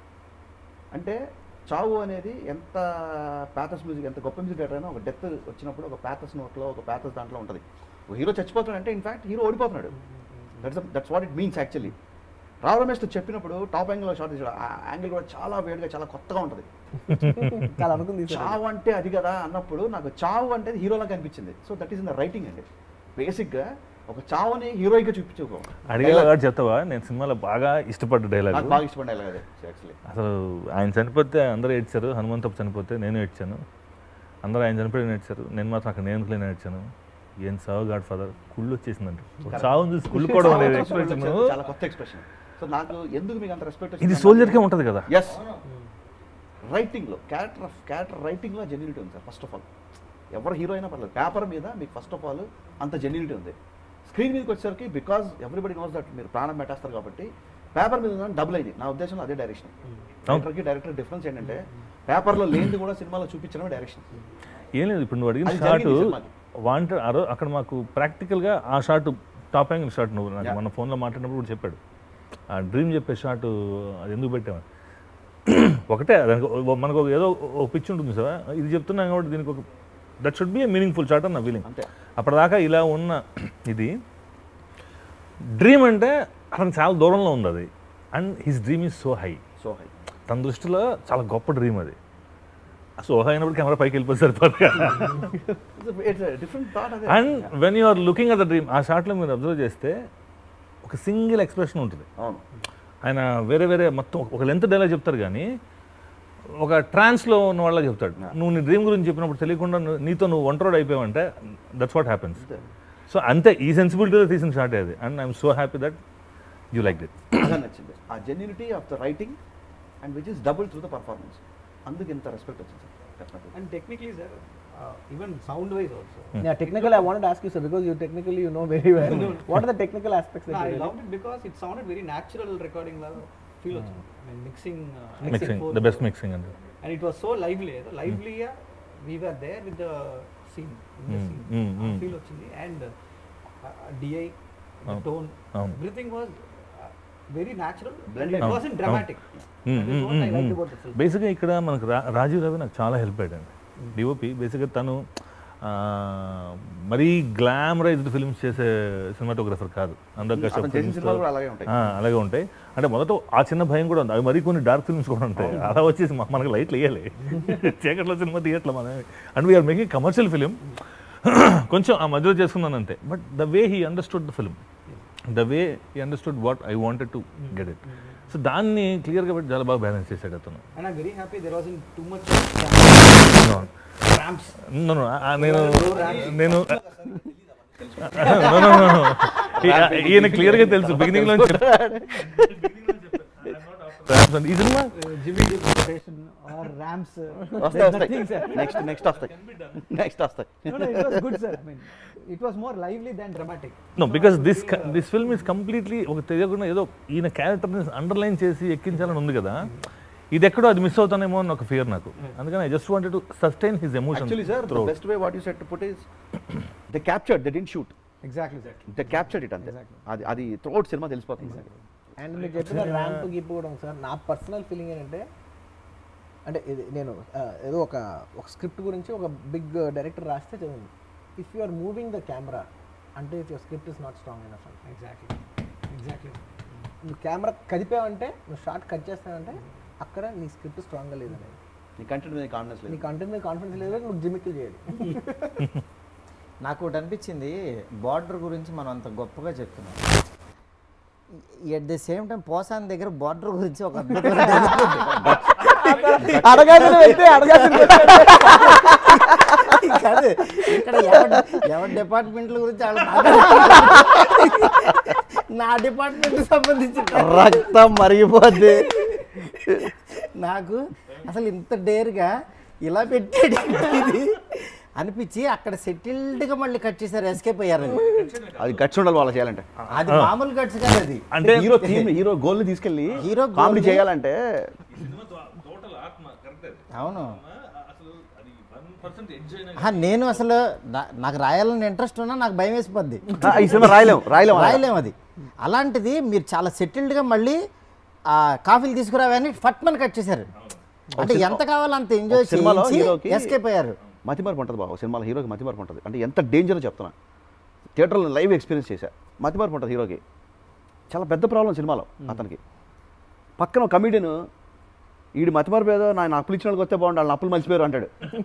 అంటే చావు అనేది ఎంత ప్యాథస్ మ్యూజిక్ ఎంత గొప్ప మ్యూజిక్ డైరెక్టర్ అయినా ఒక డెత్ వచ్చినప్పుడు ఒక ప్యాథస్ నోట్లో ఒక ప్యాథస్ దాంట్లో ఉంటుంది ఒక హీరో చచ్చిపోతున్నాడు అంటే ఇన్ఫాక్ట్ హీరో ఓడిపోతున్నాడు that's that's what it means actually Rao రమేష్తో చెప్పినప్పుడు టాప్ యాంగిల్లో షాట్ తీసాడు ఆ యాంగిల్ కూడా చాలా వేడిగా చాలా కొత్తగా ఉంటుంది చాలా అనుకుంది సార్ చావు అంటే అది కదా అన్నప్పుడు నాకు చావు అంటే హీరోలాగా అనిపించింది so that is in the writing అండి బేసిక్గా ఒక చావుని హీరోయిగా చూపించుకో అడిగేలా చెప్తావా నేను సినిమాలో బాగా ఇష్టపడ్డ డైలాగ్ నాకు బాగా ఇష్టపడే అలాగే యాక్చువల్లీ అసలు ఆయన చనిపోతే అందరూ ఏడ్చారు హనుమంతపు చనిపోతే నేను ఏడ్చాను అందరూ ఆయన చనిపోయి ఏడ్చారు నేను మాత్రం అక్కడ నేను నేను ఏడ్చాను ఏం సావు గాడ్ ఫాదర్ కుళ్ళు వచ్చేసిందండి చావు చూసి కుళ్ళుకోవడం అనేది ఎక్స్ప్రెషన్ చాలా కొత్త ఎక్స్ప్రెషన్ సో నాకు ఎందుకు మీకు అంత రెస్పెక్ట్ ఇది సోల్జర్కే ఉంటుంది కదా ఎస్ రైటింగ్లో క్యారెక్టర్ ఆఫ్ క్యారెక్టర్ రైటింగ్లో జెన్యునిటీ ఉంది సార్ ఫస్ట్ ఆఫ్ ఆల్ ఎవరు హీరో అయినా పర్లేదు పేపర్ మీద మీకు ఫస్ట్ ఆఫ్ ఆల్ అంత జెన్యునిటీ ఉంది స్క్రీన్ మీదకి వచ్చేసరికి బికాజ్ ఎవ్రీబడి నోస్ దట్ మీరు ప్రాణం పెట్టేస్తారు కాబట్టి పేపర్ మీద డబుల్ అయింది నా ఉద్దేశంలో అదే డైరెక్షన్ డైరెక్టర్కి డైరెక్టర్ డిఫరెన్స్ ఏంటంటే పేపర్లో లేనిది కూడా సినిమాలో చూపించడమే డైరెక్షన్ ఏం లేదు ఇప్పుడు నువ్వు అడిగిన అది షాట్ జరిగింది సినిమాకి. వాంటెడ్ అరో అక్కడ మాకు ప్రాక్టికల్గా ఆ షాట్ టాప్ యాంగిల్ షాట్ నువ్వు నాకు మన ఫోన్లో మాట్లాడినప్పుడు కూడా చెప్పాడు ఆ డ్రీమ్ చెప్పే షాట్ అది ఎందుకు పెట్టామని ఒకటే దానికి ఓ- మనకు ఒక ఏదో ఒక పిచ్ ఉంటుంది సార్ ఇది చెప్తున్నాం కాబట్టి దీనికి ఒక that should be meaningful shot అని నా ఫీలింగ్ అంతే అప్పటిదాకా ఇలా ఉన్న ఇది డ్రీమ్ అంటే అతనికి చాలా దూరంలో ఉంది అది and his dream is so high so high తన దృష్టిలో చాలా గొప్ప డ్రీమ్ అది సో హై అయినప్పుడు కెమెరా పైకి వెళ్ళిపోతే సరిపోదు కదా ఇట్స్ డిఫరెంట్ థాట్ అదే and when you are looking at the dream ఆ షాట్లో మీరు అబ్జర్వ్ చేస్తే ఒక సింగిల్ ఎక్స్ప్రెషన్ ఉంటుంది అవును ఆయన వేరే వేరే మొత్తం ఒక లెంత్ డైలాగ్ చెప్తారు కానీ ఒక ట్రాన్స్లో ఉన్న వాళ్ళ చెప్తాడు నువ్వు నీ డ్రీమ్ గురించి చెప్పినప్పుడు తెలియకుండా నువ్వు- నీతో నువ్వు ఒంటరోడ్ అయిపోయావంటే దట్స్ వాట్ హ్యాపెన్స్ సో అంతే ఈ సెన్సిబిలిటీలో తీసిన షాట్ అది and I'm so happy that you like it బాగా నచ్చింది ఆ genuinity of the writing and which is double through the performance అందుకు ఇంత రెస్పెక్ట్ వచ్చింది sir definitely And technically, sir, uh, even sound wise also. Yeah, technically, I wanted to ask you, sir, because you technically you know very well. what are the technical aspects that No, you I really- loved it because it sounded very natural recording laga feel వచ్చింది. I mean, mixing. Uh, mixing four- the best mixing అంటే And it was so lively. ఏదో lively గా we were there with the scene. In the Mm, scene. mm, ఆ mm. feel వచ్చింది. And uh, uh, DI, the అవును. tone, అవును. everything was uh, very natural. And Blended. it అవును. wasn't dramatic. Mm, That is mm, what I mm, liked mm. about the film. బేసిక్గా ఇక్కడ మనకు రా రాజీవ్ రవి నాకు చాలా హెల్ప్ అయ్యాడండి డిఓపి బేసిక్గా తను మరీ గ్లామరైజ్డ్ ఫిల్మ్స్ చేసే సినిమాటోగ్రఫర్ కాదు అందరు అతను చేసిన సినిమాలు కూడా అలాగే ఉంటాయి అలాగే ఉంటాయి అంటే మొదట ఆ చిన్న భయం కూడా ఉంది అవి మరీ కొన్ని డార్క్ ఫిల్మ్స్ కూడా ఉంటాయి అలా వచ్చేసి మ- మనకి లైట్లు వేయాలి చీకట్లో సినిమా తీయట్లే మనం and we're making commercial film కొంచెం ఆ మధ్యలో చేసుకున్నాను అంతే but the way he understood the film the way he understood what I wanted to get it so దాన్ని క్లియర్గా పెట్టి చాలా బాగా బ్యాలెన్స్ చేశాడు అతను And I'm very happy there wasn't too much ramps. No, no, ఆ- ఆ నేను నేను No, no, no, no. ఈ- ఈయన క్లియర్ గా తెలుసు బిగినింగ్ లో ఈ cinema Uh, Jimmy Deep quotation or ramps. uh, వస్తాయి there's వస్తాయి nothing, sir. నెక్స్ట్ నెక్స్ట్ వస్తాయి నెక్స్ట్ వస్తాయి No, no, it was good, sir. I mean, it was more lively than dramatic. No because this this film is completely ఒక తెలియకుండా ఏదో ఈయన క్యారెక్టర్ని underline చేసి ఎక్కించాలని ఉంది కదా ఇది ఎక్కడో అది మిస్ అవుతానేమో అని ఒక ఫియర్ నాకు అందుకని I just wanted to sustain his emotion actually sir the best way what you set to put is the captured the didn't shoot Exactly, sir. The captured it అంతే అది అది త్రోట్ సినిమా తెలిసిపోతుంది and మీరు చెప్పిన ramp gib కూడా ఉంది sir నా personal feeling ఏంటంటే అంటే ఇది నేను ఆ, ఏదో ఒక ఒక స్క్రిప్ట్ గురించి ఒక బిగ్ డైరెక్టర్ రాస్తే చదివింది if you are moving the camera అంటే if your script is not strong enough అంటే Exactly. Exactly. నువ్వు కెమెరా కదిపావంటే నువ్వు షార్ట్ కట్ చేస్తావంటే అక్కడ నీ స్క్రిప్ట్ స్ట్రాంగ్గా లేదనేది నీ కంటెంట్ మీద కాన్ఫిడెన్స్ నీ లేదు కంటెంట్ మీద కాన్ఫిడెన్స్ లేదు నువ్వు జిమిక్లు చేయాలి నాకు ఒకటి అనిపించింది బార్డర్ గురించి మనం అంత గొప్పగా చెప్తున్నాం ఎట్ ద సేమ్ టైం పోసాన్ దగ్గర బార్డర్ గురించి ఒక అద్భుతమైన dialogue ఉంది. అడగాల్సిన వ్యక్తి అడగాల్సిన కాదు ఇక్కడ ఎవరి ఎవరి డిపార్ట్మెంట్ల గురించి వాళ్ళు మాట్లాడుతున్నారు. నా డిపార్ట్మెంట్ సంబంధించి రక్తం మరిగిపోద్ది నాకు అసలు ఇంత డేర్గా ఇలా పెట్టాడు ఇది అనిపించి అక్కడ సెటిల్డ్గా మళ్ళీ కట్ చేశారు ఎస్కేప్ అయ్యారు అది అది గట్స్ ఉండాలి వాళ్ళు చేయాలంటే అది మామూలు కట్స్ కాదు అది అంటే హీరో థీమ్ హీరో గోల్ ని తీసుకెళ్ళి హీరో కామెడీ goal ని- చేయాలంటే అవును ఆ, నేను అసలు నా- నాకు రాయాలని ఇంట్రెస్ట్ ఉన్నా నాకు భయం వేసిపోద్ది ఆ, ఈ సినిమా రాయలేం రాయలేం అలా. రాయలేం అది అలాంటిది మీరు చాలా సెటిల్డ్గా మళ్ళీ ఆ కాఫీలు తీసుకురావని ఫట్మని కట్ చేశారు అంటే ఎంత కావాలో అంత ఎంజాయ్ ఒక సినిమాలో హీరోకి చేసి ఎస్కేప్ అయ్యారు మతిమరుపు ఉంటుంది బాబు సినిమాలో హీరోకి మతిమరుపు ఉంటుంది అంటే ఎంత డేంజర్ చెప్తున్నా థియేటర్లో లైవ్ ఎక్స్పీరియన్స్ చేశా మతిమరుపు ఉంటుంది హీరోకి చాలా పెద్ద ప్రాబ్లం సినిమాలో అతనికి పక్కన ఒక కమిడియన్ ఈడు మతిమరుపు ఏదో నా అప్పులు ఇచ్చిన వాళ్ళకి వస్తే బాగుండు వాళ్ళ అప్పులు మర్చిపోయారు అంటాడు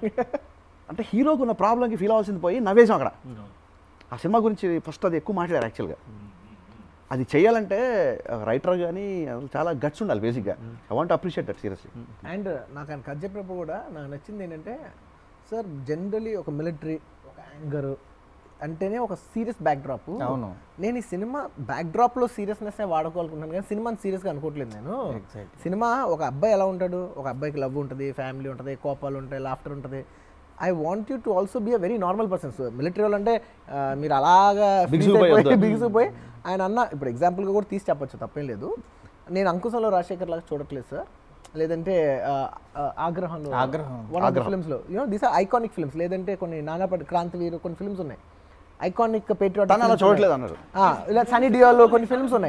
అంటే హీరోకు ఉన్న ప్రాబ్లంకి ఫీల్ అవ్వాల్సింది పోయి నవ్వేశాం అక్కడ ఆ సినిమా గురించి ఫస్ట్ అది ఎక్కువ మాట్లాడారు యాక్చువల్గా అది చేయాలంటే రైటర్ కానీ అసలు చాలా గట్స్ ఉండాలి బేసిక్గా I want appreciate that seriously and నాకు ఆయన కథ చెప్పినప్పుడు కూడా నాకు నచ్చింది ఏంటంటే సార్ జనరలీ ఒక మిలిటరీ ఒక యాంగర్ అంటేనే ఒక సీరియస్ బ్యాక్ డ్రాప్ అవును. నేను ఈ సినిమా బ్యాక్ డ్రాప్ లో సీరియస్నెస్ వాడుకోవాలనుకుంటున్నాను కానీ సినిమాని సీరియస్గా అనుకోవట్లేదు నేను సినిమా ఒక అబ్బాయి ఎలా ఉంటాడు ఒక అబ్బాయికి లవ్ ఉంటుంది ఫ్యామిలీ ఉంటుంది కోపాలు ఉంటాయి లాఫ్టర్ ఉంటుంది I want you to also be a very normal persons military వాళ్ళు అంటే ఆ, మీరు అలాగా బిగుసుకుపోయి వద్దు. బిగుసిపోయి ఆయన అన్న ఇప్పుడు ఎగ్జాంపుల్గా కూడా తీసి చెప్పొచ్చు తప్పేం లేదు నేను అంకుశంలో రాజశేఖర్ లాగా చూడట్లేదు సార్ లేదంటే ఆ, ఆ, ఆగ్రహంలో ఆగ్రహం. వన్ ఆఫ్ ద ఫిల్మ్స్ లో you know these are iconic films లేదంటే కొన్ని నానాపటి క్రాంతివీరు కొన్ని ఫిల్మ్స్ ఉన్నాయి ఐకానిక్ పేట్రియాట్ తను అలా చూడట్లేదు అన్నారు ఇలా సనీ డియోలో కొన్ని ఫిల్మ్స్ ఉన్నాయి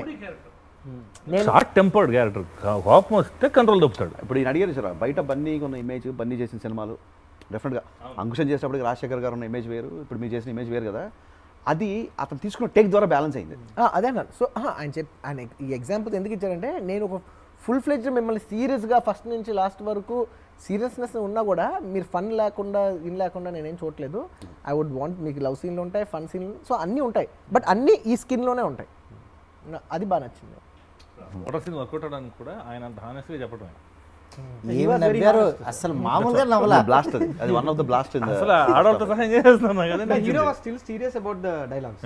నేను షార్ట్ టెంపర్డ్ క్యారెక్టర్ కోపం వస్తే కంట్రోల్ తప్పుతాడు ఇప్పుడు ఈయన అడిగారు సార్ బయట బన్నీకి ఉన్న ఇమేజ్ బన్నీ చేసిన సినిమాలు డెఫినెట్గా అంకుశం చేసేటప్పటికి రాజశేఖర్ గారు ఉన్న ఇమేజ్ వేరు ఇప్పుడు మీరు చేసిన ఇమేజ్ వేరు కదా అది అతను తీసుకున్న టేక్ ద్వారా బ్యాలెన్స్ అయింది ఆ, అదే అన్నారు సో ఆయన చెప్ ఆయన ఈ ఎగ్జాంపుల్ ఎందుకు ఇచ్చారంటే నేను ఒక ఫుల్ ఫ్లెడ్జ్ మిమ్మల్ని సీరియస్గా ఫస్ట్ నుంచి లాస్ట్ వరకు సీరియస్నెస్ ఉన్నా కూడా మీరు ఫన్ లేకుండా ఇన్ లేకుండా నేనేం చూడట్లేదు ఐ వుడ్ వాంట్ మీకు లవ్ సీన్లు ఉంటాయి ఫన్ సీన్లు సో అన్నీ ఉంటాయి బట్ అన్నీ ఈ స్కిన్లోనే ఉంటాయి నా- అది బాగా నచ్చింది వాటర్ సీన్ వర్కౌట్ అవడానికి కూడా ఆయన అంత హానెస్ట్గా చెప్పడమే ఏమి నవ్వారు అసలు మామూలుగా నవ్వలా బ్లాస్ట్ అది అది one of the blast in అసలు ఆడవాళ్ళతో సహాయం చేస్తున్నాను The కదండి hero was still serious about the dialogues.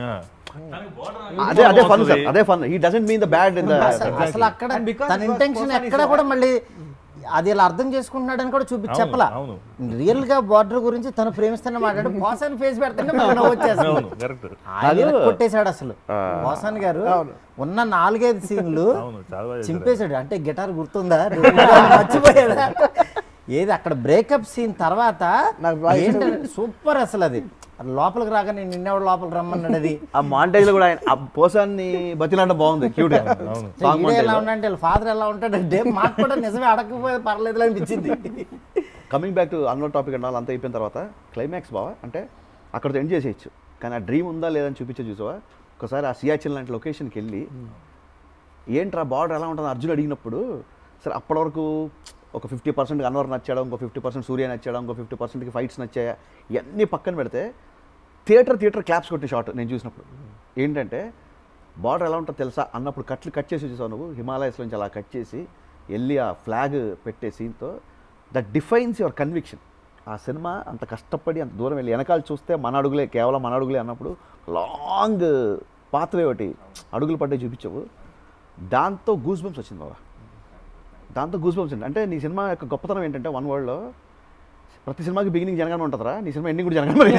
అదే అదే ఫన్ సార్ అదే fun he doesn't mean the bad in the అసలు అసలు అక్కడ And because తన it was intention person is ఎక్కడ a- కూడా మళ్ళీ అది ఇలా అర్థం చేసుకుంటున్నాడని కూడా చూపించి అవును, చెప్పలా అవును. రియల్ గా బార్డర్ గురించి తను ప్రేమిస్తున్న మాట్లాడు పోసాన్ ఫేస్ పెడుతుంటే మనకు నవ్వు వచ్చేస్తుంది అవును కరెక్ట్ ఆయన కొట్టేశాడు అసలు పోసాన్ గారు ఉన్న నాలుగైదు సీన్లు అవును చాలా బాగా చేశారు. చింపేశాడు అంటే గిటార్ గుర్తుందా మర్చిపోయాడా ఏది అక్కడ బ్రేకప్ సీన్ తర్వాత నాకు బాగా ఏంటంటే సూపర్ అసలు అది లోపలికి రాగా నేను నిన్నెవడు లోపలికి రమ్మన్నాడు అది ఆ మాంటేజ్ లో కూడా ఆయన ఆ పోసాన్ని బతిలాడడం బాగుంది క్యూట్ గా సాంగ్ ఈడే ఎలా ఉండంటే వాళ్ళ ఫాదర్ ఎలా ఉంటాడంటే మాకు కూడా నిజమే అడగకపోతే పర్లేదు అనిపించింది కమింగ్ బ్యాక్ టు అన్నో టాపిక్ అండ్ అంతా అయిపోయిన తర్వాత క్లైమాక్స్ బావా అంటే అక్కడితో ఎండ్ చేసేయచ్చు కానీ ఆ డ్రీమ్ ఉందా లేదని చూపించే చూసావా ఒకసారి ఆ సియాచిన్ లాంటి లొకేషన్కి వెళ్ళి ఏంట్రా బార్డర్ ఎలా ఉంటుంది అర్జున్ అడిగినప్పుడు సరే అప్పటి వరకు ఒక ఫిఫ్టీ పర్సెంట్ అన్వర్ నచ్చాడు ఇంకో ఫిఫ్టీ పర్సెంట్ సూర్య నచ్చాడు ఇంకో ఫిఫ్టీ పర్సెంట్కి ఫైట్స్ నచ్చాయా ఇవన్నీ పక్కన పెడితే థియేటర్ థియేటర్ క్లాప్స్ కొట్టే షాట్ నేను చూసినప్పుడు ఏంటంటే బార్డర్ ఎలా ఉంటుందో తెలుసా అన్నప్పుడు కట్లు కట్ చేసి చూసావు నువ్వు హిమాలయస్ నుంచి అలా కట్ చేసి వెళ్ళి ఆ ఫ్లాగ్ పెట్టే సీన్తో దట్ డిఫైన్స్ యువర్ కన్విక్షన్ ఆ సినిమా అంత కష్టపడి అంత దూరం వెళ్ళి వెనకాల చూస్తే మన అడుగులే కేవలం మన అడుగులే అన్నప్పుడు లాంగ్ పాత్వే ఒకటి అడుగులు పడ్డే చూపించవు దాంతో గూస్ బంప్స్ వచ్చింది బాబా దాంతో గూస్ బంప్స్ ఉంది అంటే నీ సినిమా యొక్క గొప్పతనం ఏంటంటే వన్ వరల్డ్లో ప్రతి సినిమాకి బిగినింగ్ జనగానే ఉంటుందిరా నీ సినిమా ఎండింగ్ కూడా జనగానే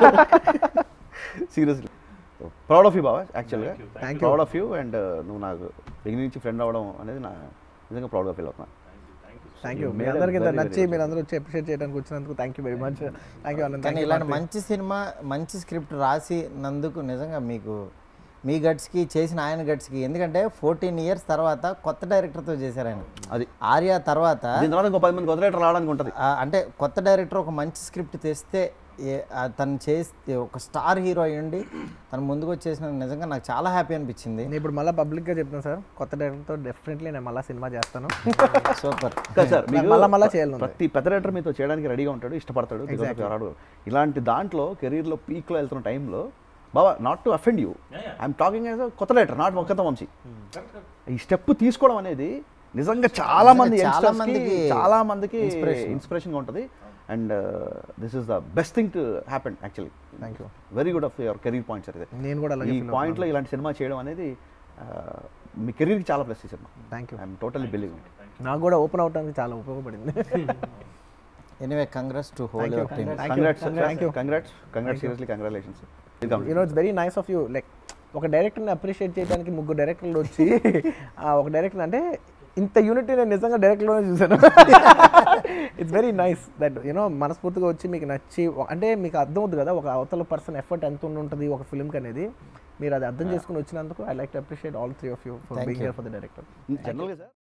సీరియస్లీ ప్రౌడ్ ఆఫ్ యూ బాబా యాక్చువల్గా Thank you. Proud of you and నువ్వు నాకు బిగినింగ్ నుంచి ఫ్రెండ్ అవ్వడం అనేది నా నిజంగా ప్రౌడ్గా ఫీల్ అవుతున్నాను థ్యాంక్ యూ You మీ made a అందరికి ఇంత very, very నచ్చి good మీరు అందరూ వచ్చి అప్రిషియేట్ చేయడానికి వచ్చినందుకు thank you very much thank you Anant కానీ ఇలాంటి మంచి సినిమా మంచి స్క్రిప్ట్ రాసినందుకు నిజంగా మీకు మీ గట్స్కి చేసిన ఆయన గట్స్కి ఎందుకంటే ఫోర్టీన్ ఇయర్స్ తర్వాత కొత్త డైరెక్టర్తో చేశారు ఆయన అది ఆర్య తర్వాత దీని తర్వాత ఇంకో పది మంది కొత్త రైటర్ రావడానికి ఉంటుంది ఆ, అంటే కొత్త డైరెక్టర్ ఒక మంచి స్క్రిప్ట్ తెస్తే ఏ- ఆ, తను చేస్తే ఒక స్టార్ హీరో అయ్యండి తను ముందుకు వచ్చేసిన నిజంగా నాకు చాలా హ్యాపీ అనిపించింది నేను ఇప్పుడు మళ్ళీ పబ్లిక్గా చెప్తాను సార్ కొత్త డైరెక్టర్తో డెఫినెట్లీ నేను మళ్ళీ సినిమా చేస్తాను సూపర్ కాదు సార్ మీకు మళ్ళా మళ్ళా చేయాలి ఉంది. ప్రతి పెద్ద రైటర్ మీతో చేయడానికి రెడీగా ఉంటాడు ఇష్టపడతాడు because of your hard work. ఇలాంటి దాంట్లో కెరీర్లో పీక్లో వెళ్తున్న టైంలో బాబా not to offend you I'm talking as కొత్త రైటర్ నాట్ ఒక్కత వంశీ ఈ స్టెప్ తీసుకోవడం అనేది నిజంగా చాలా మంది చాలా youngsters కి, మందికి చాలా మందికి inspiration. ఇన్స్పిరేషన్గా ఉంటుంది and this is the best thing to happen actually thank you very good of your career points అది నేను కూడా అలాగే ఈ feel పాయింట్లో ఇలాంటి సినిమా చేయడం అనేది ఆ, మీ కెరీర్కి చాలా ప్లస్ ఈ cinema thank you I'm totally believe it నాకు కూడా ఓపెన్ అవడానికి చాలా ఉపయోగపడింది anyway congrats to whole your team Thank you. Congrats Thank you. Congrats congrats seriously congratulations you know it's very nice of you like ఒక డైరెక్టర్ని appreciate చేయడానికి ముగ్గురు డైరెక్టర్లు వచ్చి ఆ, ఒక డైరెక్టర్ అంటే ఇంత యూనిటీ నేను నిజంగా డైరెక్ట్లోనే చూశాను it's very nice that you know మనస్ఫూర్తిగా వచ్చి మీకు నచ్చి ఒక- అంటే మీకు అర్థం అవుతుంది కదా ఒక అవతల పర్సన్ ఎఫర్ట్ ఎంత ఉండి ఉంటుంది ఒక ఫిల్మ్కి అనేది మీరు అది అర్థం చేసుకుని వచ్చినందుకు I like to appreciate all three of you for Thank being you. Here for the director జనరల్గా సార్